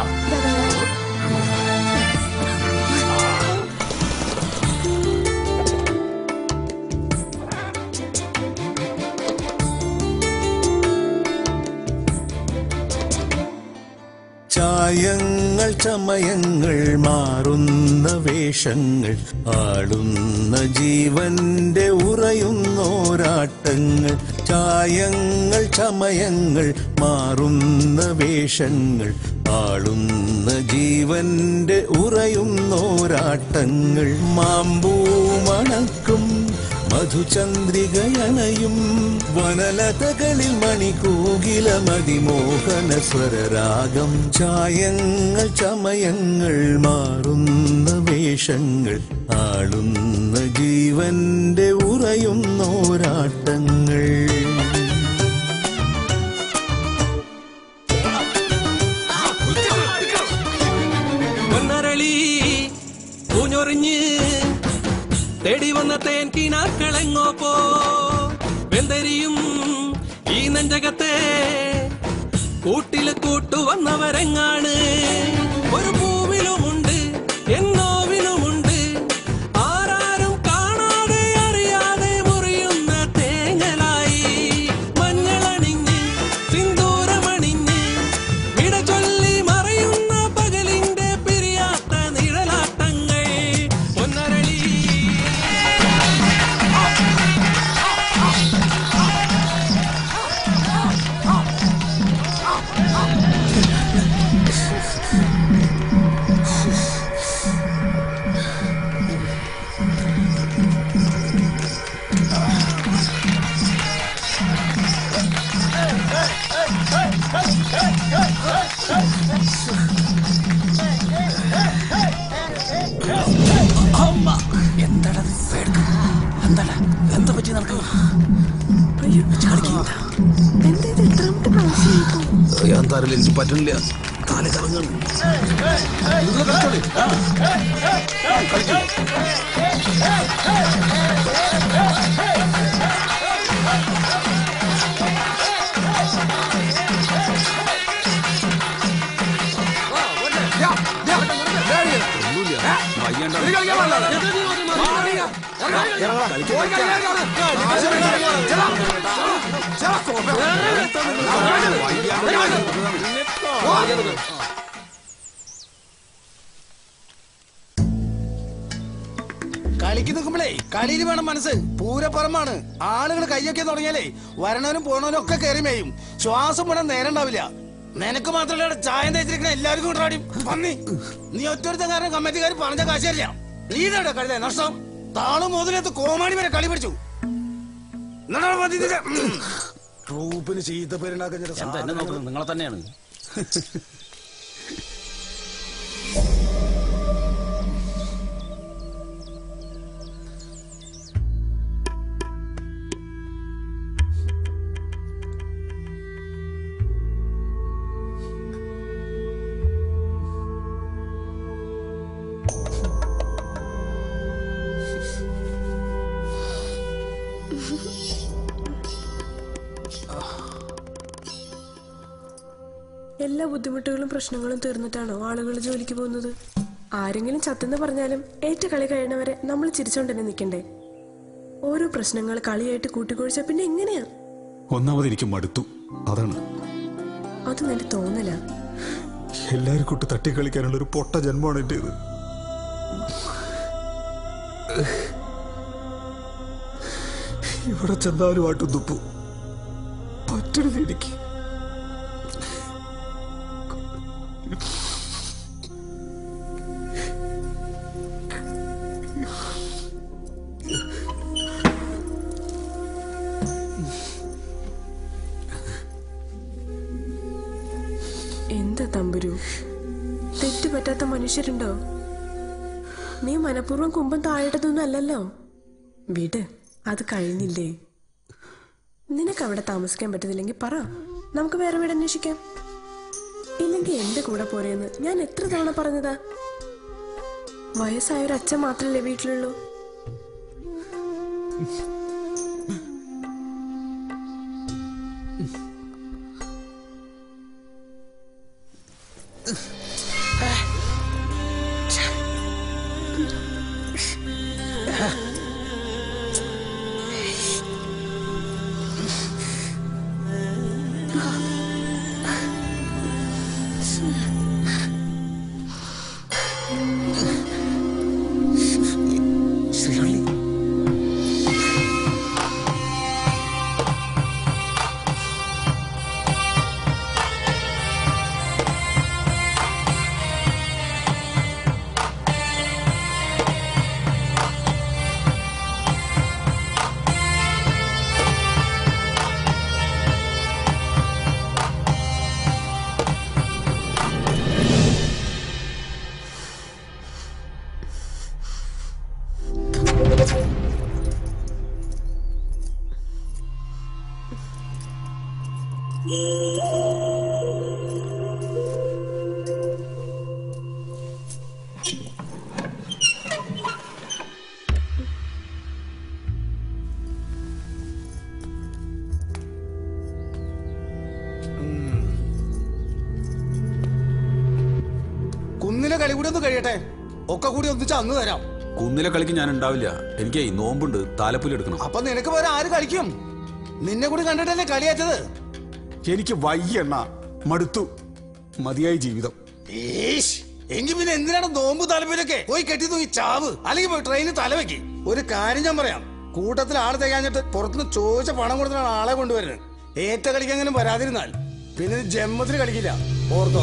ചായങ്ങൾ ചമയങ്ങൾ മാറുന്ന വേഷങ്ങൾ ആടുന്ന ജീവന്റെ ഉറയുന്നോരാട്ടങ്ങൾ ചായങ്ങൾ ചമയങ്ങൾ മാറുന്ന വേഷങ്ങൾ ആളുന്ന ജീവന്റെ ഉറയുന്നോരാട്ടങ്ങൾ മാമ്പൂ മണക്കും മധുചന്ദ്രികയണയും വനലതകളിൽ മണികൂകില മതിമോഹന സ്വരരാഗം ചായങ്ങൾ ചമയങ്ങൾ മാറുന്ന വേഷങ്ങൾ ആളുന്ന ജീവന്റെ ഉറയുന്നോരാട്ടങ്ങൾ പൊന്നരളി പൂഞ്ഞൊറിഞ്ഞ് തേടി വന്ന തേൻ കിനാക്കളെങ്ങോ പോ വെന്തരിയും ഈ നെഞ്ചകത്തെ കൂട്ടില് കൂട്ടു വന്നവരെങ്ങാണ് ഒരു പൂവിലുമുണ്ട് എന്നോവിലുമുണ്ട് ആരാരും കാണാതെ അറിയാതെ മുറിയുന്ന തേങ്ങലായി മഞ്ഞളണിഞ്ഞ് സിന്ദൂരമണിഞ്ഞ് വിട ചൊല്ലി മറയുന്ന പകലിന്റെ പിരിയാത്ത നിഴലാട്ടങ്ങൾ പൊന്നരളി അമ്മ എന്താടാ എന്താടാ എന്താ പറ്റി നടക്കുക എന്തായാലും എനിക്ക് പറ്റുന്നില്ല തല കറങ്ങാണ് കളിക്ക് നിൽക്കുമ്പോഴേ കളിയിൽ വേണം മനസ്സ് പൂരപ്പുറമാണ് ആളുകൾ കയ്യൊക്കെ തുടങ്ങിയാലേ വരണവനും പോണവനും ഒക്കെ കയറി മേയും ശ്വാസം വിടാൻ നേരം ഉണ്ടാവില്ല നിനക്ക് മാത്രമല്ല ചായ തേച്ചിരിക്കുന്ന എല്ലാവർക്കും കൊണ്ടാടി പന്നി നീ ഒറ്റൊരുത്തൻ കാരണം കമ്മിറ്റിക്കാർ പറഞ്ഞ കാശല്ല നീ ഇതാ കളിത നഷ്ടം താളും മുതലത്ത് കോമാണി വരെ കളി പിടിച്ചു എന്നാടാ മതി ഇതിന്റെ- ഉം. ട്രൂപ്പിന് ചീത്ത പേരുണ്ടാക്കുന്ന ചില എന്താ എന്നെ നോക്കുന്നത് നിങ്ങളെ തന്നെയാണ് എല്ലാ ബുദ്ധിമുട്ടുകളും പ്രശ്നങ്ങളും തീർന്നിട്ടാണോ ആളുകൾ ജോലിക്ക് പോകുന്നത് ആരെങ്കിലും ചത്തെന്ന് പറഞ്ഞാലും ഏറ്റ കളി കഴിയണവരെ നമ്മൾ ചിരിച്ചോണ്ട് തന്നെ നിൽക്കണ്ടേ ഓരോ പ്രശ്നങ്ങൾ കളിയായിട്ട് കൂട്ടിക്കൊഴിച്ചാ പിന്നെ എങ്ങനെയാ ഒന്നാമത് എനിക്ക് മടുത്തു അതാണ് അത് നിന്റെ തോന്നല എല്ലാരും കൂട്ട് തട്ടിക്കളിക്കാനുള്ള ഒരു പൊട്ട ജന്മമാണ് എന്റേത് ഇവിടെ ചെന്നാലും ആട്ടും തുപ്പു പറ്റരുത് എനിക്ക് തമ്പുരു തെറ്റ് പറ്റാത്ത മനുഷ്യരുണ്ടോ നീ മനഃപൂർവ്വം കുമ്പം താഴേട്ടതൊന്നും അല്ലല്ലോ വീട് അത് കഴിഞ്ഞില്ലേ നിനക്ക് അവിടെ താമസിക്കാൻ പറ്റുന്നില്ലെങ്കിൽ പറ നമുക്ക് വേറെ വീട് അന്വേഷിക്കാം ഇല്ലെങ്കിൽ എന്റെ കൂടെ പോരെന്ന് ഞാൻ എത്ര തവണ പറഞ്ഞതാ വയസ്സായ ഒരു അച്ഛൻ മാത്രല്ലേ വീട്ടിലുള്ളൂ കുന്നിലെ കളി കൂടി ഒന്ന് കഴിയട്ടെ ഒക്കെ കൂടി ഒന്നിച്ച് അന്ന് തരാം കുന്നിലെ കളിക്ക് ഞാൻ ഉണ്ടാവില്ല എനിക്ക് നോമ്പുണ്ട് താലപ്പൊലി എടുക്കണം അപ്പൊ നിനക്ക് വേറെ ആര് കളിക്കും നിന്നെ കൂടി കണ്ടിട്ടല്ലേ കളിയാച്ചത് എനിക്ക് വയ്യണ്ണ മടുത്തു മതിയായി ജീവിതം ഏഷ് എങ്കിൽ പിന്നെ എന്തിനാണ് നോമ്പ് തലപ്പിലൊക്കെ പോയി കെട്ടി തൂങ്ങി ചാവ് അല്ലെങ്കിൽ പോയി ട്രെയിനിൽ തലവെക്ക് ഒരു കാര്യം ഞാൻ പറയാം കൂട്ടത്തിൽ ആള് തികഞ്ഞിട്ട് പുറത്തുനിന്ന് ചോദിച്ച പണം കൊടുത്തിട്ടാണ് ആളെ കൊണ്ടുവരുന്നത് ഏറ്റ കളിക്കെങ്കിലും വരാതിരുന്നാൽ പിന്നെ ഇത് ജന്മത്തിൽ കളിക്കില്ല ഓർത്തോ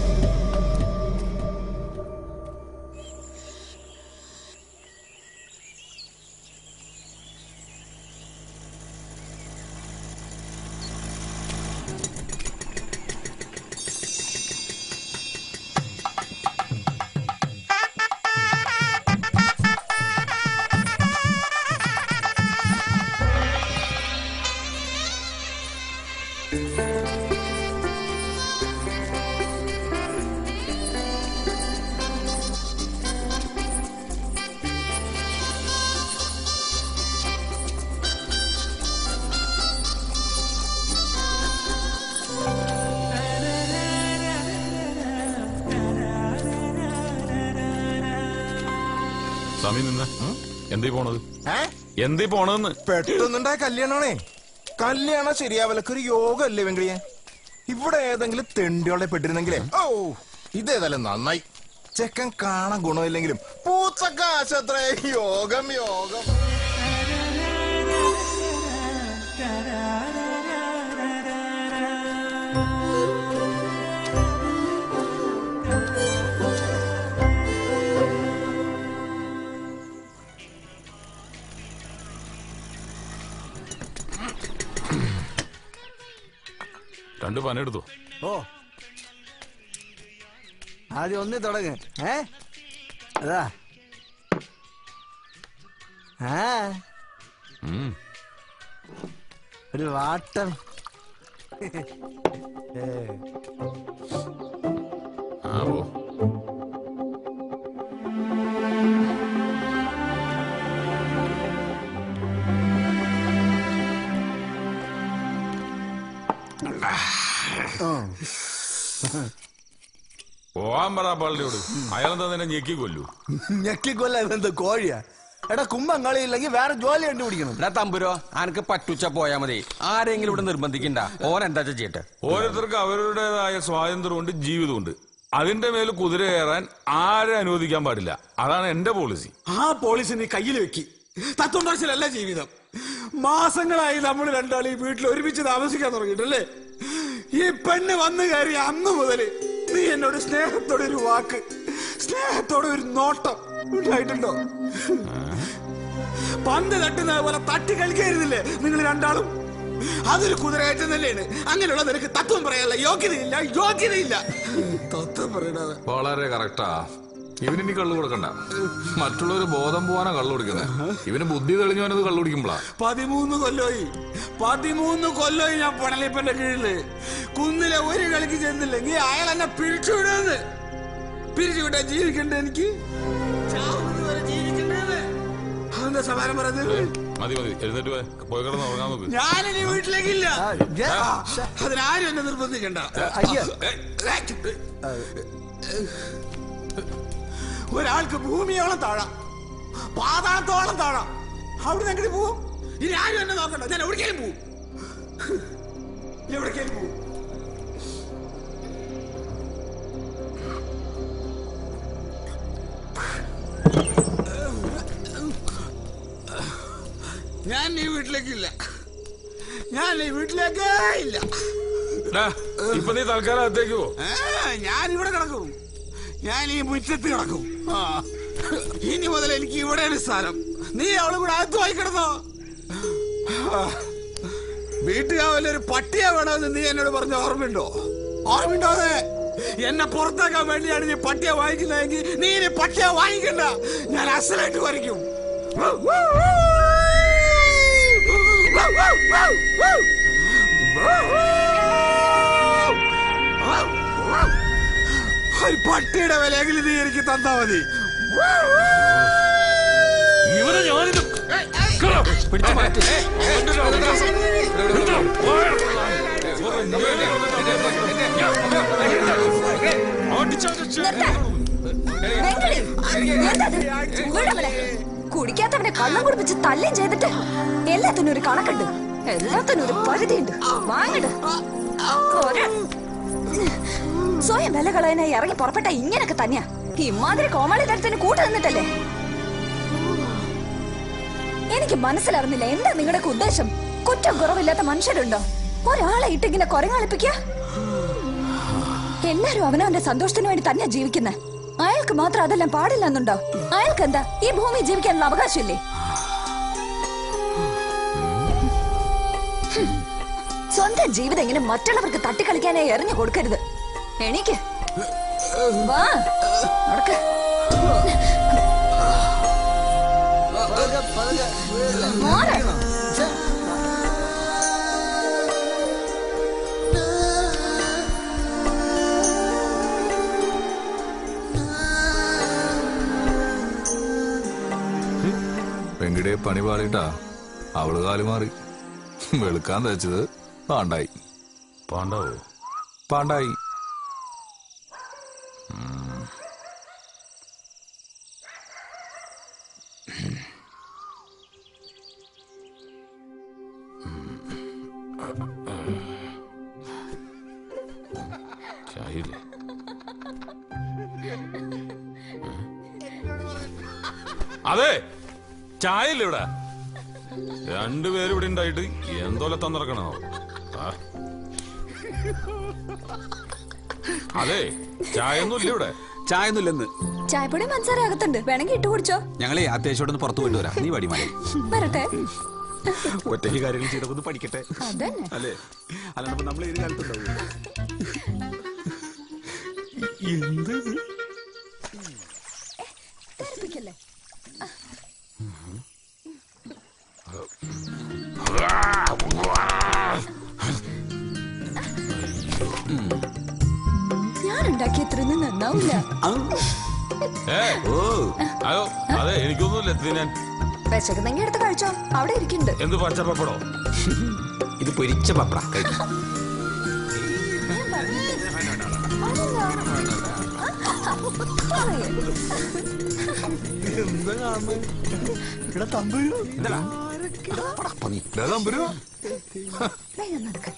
സമയം നിന്ന് എന്തീ പോണത് എന്തീ പോണതെന്ന് പെട്ടെന്നുണ്ടായ കല്യാണമാണേ കല്യാണം ശരിയാവലൊക്കെ ഒരു യോഗ അല്ലേ വെങ്കളിയെ ഇവിടെ ഏതെങ്കിലും തെണ്ടികളെ പെട്ടിരുന്നെങ്കിലേ ഓ ഇതേതായാലും നന്നായി ചെക്കൻ കാണാൻ ഗുണമില്ലെങ്കിലും പൂച്ചക്കാശ് അത്ര യോഗം യോഗം രണ്ട് പനെടുത്തു ഓ ആദ്യം ഒന്നി തുടങ്ങ് ഏ അതാ ആ ഒരു വാട്ടം ഏ. ആവോ പോവാൻ പറ പള്ളിയോട് അയാളെന്താ നിന്നെ ഞെക്കി കൊല്ലു ഞെക്കിക്കൊല്ല ഇതെന്ത് കോഴിയാ എടാ കുമ്പം കളിയില്ലെങ്കിൽ വേറെ ജോലി കണ്ടുപിടിക്കണം എടാ തമ്പുരോ അനക്ക് പറ്റുച്ച പോയാ മതി ആരെങ്കിലും ഇവിടെ നിർബന്ധിക്കണ്ട ഓൻ എന്താ ചെയ്യട്ടെ ഓരോരുത്തർക്ക് അവരുടേതായ സ്വാതന്ത്ര്യമുണ്ട് ജീവിതമുണ്ട് അതിന്റെ മേൽ കുതിര കയറാൻ ആരെ അനുവദിക്കാൻ പാടില്ല അതാണ് എന്റെ പോളിസി ആ പോളിസി നീ കയ്യിൽ വെക്കി തത്വണ്ടാശലല്ല ജീവിതം മാസങ്ങളായി നമ്മൾ രണ്ടാളും ഈ വീട്ടിൽ ഒരുമിച്ച് താമസിക്കാൻ തുടങ്ങിയിട്ടല്ലേ ഈ പെണ്ണ് വന്നു കയറി അന്ന് മുതല് നീ എന്നോട് സ്നേഹത്തോടെ ഒരു വാക്ക് സ്നേഹത്തോടെ ഒരു നോട്ടം ഉണ്ടായിട്ടുണ്ടോ പന്ത് തട്ടുന്നത് പോലെ തട്ടി കളിക്കരുതില്ലേ നിങ്ങൾ രണ്ടാളും അതൊരു കുതിരകയറ്റം തന്നെയാണ് അങ്ങനെയുള്ള നിനക്ക് തത്വം പറയാനുള്ള യോഗ്യതയില്ല യോഗ്യതയില്ല തത്വം പറയണത് വളരെ കറക്റ്റാ ഇവനിനി കള്ളു കൊടുക്കണ്ട മറ്റുള്ളവര് ബോധം പോവാനാ കള്ളു കുടിക്കുന്നത് ഇവന് ബുദ്ധി തെളിഞ്ഞു വന്നത് കള്ളു കുടിക്കുമ്പോളാ പതിമൂന്ന് കൊല്ലമായി പതിമൂന്ന് കൊല്ലമായി ഞാൻ പടലിപ്പന്റെ കീഴില് കുന്നിലെ ഒരു കളിക്ക് ചെന്നില്ലെങ്കിൽ അയാൾ എന്നെ പിരിച്ചുവിടുന്നത് പിരിച്ചുവിട്ടാ ജീവിക്കണ്ടേ എനിക്ക് ചാവുന്നത് വരെ ജീവിക്കണ്ടേന്ന് അതെന്താ സമാനം പറയുന്നത് മതി മതി എഴുന്നേറ്റ് പോയി പോയി കിടന്ന് ഉറങ്ങാൻ നോക്ക് ഞാനിനി വീട്ടിലേക്കില്ല അതിനാരും എന്നെ നിർബന്ധിക്കണ്ട ഒരാൾക്ക് ഭൂമിയോളം താഴാം പാതാളത്തോളം താഴാം അവിടെ എങ്ങനെ പോവും ഇനി ആരും എന്നെ നോക്കണ്ട ഞാൻ എവിടേക്കും പോവും എവിടേക്കും പോവും ഞാൻ ഈ വീട്ടിലേക്കില്ല ഞാൻ ഈ വീട്ടിലേക്കേ ഇല്ല ഡാ, ഇപ്പൊ നീ തൽക്കാലം അകത്തേക്ക് പോ ഞാൻ ഇവിടെ കിടക്കും ഞാൻ ഈ മുറ്റത്ത് കിടക്കും ആ. ഇനി മുതൽ എനിക്ക് ഇവിടെയാണ് സ്ഥലം നീ അവളെ കൂടെ അകത്ത് പോയി കിടന്നോ ആ. വീട്ടുകാവലൊരു പട്ടിയെ വേണമെന്ന് നീ എന്നോട് പറഞ്ഞ ഓർമ്മയുണ്ടോ ഓർമ്മയുണ്ടോ അത് എന്നെ പുറത്താക്കാൻ വേണ്ടിയാണ് നീ പട്ടിയെ വാങ്ങിക്കുന്നതെങ്കിൽ നീ ഇനി പട്ടിയെ വാങ്ങിക്കണ്ട ഞാൻ അസലായിട്ട് വരയ്ക്കും ഒരു പട്ടിയുടെ വിലയെങ്കിലും നീ എനിക്ക് തന്നാ മതി ഇവനെ ഞാനിത് പിടിച്ചു മാറ്റി കുടിക്കാത്തവനെ കള്ളം കുടിപ്പിച്ച് തല്ലും ചെയ്തിട്ട് എല്ലാത്തിനും ഒരു കണക്കുണ്ട് എല്ലാത്തിനും ഒരു പരിധിയുണ്ട് വാങ്ങിട് പോരെ. സ്വയം വില കളയാനായി ഇറങ്ങി പുറപ്പെട്ട ഇങ്ങനൊക്കെ തന്നെയാ ഇമാതിരി കോമാളി തരത്തിന് കൂട്ടു നിന്നിട്ടല്ലേ എനിക്ക് മനസ്സിലാവുന്നില്ല എന്താ നിങ്ങളുടെ ഉദ്ദേശം കുറ്റം കുറവില്ലാത്ത മനുഷ്യരുണ്ടോ ഒരാളെ ഇട്ടിങ്ങനെ കൊരങ്ങളിപ്പിക്ക എല്ലാരും അവനവന്റെ സന്തോഷത്തിന് വേണ്ടി തന്നെയാ ജീവിക്കുന്നത് അയാൾക്ക് മാത്രം അതെല്ലാം പാടില്ലെന്നുണ്ടോ അയാൾക്ക് എന്താ ഈ ഭൂമി ജീവിക്കാനുള്ള അവകാശമില്ലേ ഹും. സ്വന്തം ജീവിതം ഇങ്ങനെ മറ്റുള്ളവർക്ക് തട്ടിക്കളിക്കാനായി എറിഞ്ഞു കൊടുക്കരുത് എണീക്ക് വാ നടക്ക് മാറ്. വെങ്കിടെ പണി പാളിട്ടാ അവള് കാല് മാറി വെളുക്കാൻ തയ്ച്ചത് പാണ്ടായി പാണ്ടാവോ പാണ്ടായി ചായയില്ലേ അതെ ചായയില്ല ഇവിടെ രണ്ടുപേരും ഇവിടെ ഉണ്ടായിട്ട് എന്തോലെ തന്നിറക്കണോ ആ. അതെ ചായ ഒന്നും ഇല്ല ഇവിടെ ചായ ഒന്നുമില്ലെന്ന് ചായപ്പൊടി മനസ്സാര അകത്തുണ്ട് വേണമെങ്കിൽ ഇട്ട് കുടിച്ചോ ഞങ്ങളെ അത്യാവശ്യം ഒന്ന് പുറത്തു പോയിട്ട് വരാം നീ പടി മല വരട്ടെ ഒറ്റയ്ക്ക് കാര്യങ്ങൾ ചെയ്തൊക്കെ ഒന്ന് പഠിക്കട്ടെ അതന്നെ അല്ലേ അല്ലാണ്ട് നമ്മൾ ഏത് കാലത്തുണ്ടാവും തെറിപ്പിക്കല്ലേ ഞാൻ ഉണ്ടാക്കിയ ഇത്രയൊന്നും നന്നാവില്ല ഏ അയ്യോ അതെ എനിക്കൊന്നുമില്ല തിന്നാൻ വിശക്കുന്നെങ്കിൽ എടുത്ത് കഴിച്ചോ അവിടെ ഇരിക്കുന്നുണ്ട് എന്ത് പച്ചപ്പപ്പടോ ഇത് പൊരിച്ച പപ്പട കഴിക്കും വേഗം നടക്ക്.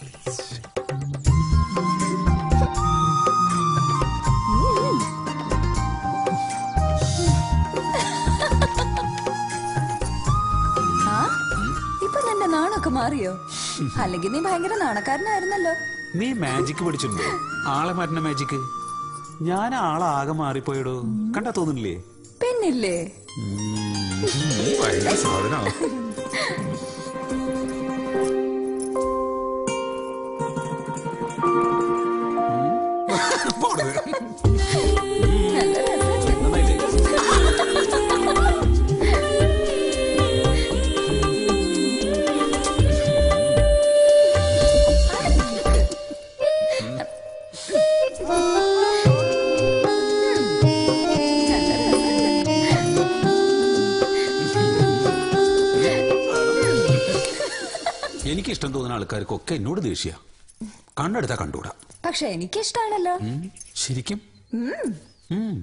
ആ? ഇപ്പൊ നിന്റെ നാണൊക്കെ മാറിയോ അല്ലെങ്കിൽ നീ ഭയങ്കര നാണക്കാരനായിരുന്നല്ലോ നീ മാജിക് പഠിച്ചിട്ടുണ്ടോ ആളെ മാറ്റുന്ന മാജിക് ഞാൻ ആളാകെ മാറിപ്പോയടോ കണ്ടാ തോന്നുന്നില്ലേ പിന്നില്ലേ നീ ഭയങ്കര സാധനാ എനിക്ക് ഇഷ്ടം തോന്നുന്ന ആൾക്കാർക്കൊക്കെ എന്നോട് ദേഷ്യ കണ്ണെടുത്താ കണ്ടുകൂടാ പക്ഷെ എനിക്കിഷ്ടാണല്ലോ ഉം, ശരിക്കും ഉം. ഉം.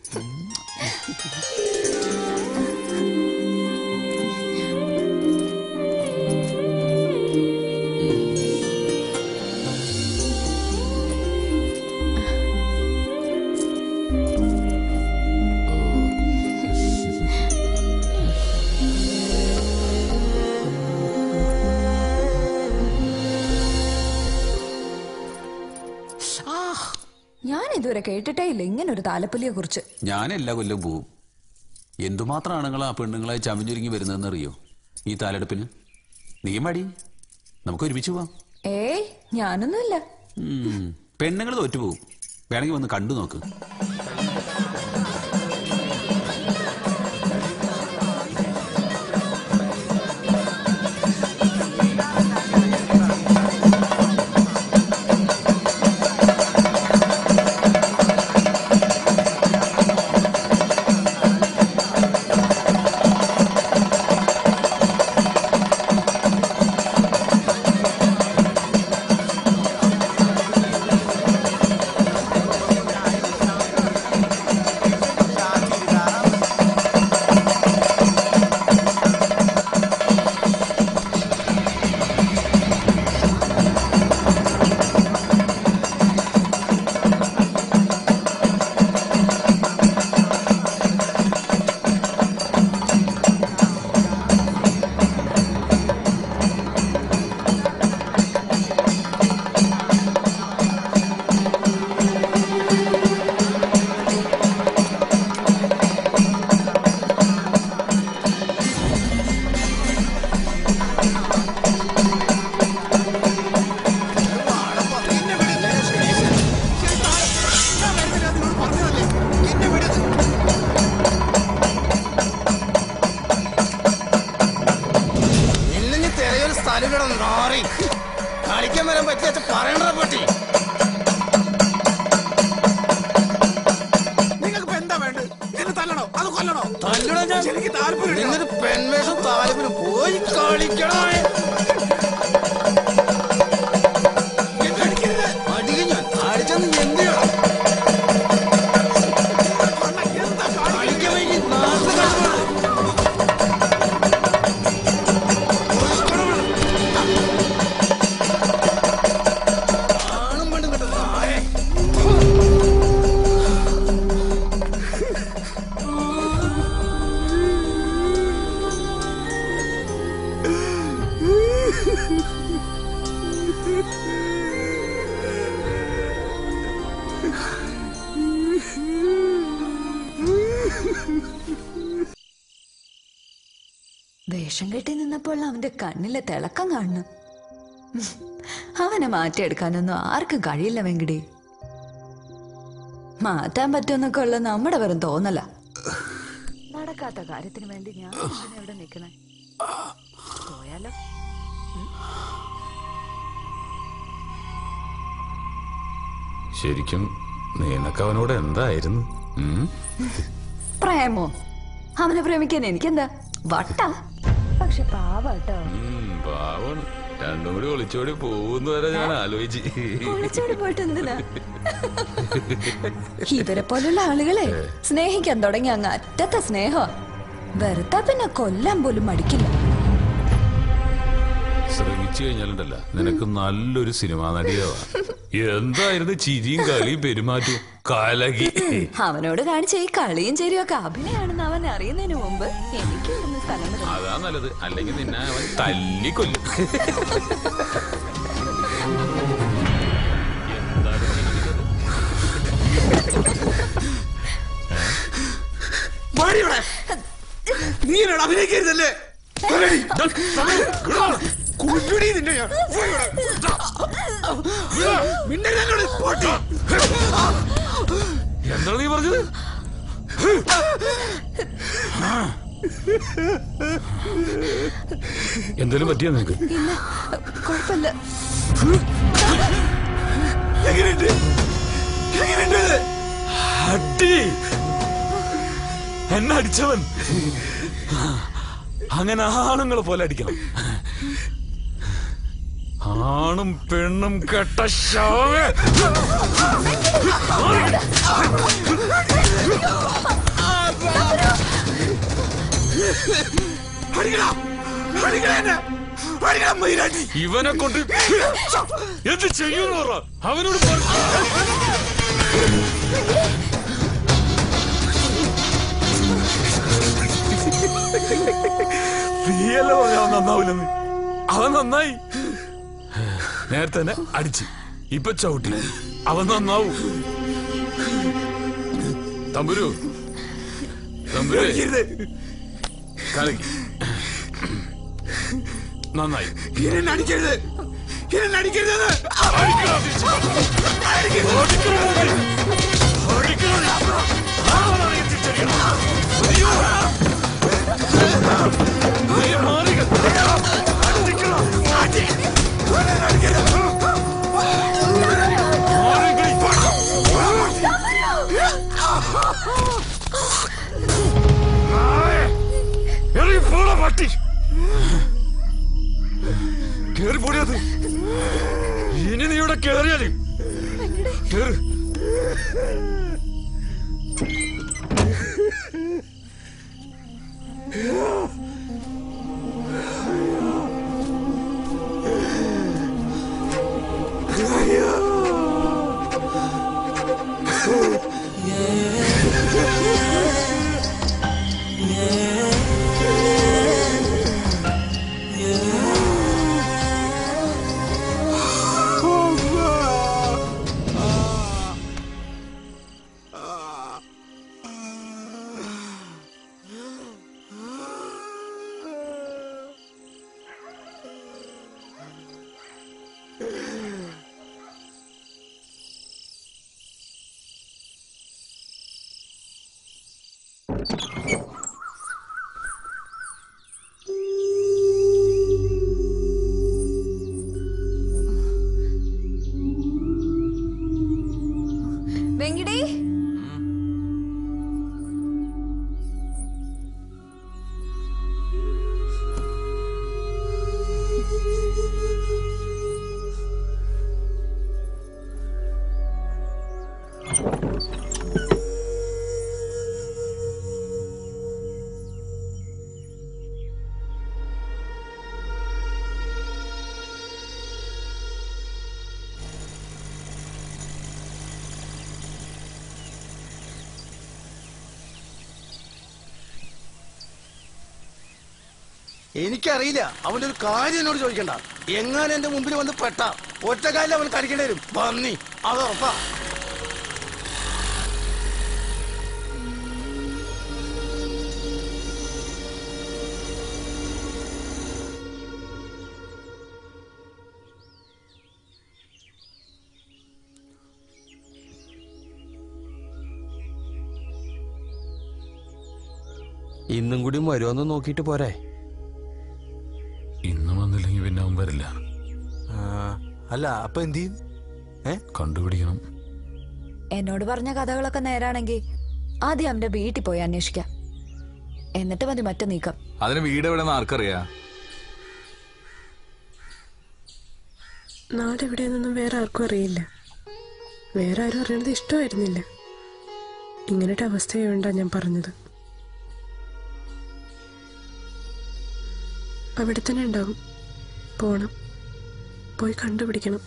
ഞാൻ ഇതുവരെ കേട്ടിട്ടേ ഇല്ല ഇങ്ങനെ ഒരു താലപ്പൊലിയെ കുറിച്ച് ഞാൻ എല്ലാ കൊല്ലം പോവും എന്തുമാത്രം ആണുങ്ങൾ ആ പെണ്ണുങ്ങളായി ചമഞ്ഞൊരുങ്ങി വരുന്നതെന്ന് അറിയോ ഈ താലെടുപ്പിന് നീ മടി നമുക്ക് ഒരുമിച്ച് പോവാം ഏയ് ഞാനൊന്നുമില്ല ഉം, പെണ്ണുങ്ങൾ തോറ്റുപോകും വേണമെങ്കിൽ വന്ന് കണ്ടു നോക്ക് എന്നെ തെരയൊരു സ്ഥലം കിടന്ന് നാറി കളിക്കാൻ വരാൻ പറ്റിയ പറയണ്ട പറ്റി നിങ്ങൾക്ക് എന്താ വേണ്ടത് എന്നെ തല്ലണോ അത് കൊല്ലണോ തല്ലണോ ഞാൻ എനിക്ക് താല്പര്യം നിന്നൊരു പെൺവേഷം താലപ്പിന് പോയി കളിക്കണോ അടിക്കും ഞാൻ അടിച്ചെന്ന് എന്ത് ചെയ്യണം കളിക്കാൻ വേണ്ടി നാട്ടിൽ കളിക്കണം ആണും പെണ്ണും കെട്ട നായേ വേഷം കെട്ടി നിന്നപ്പോൾ അവന്റെ കണ്ണിലെ തിളക്കം കാണണം അവനെ മാറ്റിയെടുക്കാനൊന്നും ആർക്കും കഴിയില്ല വെങ്കിടി മാറ്റാൻ പറ്റുമെന്നൊക്കെ ഉള്ള നമ്മുടെ വെറും തോന്നല നടക്കാത്ത കാര്യത്തിന് വേണ്ടി ഞാൻ എന്തിനാ ഇവിടെ നിൽക്കണേ പോയാലോ ശരിക്കും നിനക്ക് അവനോട് എന്തായിരുന്നു ഉം? പ്രേമോ അവനെ പ്രേമിക്കാൻ എനിക്കെന്താ വട്ട പക്ഷെ പാവട്ടോ ഉം, പാവാണ് രണ്ടും കൂടി ഒളിച്ചോടി പോകുന്ന വരെ ഞാൻ ആലോചിച്ച് ഒളിച്ചോടി പോയിട്ട് എന്തിനാ ഇവരെ പോലുള്ള ആളുകളെ സ്നേഹിക്കാൻ തുടങ്ങി അങ്ങ് അറ്റത്തെ സ്നേഹം വെറുതെ പിന്നെ കൊല്ലാൻ പോലും മടിക്കില്ല ശ്രമിച്ചു കഴിഞ്ഞാലുണ്ടല്ല നിനക്ക് നല്ലൊരു സിനിമാ നടിയാവാ എന്തായിരുന്നു ചിരിയും കളിയും പെരുമാറ്റവും കലകി അവനോട് കാണിച്ച ഈ കളിയും ചേരിയും ഒക്കെ അഭിനയാണെന്ന് അവൻ അറിയുന്നതിന് മുമ്പ് എനിക്ക് ഇവിടുന്ന് സ്ഥലം വിടണം. അതാ നല്ലത് അല്ലെങ്കിൽ നിന്നെ അവൻ തല്ലിക്കൊല്ലും വാടി ഇവിടെ. നീ എന്നോട് അഭിനയിക്കരുതല്ലേ കൊല്ലടി. ദാ, സമയം. വിടാ. കൊല്ലടി നിന്നെ ഞാൻ. പോയി ഇവിടെ. ദാ. വിടാ. മിണ്ടരുത് എന്നോട്. പോട്ടി. എന്താണ് നീ പറഞ്ഞത് എന്തേലും പറ്റിയാ നിനക്ക് ഇല്ല കുഴപ്പമില്ല എങ്ങനെയുണ്ട് എങ്ങനെയുണ്ട് ഇത്? അടി എന്നെ അടിച്ചവൻ അങ്ങനെ ആണുങ്ങളെ പോലെ അടിക്കണം ആണും പെണ്ണും കെട്ട ശവമേ ഇവനെ കൊണ്ട് എന്ത് ചെയ്യുന്നു പറ അവനോട് പറ നീയല്ലേ പറഞ്ഞ അവൻ നന്നാവില്ലെന്ന് അവൻ നന്നായി നേരത്തെ തന്നെ അടിച്ച് ഇപ്പൊ ചവിട്ടി അവൻ നന്നാവും തമ്പുരു തമ്പുരു കളിക്ക് നന്നായി എന്നെ അടിക്കരുത് എന്നെ അടിക്കരുത് ഇറങ്ങി പോടാ പട്ടി കേറി പോടിയത് ഇനി നീ ഇവിടെ കേറിയാല് കേറ് വെങ്കിടി എനിക്കറിയില്ല അവന്റെ ഒരു കാര്യം എന്നോട് ചോദിക്കണ്ട എങ്ങാനും എന്റെ മുമ്പിൽ വന്ന് പെട്ട ഒറ്റക്കാലിൽ അവൻ കടിക്കേണ്ടി വരും പന്നി അത് ഉറപ്പാ ഇന്നും കൂടി വരുമെന്ന് നോക്കിയിട്ട് പോരെ ഇന്ന് വന്നില്ലെങ്കിൽ പിന്നെ അവൻ വരില്ല അല്ല അപ്പൊ എന്ത് ചെയ്യും കണ്ടുപിടിക്കണം എന്നോട് പറഞ്ഞ കഥകളൊക്കെ നേരാണെങ്കിൽ ആദ്യം അവന്റെ വീട്ടിൽ പോയി അന്വേഷിക്കാം എന്നിട്ട് മതി മറ്റു നീക്കം അതിന് വീട് എവിടെന്ന് ആർക്കറിയാ നാട് എവിടെയെന്നൊന്നും വേറെ ആർക്കും അറിയില്ല വേറെ ആരും അറിയണത് ഇഷ്ടമായിരുന്നില്ല ഇങ്ങനത്തെ അവസ്ഥയായോണ്ടാ ഞാൻ പറഞ്ഞത് അവിടെ തന്നെ ഉണ്ടാവും പോണം പോയി കണ്ടുപിടിക്കണം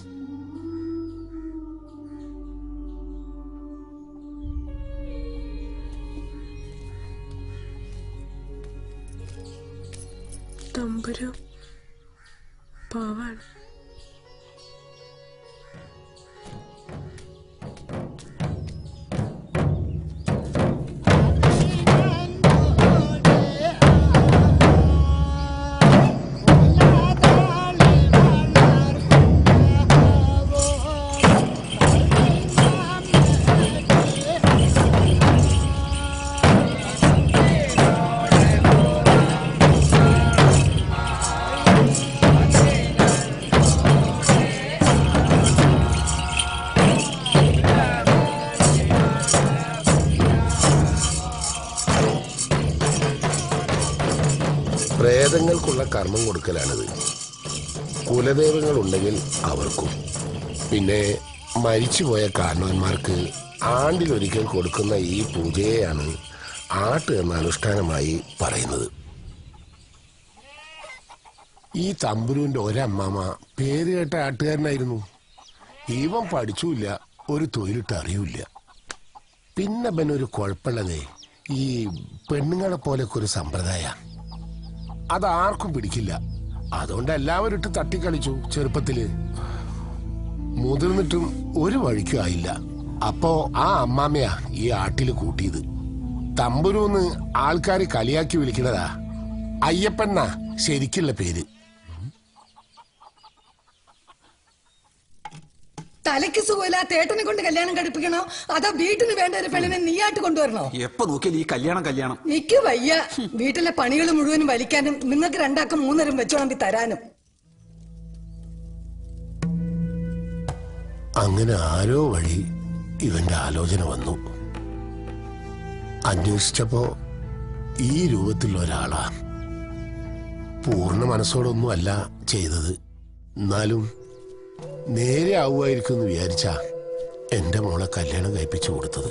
തമ്പുരു പാവാണ് പ്രേതങ്ങൾക്കുള്ള കർമ്മം കൊടുക്കലാണിത് കുലദൈവങ്ങൾ ഉണ്ടെങ്കിൽ അവർക്കും പിന്നെ മരിച്ചുപോയ കാരണവന്മാർക്ക് ആണ്ടിലൊരിക്കൽ കൊടുക്കുന്ന ഈ പൂജയെയാണ് ആട്ട് എന്ന അനുഷ്ഠാനമായി പറയുന്നത് ഈ തമ്പുരുവിന്റെ ഒരമ്മാമ പേര് കേട്ട ആട്ടുകാരനായിരുന്നു ഇവൻ പഠിച്ചുമില്ല ഒരു തൊഴിലിട്ട് അറിയൂല പിന്നെ പിന്നെ ഒരു കുഴപ്പമുള്ളതേ ഈ പെണ്ണുങ്ങളെ പോലൊക്കെ ഒരു സമ്പ്രദായ അതാർക്കും പിടിക്കില്ല അതുകൊണ്ട് എല്ലാവരും ഇട്ട് തട്ടിക്കളിച്ചു ചെറുപ്പത്തില് മുതിർന്നിട്ടും ഒരു വഴിക്കും ആയില്ല അപ്പോ ആ അമ്മാമ്മയാ ഈ ആട്ടില് കൂട്ടിയത് തമ്പുരൂന്ന് ആൾക്കാർ കളിയാക്കി വിളിക്കണതാ അയ്യപ്പണ്ണ ശരിക്കുള്ള പേര് തലയ്ക്ക് സുഖമില്ലാത്ത ഏട്ടനെ കൊണ്ട് കല്യാണം കഴിപ്പിക്കണോ അതോ വീട്ടിന് വേണ്ട ഒരു പെണ്ണിനെ നീയായിട്ട് കൊണ്ടുവരണോ എപ്പോ നോക്കിയാലും ഈ കല്യാണം കല്യാണം എനിക്ക് വയ്യ വീട്ടിലെ പണികൾ മുഴുവനും വലിക്കാനും നിങ്ങൾക്ക് രണ്ടാക്കും മൂന്നരം വെച്ചോളമ്പി തരാനും അങ്ങനെ ആരോ വഴി ഇവന്റെ ആലോചന വന്നു അന്വേഷിച്ചപ്പോ ഈ രൂപത്തിലുള്ള ഒരാളാ പൂർണ്ണ മനസ്സോടൊന്നും അല്ല ചെയ്തത് എന്നാലും നേരെ ആവുമായിരിക്കും എന്ന് വിചാരിച്ച എന്റെ മോളെ കല്യാണം കഴിപ്പിച്ചു കൊടുത്തത്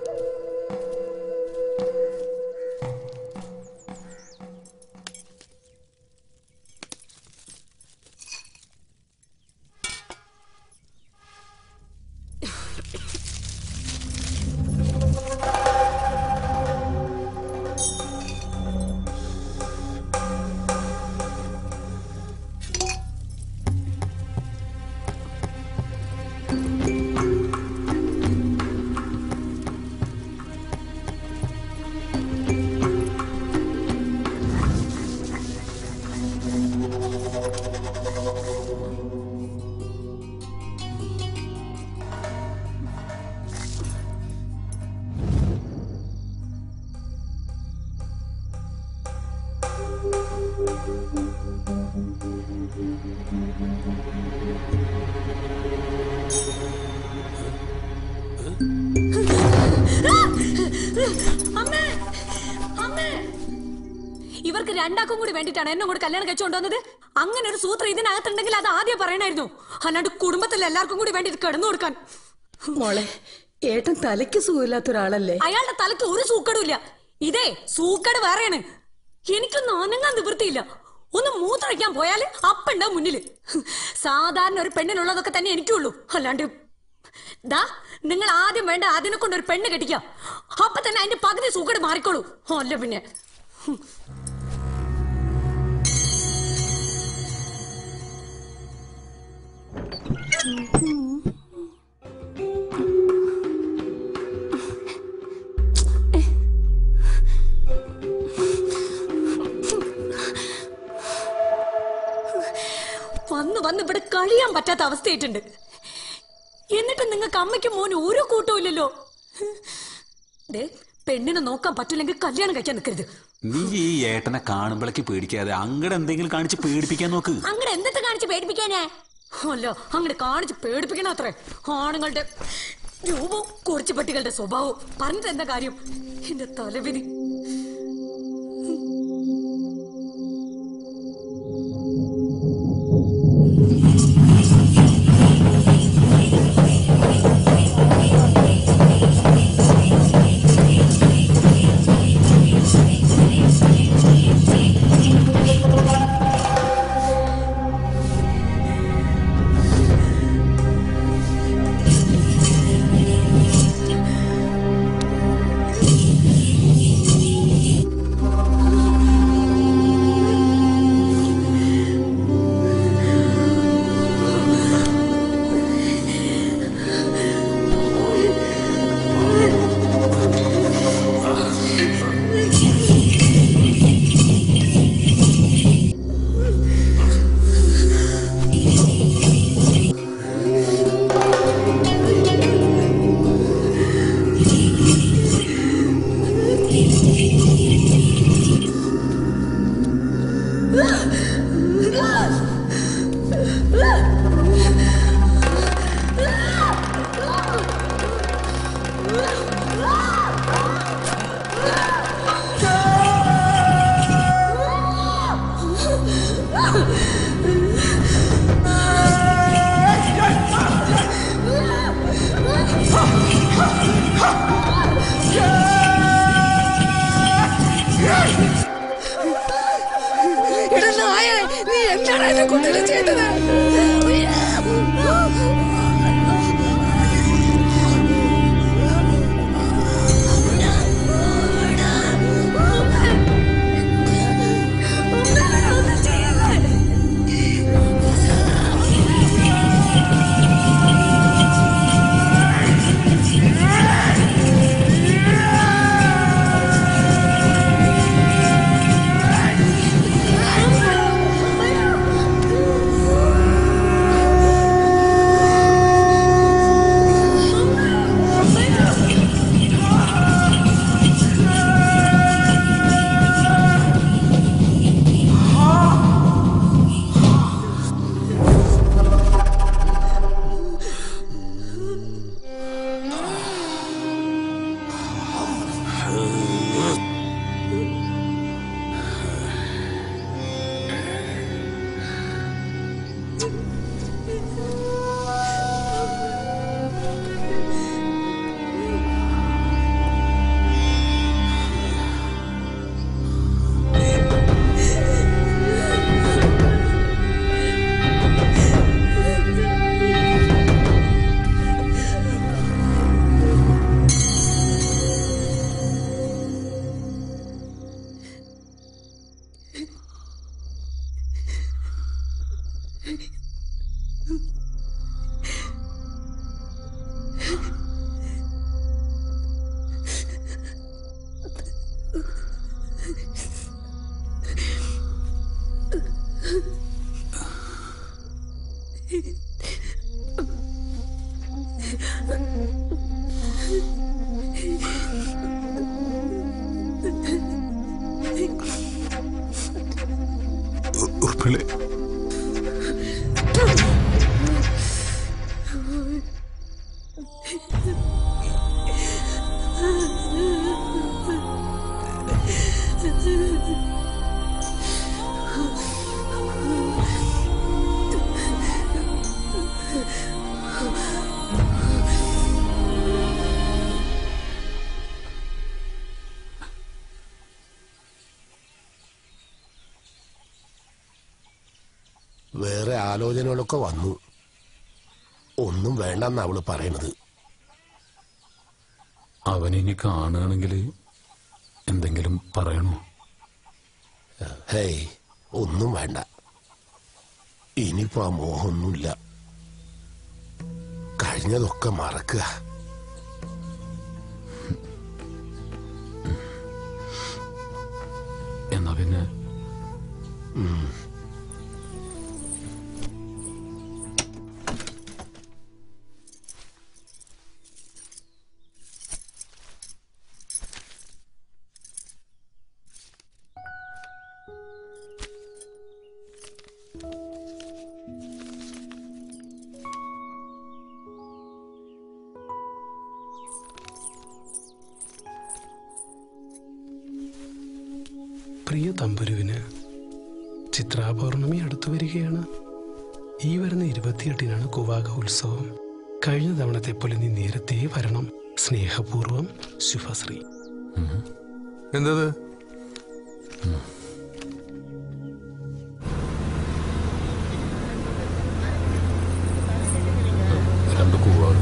അമ്മേ അമ്മേ ഇവർക്ക് രണ്ടാക്കും കൂടി വേണ്ടിട്ടാണ് എന്നെ കൂടെ കല്യാണം കഴിച്ചുകൊണ്ടുവന്നത് അങ്ങനെ ഒരു സൂത്രം ഇതിനകത്തുണ്ടെങ്കിൽ അത് ആദ്യം പറയണായിരുന്നു അല്ലാണ്ട് കുടുംബത്തിൽ എല്ലാവർക്കും കൂടി വേണ്ടി ഇത് കിടന്നു കൊടുക്കാൻ മോളെ ഏട്ടൻ തലയ്ക്ക് സുഖമില്ലാത്ത ഒരാളല്ലേ അയാളുടെ തലയ്ക്ക് ഒരു സൂക്കടുമില്ല ഇതേ സൂക്കട് വേറെയാണ് എനിക്കൊന്നും അനങ്ങാൻ നിവൃത്തിയില്ല ഒന്ന് മൂത്രഴിക്കാൻ പോയാല് അപ്പുണ്ടാവും മുന്നില് സാധാരണ ഒരു പെണ്ണിനുള്ളതൊക്കെ തന്നെ എനിക്കുള്ളൂ അല്ലാണ്ട് ദാ നിങ്ങൾ ആദ്യം വേണ്ട അതിനെ കൊണ്ട് ഒരു പെണ്ണ് കെട്ടിക്കാം അപ്പൊ തന്നെ അതിന്റെ പകുതി സൂക്കട് മാറിക്കോളൂ അല്ല പിന്നെ വന്ന് വന്ന് ഇവിടെ കഴിയാൻ പറ്റാത്ത അവസ്ഥയായിട്ടുണ്ട് എന്നിട്ട് നിങ്ങൾക്ക് അമ്മയ്ക്കും മോനും ഒരു കൂട്ടവും ഇല്ലല്ലോ ദേ പെണ്ണിനെ നോക്കാൻ പറ്റില്ലെങ്കിൽ കല്യാണം കഴിക്കാൻ നിൽക്കരുത് നീ ഈ ഏട്ടനെ കാണുമ്പോഴേക്ക് പേടിക്കാതെ അങ്ങടെ എന്തെങ്കിലും കാണിച്ച് പേടിപ്പിക്കാൻ നോക്ക് അങ്ങനെ എന്തൊക്കെ കാണിച്ച് പേടിപ്പിക്കാനേ അല്ല അങ്ങനെ കാണിച്ച് പേടിപ്പിക്കണം അത്രേ ആണുങ്ങളുടെ രൂപവും കുറിച്ചുപട്ടികളുടെ സ്വഭാവവും പറഞ്ഞിട്ട് എന്താ കാര്യം എന്റെ തലവിധി എടാ നായേ നീ എന്താണ് എന്നെ കുട്ടികളെ ചെയ്തത് ഉറപ്പില്ലേ വേറെ ആലോചനകളൊക്കെ വന്നു ഒന്നും വേണ്ടെന്ന് അവള് പറയണത് അവനിനി കാണുകയാണെങ്കിൽ എന്തെങ്കിലും പറയണോ ഹേയ് ഒന്നും വേണ്ട ഇനിയിപ്പോ ആ മോഹമൊന്നുമില്ല കഴിഞ്ഞതൊക്കെ മറക്കുക എന്നാ പിന്നെ ഉം. പ്രിയ തമ്പുരുവിന് ചിത്രാപൗർണമി അടുത്തു വരികയാണ് ഈ വരുന്ന ഇരുപത്തിയെട്ടിനാണ് കുവാക ഉത്സവം കഴിഞ്ഞ തവണത്തെ പോലെ നീ നേരത്തെ വരണം സ്നേഹപൂർവം ശുഭശ്രീ എന്തത് രണ്ട് കൂവാട്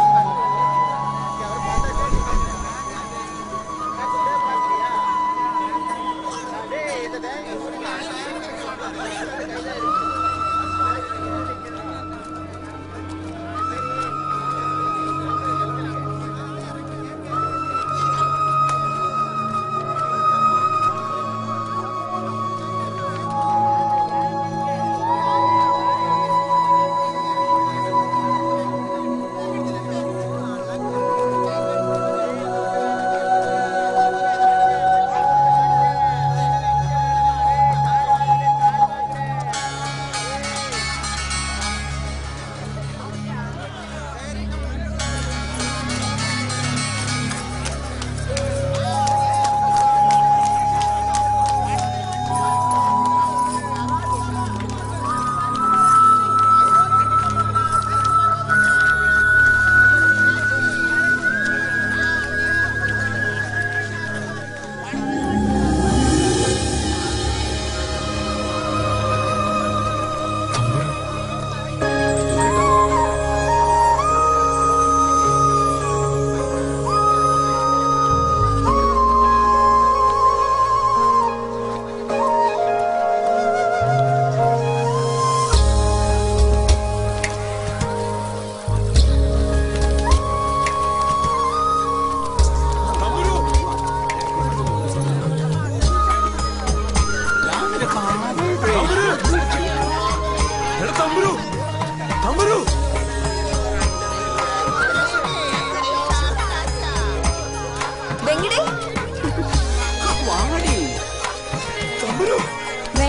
ആ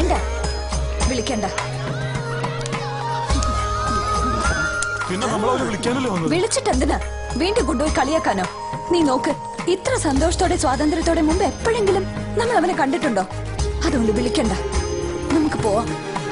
വേണ്ട വിളിക്കണ്ട പിന്നെ നമ്മൾ അവരെ വിളിക്കാനല്ലേ വന്നത് വിളിച്ചിട്ട് എന്തിനാ വീണ്ടും കൊണ്ടുപോയി കളിയാക്കാനോ നീ നോക്ക് ഇത്ര സന്തോഷത്തോടെ സ്വാതന്ത്ര്യത്തോടെ മുമ്പ് എപ്പോഴെങ്കിലും നമ്മൾ അവനെ കണ്ടിട്ടുണ്ടോ അതുകൊണ്ട് വിളിക്കണ്ട നമുക്ക് പോവാം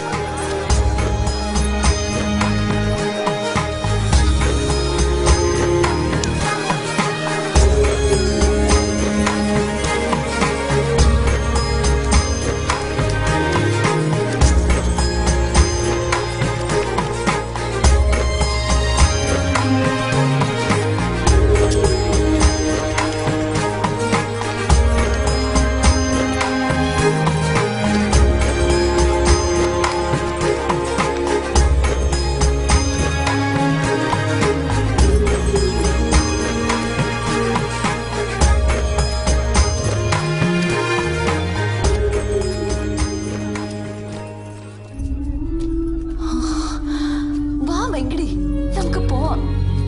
വാ വെങ്കടി നമുക്ക് പോവാം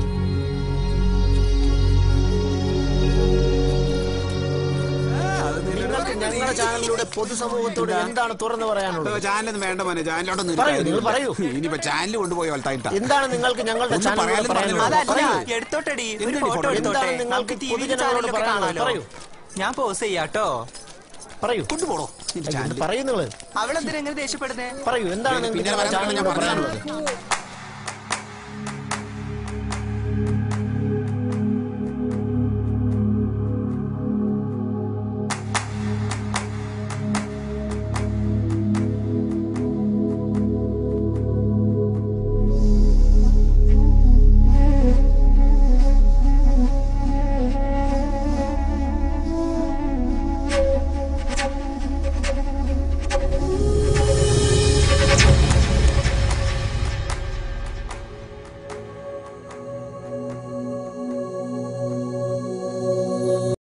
നിങ്ങൾക്ക് ഞങ്ങളുടെ ചാനലിലൂടെ പൊതുസമൂഹത്തോട് എന്താണ് തുറന്നു പറയാനുള്ളത് ചാനലൊന്നും വേണ്ട മോനെ ചാനലോട്ടൊന്നും പറയൂ, നിങ്ങൾ പറയൂ. ഇനിയിപ്പോ ചാനൽ കൊണ്ടുപോയി വളർത്തായിട്ടാ എന്താണ് നിങ്ങൾക്ക് ഞങ്ങളുടെ ഒന്നും ചാനലിലൂടെ പറയാനും പറയാനുള്ളത് പറഞ്ഞില്ല. പറയൂ. എടുത്തോട്ടെടി ഒരു എന്തിനാ ഈ ഫോട്ടോ photo? എടുത്തോട്ടെ എന്താണ് നിങ്ങൾക്ക് നമുക്ക് ടി വി പൊതുജനങ്ങളോട് ചാനലൊക്കെ പറയാനുള്ളത്? കാണാമല്ലോ പറയൂ. ഞാൻ പോസ് ചെയ്യാട്ടോ പറയൂ കൊണ്ടുപോടോ പറയൂ നിങ്ങള് അവളെന്തിനാ എങ്ങനെ ദേഷ്യപ്പെടുന്നേ പറയൂ എന്താണ് നിങ്ങൾക്ക് പിന്നെ ഞങ്ങളുടെ വരാൻ ചാനലിലൂടെ പറഞ്ഞാ പറയാനുള്ളത്